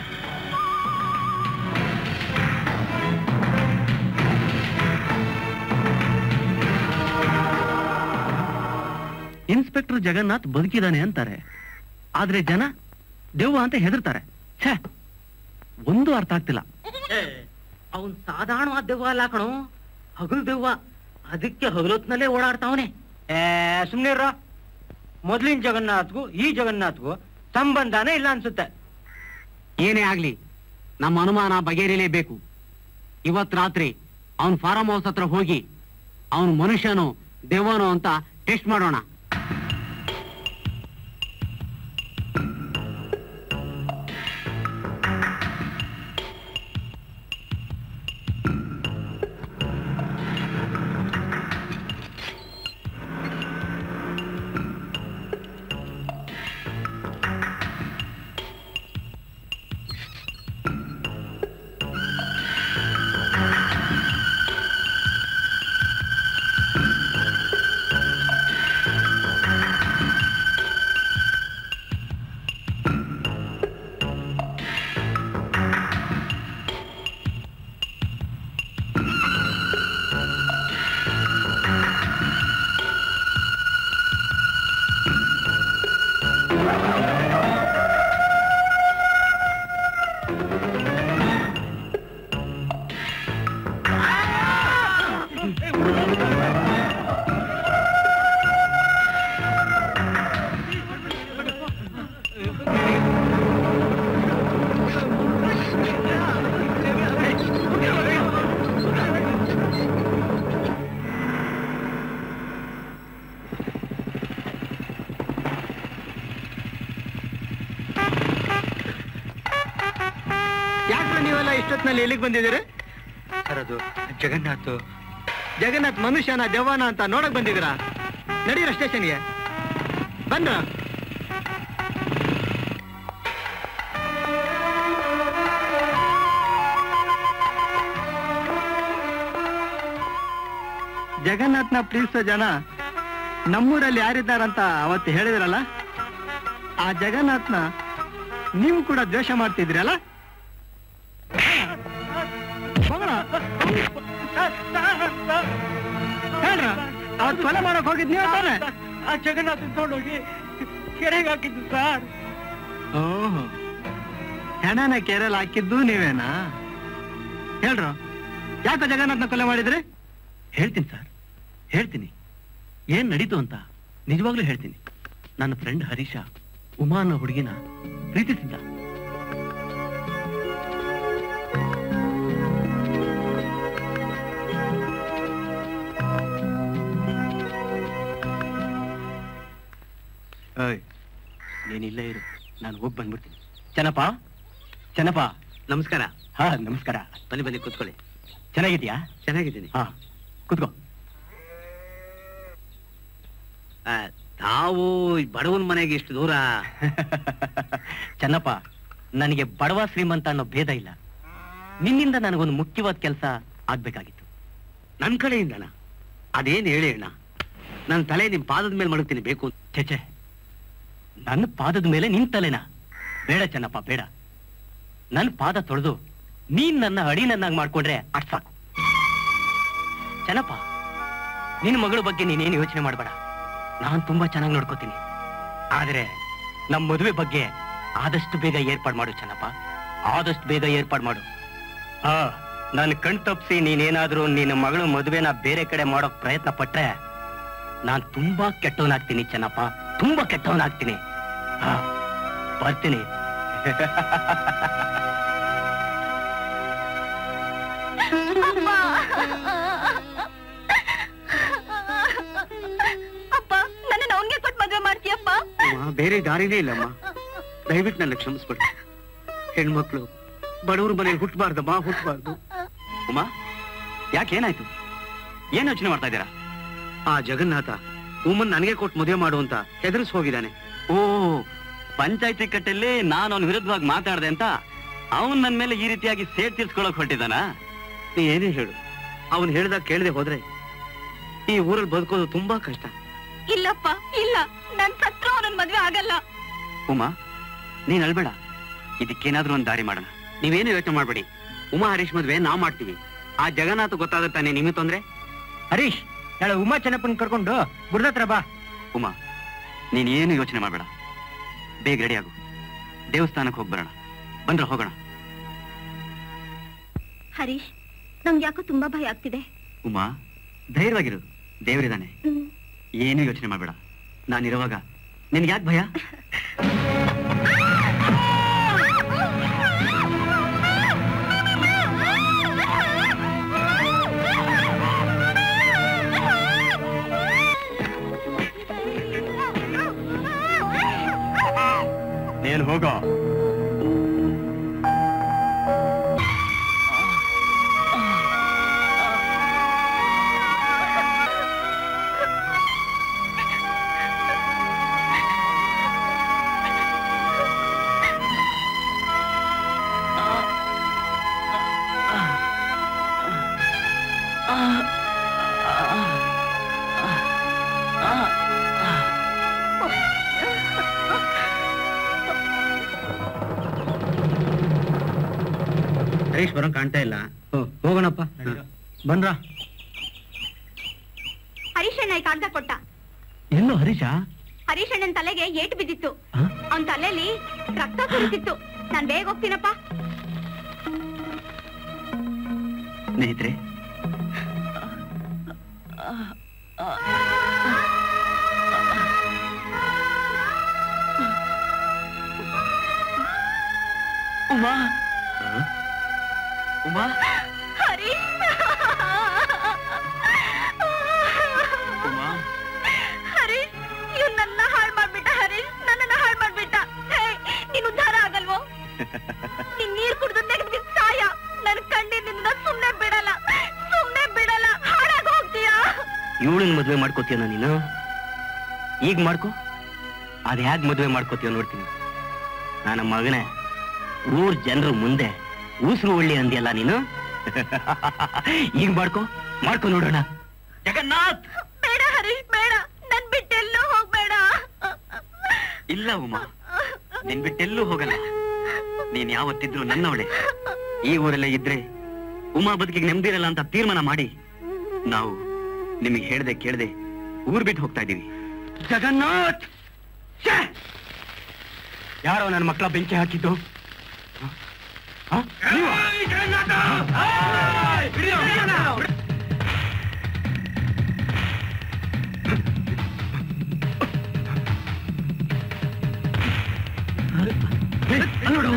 [SPEAKER 10] ಇನ್ಸ್ಪೆಕ್ಟರ್ ಜಗನ್ನಾಥ್ ಬದುಕಿದಾನೆ ಅಂತಾರೆ ಆದ್ರೆ ಜನ ದೆವ್ವ ಅಂತ ಹೆದರ್ತಾರೆ ಛೇ ಒಂದು ಅರ್ಥ ಆಗ್ತಿಲ್ಲ ಅವನ್ ಸಾಧಾರಣವಾದ ದೆವ್ವ ಅಲ್ಲ ಕಣೋ ಹಗಲ್ ದೆವ್ವ ಅದಕ್ಕೆ ಹಗಲೊತ್ನಲ್ಲೇ ಓಡಾಡ್ತಾವನೆ
[SPEAKER 11] ಏ ಸುಮ್ನಿರ ಮೊದ್ಲಿನ ಜಗನ್ನಾಥ್ಗೂ ಈ ಜಗನ್ನಾಥ್ಗೂ ಸಂಬಂಧನೇ ಇಲ್ಲ ಅನ್ಸುತ್ತೆ
[SPEAKER 10] ಏನೇ ಆಗ್ಲಿ ನಮ್ಮ ಅನುಮಾನ ಬಗೆಹರಿಲೇಬೇಕು ಇವತ್ ರಾತ್ರಿ ಅವನ್ ಫಾರಂ ಹೌಸ್ ಹತ್ರ ಹೋಗಿ ಅವನ್ ಮನುಷ್ಯನೋ ದೆವ್ವನೋ ಅಂತ ಟೆಸ್ಟ್ ಮಾಡೋಣ
[SPEAKER 3] ಗಾಡಿನಲ್ಲಿ ಎಲ್ಲಿಗೆ ಬಂದಿದ್ದೀರಿ ಸರ್ ಅದು ಜಗನ್ನಾಥ್ ಜಗನ್ನಾಥ್ ಮನುಷ್ಯನ ದೆವ್ವನ ಅಂತ ನೋಡಕ್ ಬಂದಿದ್ದೀರಾ ನಡೀರ ಸ್ಟೇಷನ್ಗೆ ಬಂದ್ರ ಜಗನ್ನಾಥ್ನ ಪ್ರೀತಿಸೋ ಜನ ನಮ್ಮೂರಲ್ಲಿ ಯಾರಿದ್ದಾರಂತ ಅವತ್ತು ಹೇಳಿದ್ರಲ್ಲ ಆ ಜಗನ್ನಾಥ್ನ ನೀವು ಕೂಡ ದ್ವೇಷ ಮಾಡ್ತಿದ್ರಲ್ಲ ಮಗಳ ಹೇಳ್ರ ಅವ್ರು ಕೊಲೆ ಮಾಡಕ್ ಹೋಗಿದ್ ನೀವು ತಾನೆ
[SPEAKER 13] ಆ ಜಗನ್ನಾಥ್ ತಗೊಂಡೋಗಿ ಕೆರೆಗೆ ಹಾಕಿದ್ದು ಸರ್
[SPEAKER 3] ಓಹೋ ಹೆಣನ ಕೆರೆಯಲ್ಲಿ ಹಾಕಿದ್ದು ನೀವೇನಾ ಹೇಳ್ರು ಯಾಕ ಜಗನ್ನಾಥ್ನ ಕೊಲೆ ಮಾಡಿದ್ರಿ
[SPEAKER 6] ಹೇಳ್ತೀನಿ ಸರ್ ಹೇಳ್ತೀನಿ ಏನ್ ನಡೀತು ಅಂತ ನಿಜವಾಗ್ಲೂ ಹೇಳ್ತೀನಿ ನನ್ನ ಫ್ರೆಂಡ್ ಹರೀಶ ಉಮಾ ಅನ್ನೋ ಹುಡುಗಿನ ಪ್ರೀತಿಸಿದ್ದ
[SPEAKER 3] ಓಯ್
[SPEAKER 6] ನೀನಿಲ್ಲೇ ಇರು ನಾನು ಹೋಗಿ ಬಂದ್ಬಿಡ್ತೀನಿ ಚೆನ್ನಪ್ಪ ಚೆನ್ನಪ್ಪ
[SPEAKER 10] ನಮಸ್ಕಾರ
[SPEAKER 6] ಹಾ ನಮಸ್ಕಾರ
[SPEAKER 10] ಬನ್ನಿ ಬನ್ನಿ ಕೂತ್ಕೊಳ್ಳಿ
[SPEAKER 6] ಚೆನ್ನಾಗಿದ್ಯಾ
[SPEAKER 10] ಚೆನ್ನಾಗಿದ್ದೀನಿ
[SPEAKER 6] ಹಾ ಕೂತ್ಕೋ
[SPEAKER 10] ಆ, ತಾವು ಈ ಬಡವನ ಮನೆಗೆ ಇಷ್ಟು ದೂರ
[SPEAKER 6] ಚೆನ್ನಪ್ಪ ನನಗೆ ಬಡವ ಶ್ರೀಮಂತ ಅನ್ನೋ ಭೇದ ಇಲ್ಲ ನಿನ್ನಿಂದ ನನಗೊಂದು ಮುಖ್ಯವಾದ ಕೆಲಸ ಆಗ್ಬೇಕಾಗಿತ್ತು
[SPEAKER 10] ನನ್ ಕಡೆಯಿಂದನ ಅದೇನ್ ಹೇಳಿ ಅಣ್ಣ ನನ್ನ ತಲೆ ನಿಮ್ ಪಾದದ ಮೇಲೆ ಮಡಗ್ತೀನಿ ಬೇಕು ಅಂತ.
[SPEAKER 6] ಛೆ ನನ್ನ ಪಾದದ ಮೇಲೆ ನಿನ್ ತಲೆನಾ ಬೇಡ ಚೆನ್ನಪ್ಪ ಬೇಡ ನನ್ನ ಪಾದ ತೊಳೆದು ನೀನ್ ನನ್ನ ಅಡಿನನ್ನಾಗಿ ಮಾಡ್ಕೊಂಡ್ರೆ ಅಷ್ಟ್ ಸಾಕು ಚೆನ್ನಪ್ಪ ನಿನ್ನ ಮಗಳ ಬಗ್ಗೆ ನೀನೇನು ಯೋಚನೆ ಮಾಡಬೇಡ ನಾನ್ ತುಂಬಾ ಚೆನ್ನಾಗಿ ನೋಡ್ಕೋತೀನಿ ಆದ್ರೆ ನಮ್ಮ ಮದುವೆ ಬಗ್ಗೆ ಆದಷ್ಟು ಬೇಗ ಏರ್ಪಾಡು ಮಾಡು ಚೆನ್ನಪ್ಪ ಆದಷ್ಟು ಬೇಗ ಏರ್ಪಾಡು ಮಾಡು ಹಾ ನನ್ನ ಕಣ್ ತಪ್ಪಿಸಿ ನೀನೇನಾದ್ರೂ ನಿನ್ನ ಮಗಳು ಮದುವೆನ ಬೇರೆ ಕಡೆ ಮಾಡೋಕ್ ಪ್ರಯತ್ನ ಪಟ್ರೆ ನಾನ್ ತುಂಬಾ ಕೆಟ್ಟವನಾಗ್ತೀನಿ ಚೆನ್ನಪ್ಪ ತುಂಬಾ ಕೆಟ್ಟವನಾಗ್ತೀನಿ ಹಾ ಬರ್ತೀನಿ
[SPEAKER 1] ಅಪ್ಪ ನನ್ನ ಅವನ್ಗೆ ಕೊಟ್ಟು ಮದ್ವೆ ಮಾಡ್ತೀಯಪ್ಪ
[SPEAKER 10] ಅಮ್ಮ, ಬೇರೆ ದಾರಿನೇ ಇಲ್ಲಮ್ಮ ದಯವಿಟ್ಟು ನನ್ನ ಕ್ಷಮಿಸ್ಬಿಡಿ ಹೆಣ್ಮಕ್ಳು ಬಡವ್ರ ಮನೇಲಿ ಹುಟ್ಟಬಾರ್ದಮ್ಮ ಹುಟ್ಟಬಾರ್ದು
[SPEAKER 6] ಉಮಾ ಯಾಕೇನಾಯ್ತು ಏನ್ ಯೋಚನೆ ಮಾಡ್ತಾ ಇದ್ದೀರಾ
[SPEAKER 10] ಆ ಜಗನ್ನಾಥ ಉಮ್ಮನ್ ನನಗೆ ಕೊಟ್ಟು ಮದುವೆ ಮಾಡು ಅಂತ ಹೆದರ್ಸ್ ಹೋಗಿದ್ದಾನೆ
[SPEAKER 6] ಓ ಪಂಚಾಯತಿ ಕಟ್ಟಲ್ಲಿ ನಾನು ಅವನ ವಿರುದ್ಧವಾಗಿ ಮಾತಾಡ್ದೆ ಅಂತ ಅವನ್ ನನ್ ಮೇಲೆ ಈ ರೀತಿಯಾಗಿ ಸೇಡ್ ತೀರ್ಸ್ಕೊಳಕ್ ಹೊರಟಿದ್ದಾನ
[SPEAKER 10] ನೀ ಏನೇ ಹೇಳು ಅವನು ಹೇಳ್ದಾಗ ಕೇಳದೆ ಹೋದ್ರೆ ಈ ಊರಲ್ಲಿ ಬದುಕೋದು ತುಂಬಾ ಕಷ್ಟ
[SPEAKER 1] ಇಲ್ಲಪ್ಪ ಇಲ್ಲ ನನ್ ಸತ್ರು ಅವನನ್ ಮದ್ವೆ ಆಗಲ್ಲ
[SPEAKER 6] ಉಮಾ ನೀನ್ ಅಳ್ಬೇಡ ಇದಕ್ಕೇನಾದ್ರೂ ಒಂದ್ ದಾರಿ ಮಾಡೋಣ
[SPEAKER 10] ನೀವೇನು ಯೋಚನೆ ಮಾಡ್ಬೇಡಿ ಉಮಾ ಹರೀಶ್ ಮದ್ವೆ ನಾವ್ ಮಾಡ್ತೀವಿ ಆ ಜಗನ್ನಾಥ ಗೊತ್ತಾದ ತಾನೆ ನಿಮಗೆ ತೊಂದ್ರೆ
[SPEAKER 3] ಹರೀಶ್ ನಾಳೆ ಉಮಾ ಚೆನ್ನಪ್ಪನ್ ಕರ್ಕೊಂಡು ಗುರುದತ್ರ ಬಾ
[SPEAKER 6] ಉಮಾ ನೀನ್ ಏನು ಯೋಚನೆ ಮಾಡ್ಬೇಡ ಬೇಗ ರೆಡಿ ಆಗು ದೇವಸ್ಥಾನಕ್ಕೆ ಹೋಗಿ ಬರೋಣ ಬಂದ್ರ ಹೋಗೋಣ
[SPEAKER 1] ಹರೀಶ್ ನಂಗೆ ಯಾಕೋ ತುಂಬಾ ಭಯ ಆಗ್ತಿದೆ
[SPEAKER 6] ಉಮಾ ಧೈರ್ಯವಾಗಿರು ದೇವರಿದಾನೆ
[SPEAKER 1] ಹ್ಮ್.
[SPEAKER 6] ಏನು ಯೋಚನೆ ಮಾಡ್ಬೇಡ ನಾನಿರುವಾಗ ನಿನ್ಗೆ ಯಾಕೆ ಭಯ ನೀನ್ ಹೋಗೋ
[SPEAKER 10] ಹರೀಶ್ ಬರೋ ಕಾಣ್ತಾ ಇಲ್ಲ ಹೋಗೋಣಪ್ಪ
[SPEAKER 3] ಬಂದ್ರ
[SPEAKER 1] ಹರೀಶ್ ಅಣ್ಣ ಈ ಕಾಗದ ಕೊಟ್ಟ
[SPEAKER 6] ಎಲ್ಲೋ ಹರೀಶ
[SPEAKER 1] ಹರೀಶ್ ಅಣ್ಣನ್ ತಲೆಗೆ ಏಟು ಬಿದ್ದಿತ್ತು ಅವನ್ ತಲೆಯಲ್ಲಿ ರಕ್ತ ಸುರಿತಿತ್ತು ನಾನ್ ಬೇಗ ಹೋಗ್ತೀನಪ್ಪ
[SPEAKER 6] ಸ್ನೇಹಿತರೆ ಉಮಾ ಉಮಾ
[SPEAKER 1] ಹರೀಶ್
[SPEAKER 6] ಉಮಾ
[SPEAKER 1] ಹರೀಶ್ ಇವ್ನ್ ನನ್ನ ಹಾಳ್ ಮಾಡ್ಬಿಟ್ಟ ಹರೀಶ್ ನನ್ನನ್ನ ಹಾಳ್ ಮಾಡ್ಬಿಟ್ಟ ಹೇ, ನೀನ್ ಉದ್ಧಾರ ಆಗಲ್ವೋ ನೀನ್ ನೀರ್ ಕುಡ್ದು ತೆಗೆದ್ಬಿಟ್ಟು ಸಾಯ ನನ್
[SPEAKER 8] ಇವಳನ್ನ ಮದುವೆ ಮಾಡ್ಕೋತೀಯನ ನೀನು ಈಗ ಮಾಡ್ಕೋ ಅದ್ ಹೇಗ್ ಮದುವೆ ಮಾಡ್ಕೋತೀಯ ನೋಡ್ತೀನಿ ನನ್ನ ಮಗನೇ ಊರ್ ಜನರ ಮುಂದೆ ಉಸಿರು ಒಳ್ಳಿ ಅಂದಿಯಲ್ಲ ನೀನು ಈಗ ಮಾಡ್ಕೋ ಮಾಡ್ಕೋ ನೋಡೋಣ ಜಗನ್ನಾಥ್
[SPEAKER 12] ಬೇಡ ಹರೀಶ್ ಬೇಡ ನನ್ ಬಿಟ್ಟೆಲ್ಲೂ ಹೋಗ್ಬೇಡ
[SPEAKER 8] ಇಲ್ಲ ಉಮಾ ನಿನ್ ಬಿಟ್ಟೆಲ್ಲೂ ಹೋಗಲ್ಲ ನೀನ್ ಯಾವತ್ತಿದ್ರು ನನ್ನವಳೆ ಈ ಊರಲ್ಲೇ ಇದ್ರೆ ಉಮಾ ಬದುಕಿಗೆ ನೆಮ್ಮದಿರಲ್ಲ ಅಂತ ತೀರ್ಮಾನ ಮಾಡಿ ನಾವು ನಿಮಗೆ ಹೇಳ್ದೆ ಕೇಳ್ದೆ ಊರ್ ಬಿಟ್ಟು ಹೋಗ್ತಾ ಇದೀವಿ ಜಗನ್ನಾಥ್ ಛೇ! ಯಾರೋ ನನ್ನ ಮಕ್ಕಳ ಬೆಂಕಿ ಹಾಕಿದ್ದು ಹ? ಹ? ನೀವಾ? ನೋಡು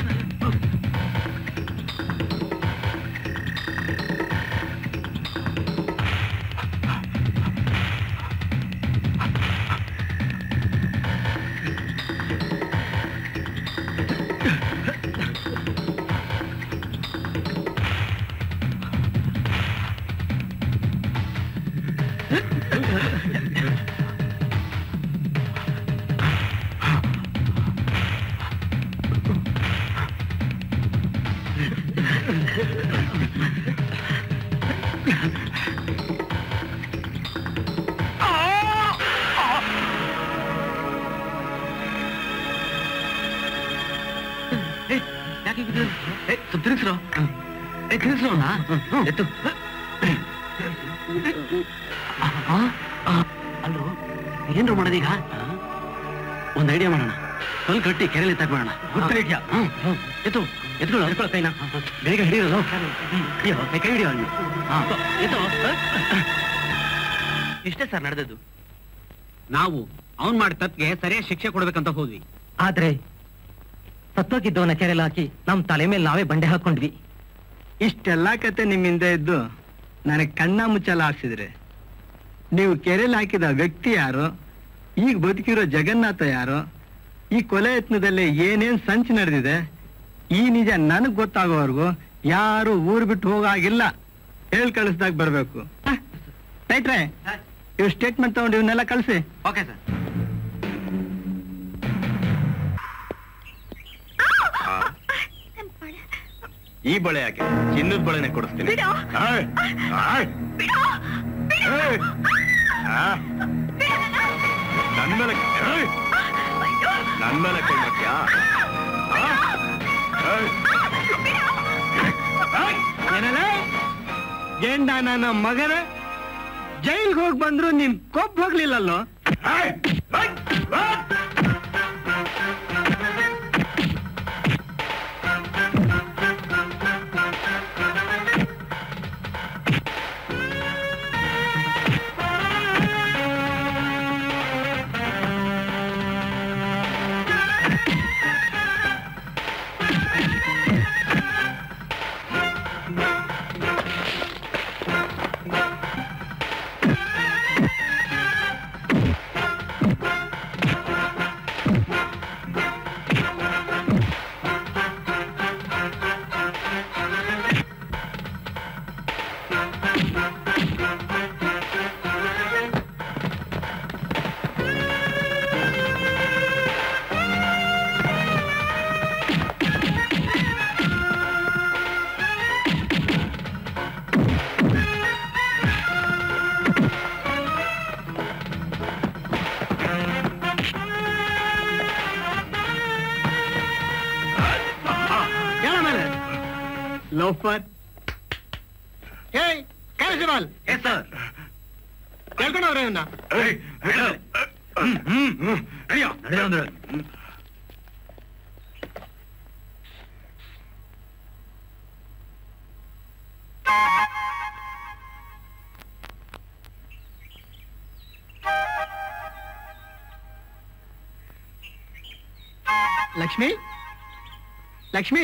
[SPEAKER 8] ಯಾಕೆ ತಿರುಗಿಸ್ರು ಏ ತಿರುಗಿಸ್ರು ಎತ್ತು ಅಲ್ಲೋ ಏನ್ರು ಮಾಡೋದೀಗ ಒಂದ್ ಐಡಿಯಾ ಮಾಡೋಣ ಕಲ್ ಕಟ್ಟಿ ಕೆರೆಯಲ್ಲಿ ತಗೊಂಡೋಣ ಗುಡ್ ಐಡಿಯಾ ಎತ್ತು ಎತ್ಕೊಳ್ಳೋ ಎತ್ಕೊಳ್ಳೋ ಕೈನ ಬೇಗ ಹಿಡಿಯೋದು ಹಿಡಿಯೋ ಕೈ ಹಿಡಿಯೋ ಅಲ್ಲಿ ಎತ್ತು ಇಷ್ಟೇ ಸರ್ ನಡೆದದ್ದು
[SPEAKER 10] ನಾವು ಅವನ್ ಮಾಡಿದ ತಪ್ಪಿಗೆ ಸರಿಯಾದ ಶಿಕ್ಷೆ ಕೊಡ್ಬೇಕಂತ ಹೋದ್ವಿ
[SPEAKER 14] ಆದ್ರೆ ಸತ್ತೋಗಿದ್ದವನ ಕೆರೆಯಲ್ಲಿ ಹಾಕಿ ನಮ್ ತಲೆ ಮೇಲೆ ನಾವೇ ಬಂಡೆ ಹಾಕೊಂಡ್ವಿ
[SPEAKER 3] ಇಷ್ಟೆಲ್ಲ ಕತೆ ನಿಮ್ಮಿಂದ ಇದ್ದು ನನಗೆ ಕಣ್ಣ ಮುಚ್ಚಲ ಹಾಕ್ಸಿದ್ರೆ ನೀವು ಕೆರೆಯಲ್ಲಿ ಹಾಕಿದ ವ್ಯಕ್ತಿ ಯಾರು ಈಗ ಬದುಕಿರೋ ಜಗನ್ನಾಥ ಯಾರು ಈ ಕೊಲೆ ಯತ್ನದಲ್ಲಿ ಏನೇನ್ ಸಂಚು ನಡೆದಿದೆ ಈ ನಿಜ ನನಗ್ ಗೊತ್ತಾಗೋವರೆಗೂ ಯಾರು ಊರು ಬಿಟ್ಟು ಹೋಗಾಗಿಲ್ಲ ಹೇಳ್ ಕಳಿಸ್ದಾಗ ಬರ್ಬೇಕು ರೈಟ್ರೆ ಇವ್ ಸ್ಟೇಟ್ಮೆಂಟ್ ತಗೊಂಡು ಇವನ್ನೆಲ್ಲ ಕಳಿಸಿ
[SPEAKER 10] ಓಕೆ ಸರ್
[SPEAKER 8] ಈ ಬಳೆ ಯಾಕೆ ಚಿನ್ನದ ಬಳೆನೆ ಕೊಡಿಸ್ತೀನಿ
[SPEAKER 12] ಬಿಡು.
[SPEAKER 8] ಆಯ್, ಆಯ್. ಏಯ್. ಆ. ನನ್ ಮೇಲೆ ಏಯ್. ನನ್ ಮೇಲೆ ಕೈ ಮಾಡ್ತ್ಯಾ? ಆ? ಏಯ್.
[SPEAKER 3] ಏನಲ್ಲ ಗೇಂಡ ನನ್ನ ಮಗನ ಜೈಲ್ಗೆ ಹೋಗಿ ಬಂದ್ರು ನಿನ್ ಕೊಬ್ಬ ಹೋಗ್ಲಿಲ್ಲಲ್ಲೋ
[SPEAKER 8] ಏಯ್. ಏಯ್. ಏಯ್.
[SPEAKER 3] ಹೇಳ ಮೇಲೆ ಲೋಫರ್ ಏಯ್ ಕಾನ್ಸ್ಟೇಬಲ್
[SPEAKER 8] ಎಸ್ ಸರ್
[SPEAKER 3] ಕೇಳ್ಕೊಂಡವ್ರೆ ಇವನ್ನ
[SPEAKER 8] ಏಯ್. ಹ್ಮ್, ಹ್ಮ್, ಹ್ಮ್. ನಡೆಯೋ. ನಡೆಯೋ ಅಂದ್ರೆ.
[SPEAKER 3] ಲಕ್ಷ್ಮಿ ಲಕ್ಷ್ಮಿ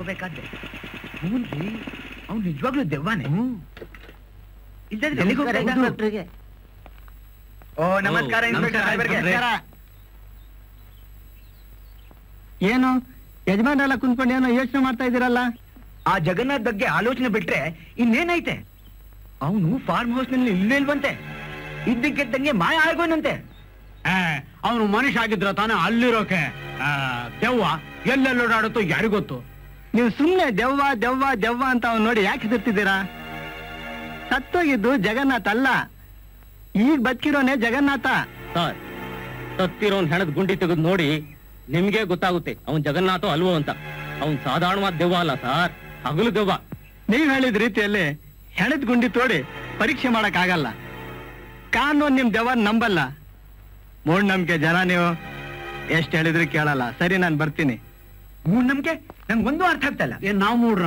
[SPEAKER 2] ಮಾಡ್ಬೇಕಾದ್ರೆ ಹೂನ್ರಿ ಅವ್ನು ನಿಜವಾಗ್ಲೂ ದೆವ್ವಾನೆ ಇಲ್ದಿದ್ರೆ ಎಲ್ಲಿಗ್ ಹೋಗ್ತಾ ಇದ್ದ? ಓ ನಮಸ್ಕಾರ ಇನ್ಸ್ಪೆಕ್ಟರ್ ಸಾಹೇಬ್ರಿಗೆ.
[SPEAKER 3] ಏನು ಯಜಮಾನ್ರೆಲ್ಲ ಕುಂತ್ಕೊಂಡು ಏನೋ ಯೋಚನೆ ಮಾಡ್ತಾ ಇದ್ದೀರಲ್ಲ
[SPEAKER 2] ಆ ಜಗನ್ನಾಥ್ ಬಗ್ಗೆ ಆಲೋಚನೆ ಬಿಟ್ರೆ ಇನ್ನೇನೈತೆ ಅವನು ಫಾರ್ಮ್ ಹೌಸ್ ನಲ್ಲಿ ಇಲ್ಲೇ ಇಲ್ವಂತೆ ಇದ್ದಕ್ಕಿದ್ದಂಗೆ ಮಾಯ ಆಗೋನಂತೆ
[SPEAKER 3] ಅವನು ಮನುಷ್ಯ ಆಗಿದ್ರ ತಾನೇ ಅಲ್ಲಿರೋಕೆ ಆ, ದೆವ್ವ ಎಲ್ಲೆಲ್ಲಿ ಓಡಾಡುತ್ತೋ ಯಾರಿಗೊತ್ತು ನೀವು ಸುಮ್ನೆ ದೆವ್ವ ದೆವ್ವ ದೆವ್ವ ಅಂತ ಅವ್ನು ನೋಡಿ ಯಾಕೆ ಹೆದರ್ತಿದ್ದೀರಾ ಸತ್ತೋಗಿದ್ದು ಜಗನ್ನಾಥ್ ಅಲ್ಲ ಈಗ ಬದುಕಿರೋನೆ ಜಗನ್ನಾಥ
[SPEAKER 10] ಸರ್ ಸತ್ತಿರೋನ್ ಹೆಣದ ಗುಂಡಿ ತೆಗೆದು ನೋಡಿ ನಿಮ್ಗೆ ಗೊತ್ತಾಗುತ್ತೆ ಅವನ್ ಜಗನ್ನಾಥೋ ಅಲ್ವೋ ಅಂತ ಅವನ್ ಸಾಧಾರಣವಾದ ದೆವ್ವ ಅಲ್ಲ ಸರ್ ಹಗಲು ದೆವ್ವ
[SPEAKER 3] ನೀವ್ ಹೇಳಿದ ರೀತಿಯಲ್ಲಿ ಹೆಣದ ಗುಂಡಿ ತೋಡಿ ಪರೀಕ್ಷೆ ಮಾಡಕ್ ಆಗಲ್ಲ ಕಾನೂನು ನಿಮ್ ದೆವ್ವನ್ ನಂಬಲ್ಲ ಮೂಢನಂಬಿಕೆ ಜನ ನೀವು ಎಷ್ಟ್ ಹೇಳಿದ್ರು ಕೇಳಲ್ಲ ಸರಿ ನಾನು ಬರ್ತೀನಿ
[SPEAKER 2] ಮೂಢನಂಬಿಕೆ ನಂಗೆ ಒಂದು ಅರ್ಥ ಆಗ್ತಾ ಇಲ್ಲ
[SPEAKER 3] ಏನ್ ನಾವ್ ಮೂಡ್ರ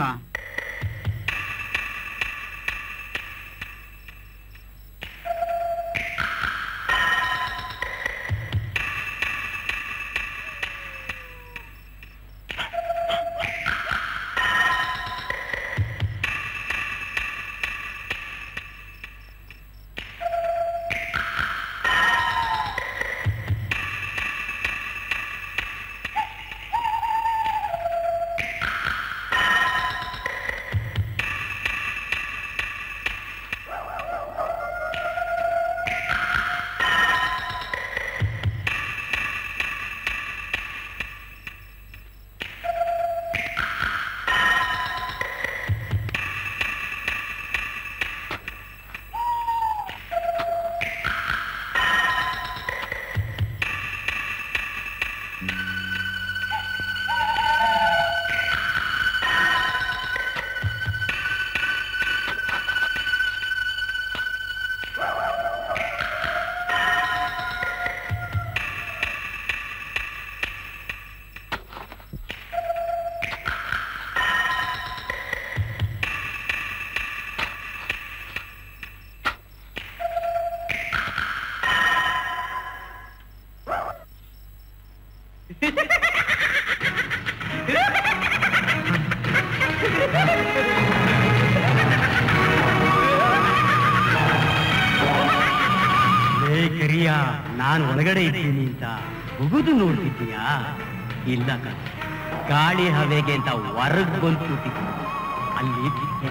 [SPEAKER 10] ಕಿರಿಯ ನಾನು ಒಳಗಡೆ ಇದ್ದೀನಿ ಅಂತ ಮುಗುದು ನೋಡ್ತಿದ್ದೀಯಾ ಇಲ್ಲ ಕಣ್. ಗಾಳಿ ಹವೆಗೆ ಅಂತ ಹೊರಗ್ ಬಂದು ಕೂತಿದ್ದೀನಿ ಅಲ್ಲಿ ಬಿದ್ದೆ.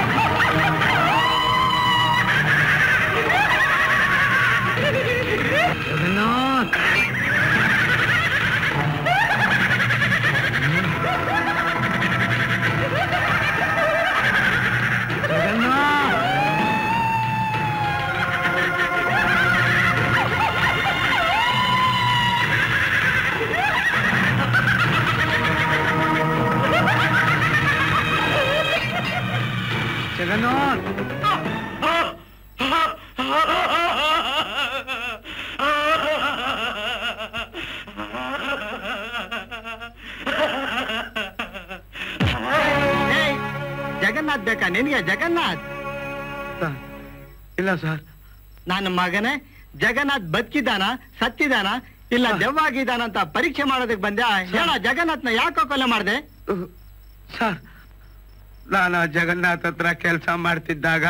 [SPEAKER 2] ಜಗನ್ನಾಥ್ ಜಗನ್ನಾಥ್ ಜಗನ್ನಾಥ್
[SPEAKER 3] ಏಯ್, ಜಗನ್ನಾಥ್ ಬೇಕಾ ನಿನ್ಗೆ ಜಗನ್ನಾಥ್
[SPEAKER 5] ಇಲ್ಲ ಸರ್
[SPEAKER 3] ನನ್ನ ಮಗನೇ ಜಗನ್ನಾಥ್ ಬದುಕಿದಾನ ಸತ್ತಿದಾನ ಇಲ್ಲ ದೆವ್ವ ಆಗಿದಾನ ಅಂತ ಪರೀಕ್ಷೆ ಮಾಡೋದಕ್ಕೆ ಬಂದೆ ಹೇಳ ಜಗನ್ನಾಥ್ನ ಯಾಕೋ ಕೊಲೆ ಮಾಡ್ದೆ
[SPEAKER 5] ಸರ್ ನಾನು ಆ ಜಗನ್ನಾಥ್ ಹತ್ರ ಕೆಲಸ ಮಾಡ್ತಿದ್ದಾಗ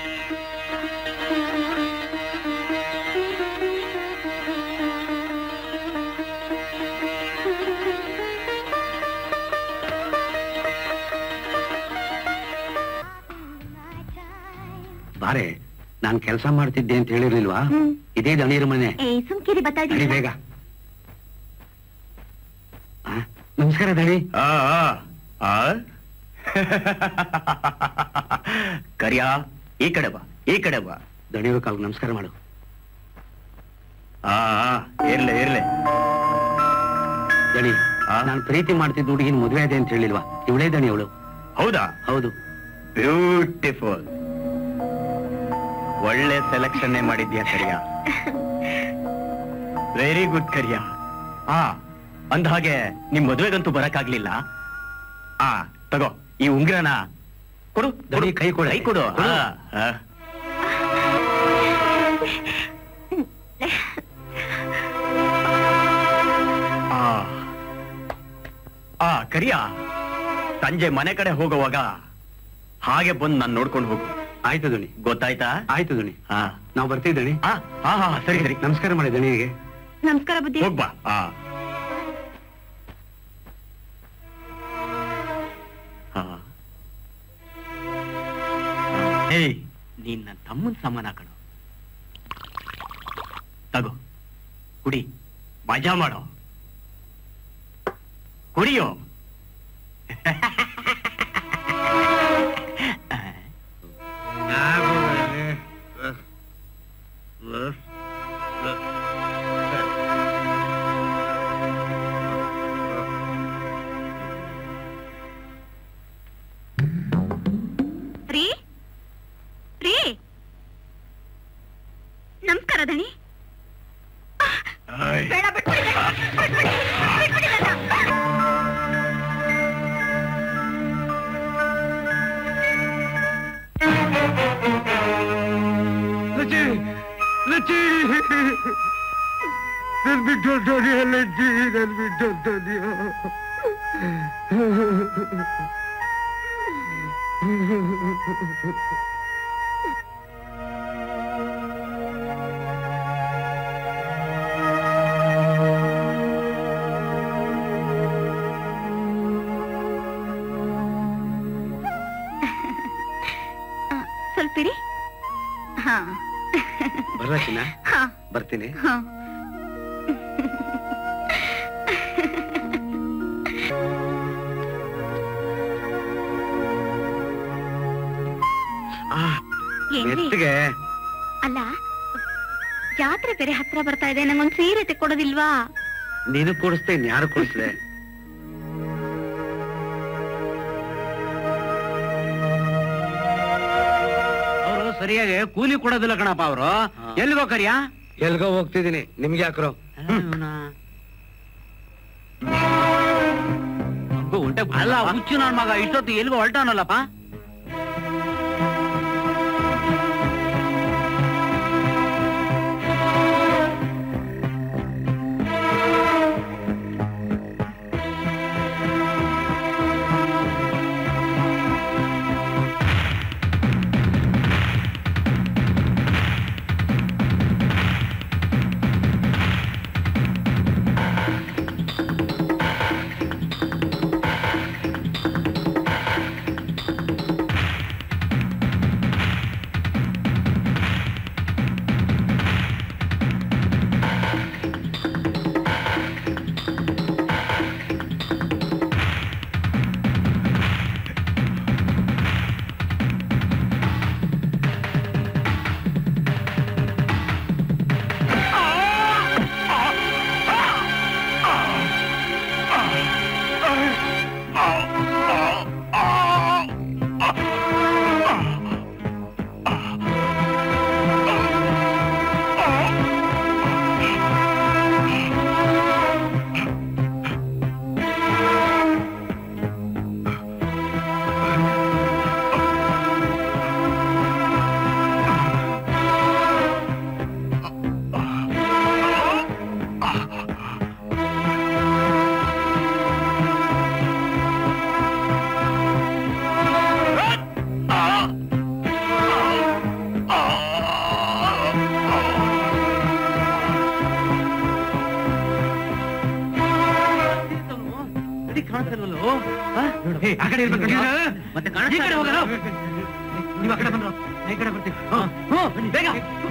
[SPEAKER 9] ಬಾರೆ ನಾನ್ ಕೆಲಸ ಮಾಡ್ತಿದ್ದೆ ಅಂತ ಹೇಳಿರ್ಲಿಲ್ವಾ ಇದೇ ದಣೀರ ಮನೆ
[SPEAKER 1] ಏ ಸುಮ್ಕಿರಿ ಬರ್ತಾ
[SPEAKER 9] ನಡಿ
[SPEAKER 1] ಇದ್ದೀನಿ
[SPEAKER 9] ಬೇಗ ಆ, ನಮಸ್ಕಾರ ದಣಿ
[SPEAKER 8] ಆ, ಆ, ಆ? ಕರಿಯಾ ಈ ಕಡೆ ಬಾ ಈ ಕಡೆ ಬಾ
[SPEAKER 9] ದಣಿಯೋ ಕಾಲ್ ನಮಸ್ಕಾರ ಮಾಡು
[SPEAKER 8] ಆ ಆ, ಇರ್ಲಿ ಇರ್ಲಿ
[SPEAKER 9] ದಣಿ
[SPEAKER 8] ಆ?
[SPEAKER 9] ನಾನು ಪ್ರೀತಿ ಮಾಡ್ತಿದ್ದ ಹುಡುಗಿನ ಮದುವೆ ಇದೆ ಅಂತ ಹೇಳಿಲ್ವಾ ಇವಳೇ ದಣಿ ಅವಳು
[SPEAKER 8] ಹೌದಾ
[SPEAKER 9] ಹೌದು
[SPEAKER 8] ಬ್ಯೂಟಿಫುಲ್ ಒಳ್ಳೆ ಸೆಲೆಕ್ಷನ್ ಮಾಡಿದ್ಯಾ ಕರಿಯಾ ವೆರಿ ಗುಡ್ ಕರಿಯಾ ಆ ಅಂದ ಹಾಗೆ ನಿಮ್ ಮದುವೆಗಂತೂ ಬರಕ್ಕಾಗ್ಲಿಲ್ಲ ಆ ತಗೋ ಈ ಉಂಗ್ರನ ಕೊಡು
[SPEAKER 9] ದಣಿ ಕೈ ಕೊಡು.
[SPEAKER 8] ಕೈ ಕೊಡು
[SPEAKER 9] ಕೊಡು.
[SPEAKER 8] ಆ, ಆ. ಆ. ಆ ಕರಿಯಾ ಸಂಜೆ ಮನೆ ಕಡೆ ಹೋಗುವಾಗ ಹಾಗೆ ಬಂದು ನಾನು ನೋಡ್ಕೊಂಡು ಹೋಗು
[SPEAKER 15] ಆಯ್ತು ದಣಿ
[SPEAKER 8] ಗೊತ್ತಾಯ್ತಾ
[SPEAKER 15] ಆಯ್ತು ದಣಿ
[SPEAKER 8] ಹಾ
[SPEAKER 15] ನಾವು ಬರ್ತೀವಿ ದಣಿ
[SPEAKER 8] ಹಾ ಹಾ ಹಾ ಸರಿ ಸರಿ
[SPEAKER 15] ನಮಸ್ಕಾರ ಮಾಡಿ ದಣಿಗೆ
[SPEAKER 1] ನಮಸ್ಕಾರ ಬುದ್ಧಿ
[SPEAKER 8] ಹೋಗ್ಬಾ ಹಾ ಹಾ ಏಯ್ ನೀನ್ ನನ್ನ ತಮ್ಮನ್ ಸಮಾನ ಕಣೋ ತಗೋ ಕುಡಿ ಮಜಾ ಮಾಡೋ ಕುಡಿಯೋ
[SPEAKER 1] ರೀ ರೀ ನಮಸ್ಕಾರ ದಣಿ ಬೇಡ ಬಿಟ್ಬಿಡಿ ದಣಿ. ಬಿಟ್ಬಿಡಿ. ಬಿಟ್ಬಿಡಿ ನನ್ನ.
[SPEAKER 13] ಲಚ್ಚಿ ಲಚ್ಚಿ ನನ್ ಬಿಟ್ಟು ಹೊರ್ಟೋದ್ಯಾ ಲಚ್ಚಿ ನನ್ ಬಿಟ್ಟು ಹೊರ್ಟೋದ್ಯಾ
[SPEAKER 1] ಸ್ವಲ್ಪ ಇರಿ ಹಾ
[SPEAKER 15] ಬರ್ಲಾ ಚಿನ್ನ
[SPEAKER 1] ಹಾ
[SPEAKER 15] ಬರ್ತೀನಿ
[SPEAKER 1] ಹಾ ಏನ್ರಿ
[SPEAKER 15] ಎತ್ತಿಗೆ
[SPEAKER 1] ಅಲ್ಲ ಜಾತ್ರೆ ಬೇರೆ ಹತ್ರ ಬರ್ತಾ ಇದೆ ನಂಗೊಂದ್ ಸೀರೆ ತೆಕ್ಕೊಡೋದಿಲ್ವಾ
[SPEAKER 15] ನೀನು ಕೊಡಿಸ್ತೆ ಇನ್ಯಾರು ಕೊಡಿಸ್ಲೆ
[SPEAKER 10] ಅವರು ಸರಿಯಾಗಿ ಕೂಲಿ ಕೊಡೋದಿಲ್ಲ ಕಣಪ್ಪ ಅವರು ಎಲ್ಲಿಗೋ ಕರಿಯಾ
[SPEAKER 15] ಎಲ್ಗೋ ಹೋಗ್ತಿದ್ದೀನಿ ನಿಮ್ಗೆ ಯಾಕ್ರೋ
[SPEAKER 10] ಅಲ್ಲ ಹುಚ್ಚು ನನ್ ಮಗ ಇಷ್ಟೊತ್ತು ಎಲ್ಲಿಗೋ ಹೊಲ್ಟಾನಲ್ಲಪ್ಪ
[SPEAKER 13] ಆ ಕಡೆ ಇರ್ಬೇಕು ನೀನು.
[SPEAKER 10] ಮತ್ತೆ
[SPEAKER 13] ಈ ಕಡೆ ಹೋಗೋಣ. ನೀವು ಆ ಕಡೆ ಬಂದ್ರು ಈ ಕಡೆ ಬರ್ತೀವಿ ಹ್ಮ್, ಹ್ಮ್, ಬೇಗ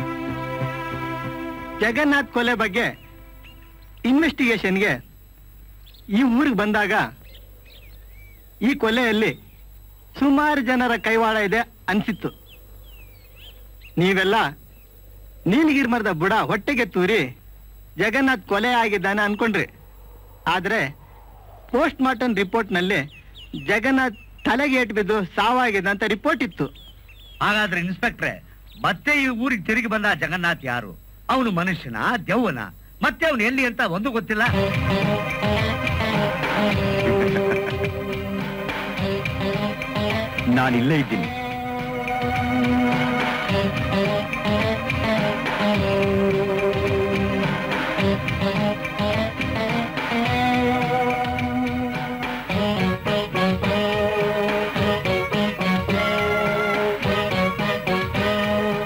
[SPEAKER 3] ಜಗನ್ನಾಥ್ ಕೊಲೆ ಬಗ್ಗೆ ಇನ್ವೆಸ್ಟಿಗೇಷನ್ಗೆ ಈ ಊರಿಗೆ ಬಂದಾಗ ಈ ಕೊಲೆಯಲ್ಲಿ ಸುಮಾರು ಜನರ ಕೈವಾಡ ಇದೆ ಅನ್ಸಿತ್ತು ನೀವೆಲ್ಲ ನೀಲಗಿರಿ ಮರದ ಬುಡ ಹೊಟ್ಟೆಗೆ ತೂರಿ ಜಗನ್ನಾಥ್ ಕೊಲೆ ಆಗಿದ್ದಾನೆ ಅನ್ಕೊಂಡ್ರಿ ಆದ್ರೆ ಪೋಸ್ಟ್ ಮಾರ್ಟಮ್ ರಿಪೋರ್ಟ್ನಲ್ಲಿ ಜಗನ್ನಾಥ್ ತಲೆಗೆ ಏಟು ಬಿದ್ದು ಸಾವಾಗಿದೆ ಅಂತ ರಿಪೋರ್ಟ್ ಇತ್ತು
[SPEAKER 4] ಹಾಗಾದ್ರೆ ಇನ್ಸ್ಪೆಕ್ಟ್ರೆ ಮತ್ತೆ ಈ ಊರಿಗೆ ತಿರುಗಿ ಬಂದ ಜಗನ್ನಾಥ್ ಯಾರು ಅವನು ಮನುಷ್ಯನ ದೆವ್ವನ ಮತ್ತೆ ಅವನು ಎಲ್ಲಿ ಅಂತ ಒಂದು ಗೊತ್ತಿಲ್ಲ
[SPEAKER 8] ನಾನಿಲ್ಲೇ ಇದ್ದೀನಿ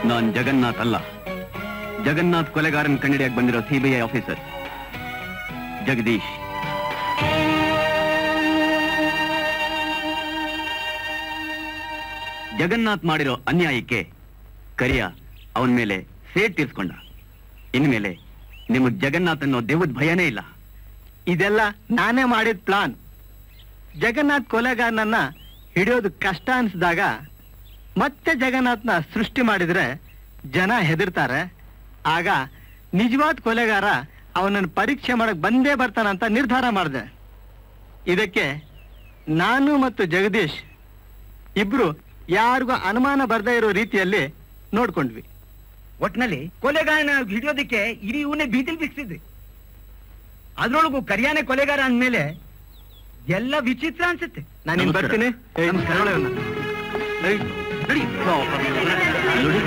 [SPEAKER 16] ನಾನ್ ಜಗನ್ನಾಥ್ ಅಲ್ಲ ಜಗನ್ನಾಥ್ ಕೊಲೆಗಾರನ್ ಕಂಡಿಡಿಯಾಗಿ ಬಂದಿರೋ ಸಿಬಿಐ ಆಫೀಸರ್ ಜಗದೀಶ್ ಜಗನ್ನಾಥ್ ಮಾಡಿರೋ ಅನ್ಯಾಯಕ್ಕೆ ಕರಿಯ ಅವನ ಮೇಲೆ ಸೇಟ್ ತೀರ್ಸ್ಕೊಂಡ ಇನ್ಮೇಲೆ ನಿಮಗ್ ಜಗನ್ನಾಥ್ ಅನ್ನೋ ದೇವದ ಭಯನೇ ಇಲ್ಲ
[SPEAKER 3] ಇದೆಲ್ಲ ನಾನೇ ಮಾಡಿದ ಪ್ಲಾನ್ ಜಗನ್ನಾಥ್ ಕೊಲೆಗಾರನನ್ನ ಹಿಡಿಯೋದು ಕಷ್ಟ ಅನ್ಸಿದಾಗ ಮತ್ತೆ ಜಗನ್ನಾಥ್ನ ಸೃಷ್ಟಿ ಮಾಡಿದ್ರೆ ಜನ ಹೆದರ್ತಾರೆ ಆಗ ನಿಜವಾದ ಕೊಲೆಗಾರ ಅವನನ್ನು ಪರೀಕ್ಷೆ ಮಾಡಕ್ ಬಂದೇ ಬರ್ತಾನಂತ ನಿರ್ಧಾರ ಮಾಡಿದೆ ಇದಕ್ಕೆ ನಾನು ಮತ್ತು ಜಗದೀಶ್ ಇಬ್ರು ಯಾರಿಗೂ ಅನುಮಾನ ಬರ್ದೇ ಇರೋ ರೀತಿಯಲ್ಲಿ ನೋಡ್ಕೊಂಡ್ವಿ
[SPEAKER 2] ಒಟ್ನಲ್ಲಿ ಕೊಲೆಗಾರನ ಹಿಡಿಯೋದಕ್ಕೆ ಇಡೀ ಇವನೇ ಬೀದಿಲ್ ಬಿಕ್ಸಿದ್ವಿ ಅದ್ರೊಳಗೂ ಕರಿಯಾನೆ ಕೊಲೆಗಾರ ಅಂದ್ಮೇಲೆ ಎಲ್ಲ ವಿಚಿತ್ರ ಅನ್ಸುತ್ತೆ
[SPEAKER 3] ನಾನು ಇನ್ ಬರ್ತೀನಿ ಏಯ್, ಕರ್ಕೊಳ್ಳಿ ಅವ್ನ. ಏಯ್, ನಡಿ.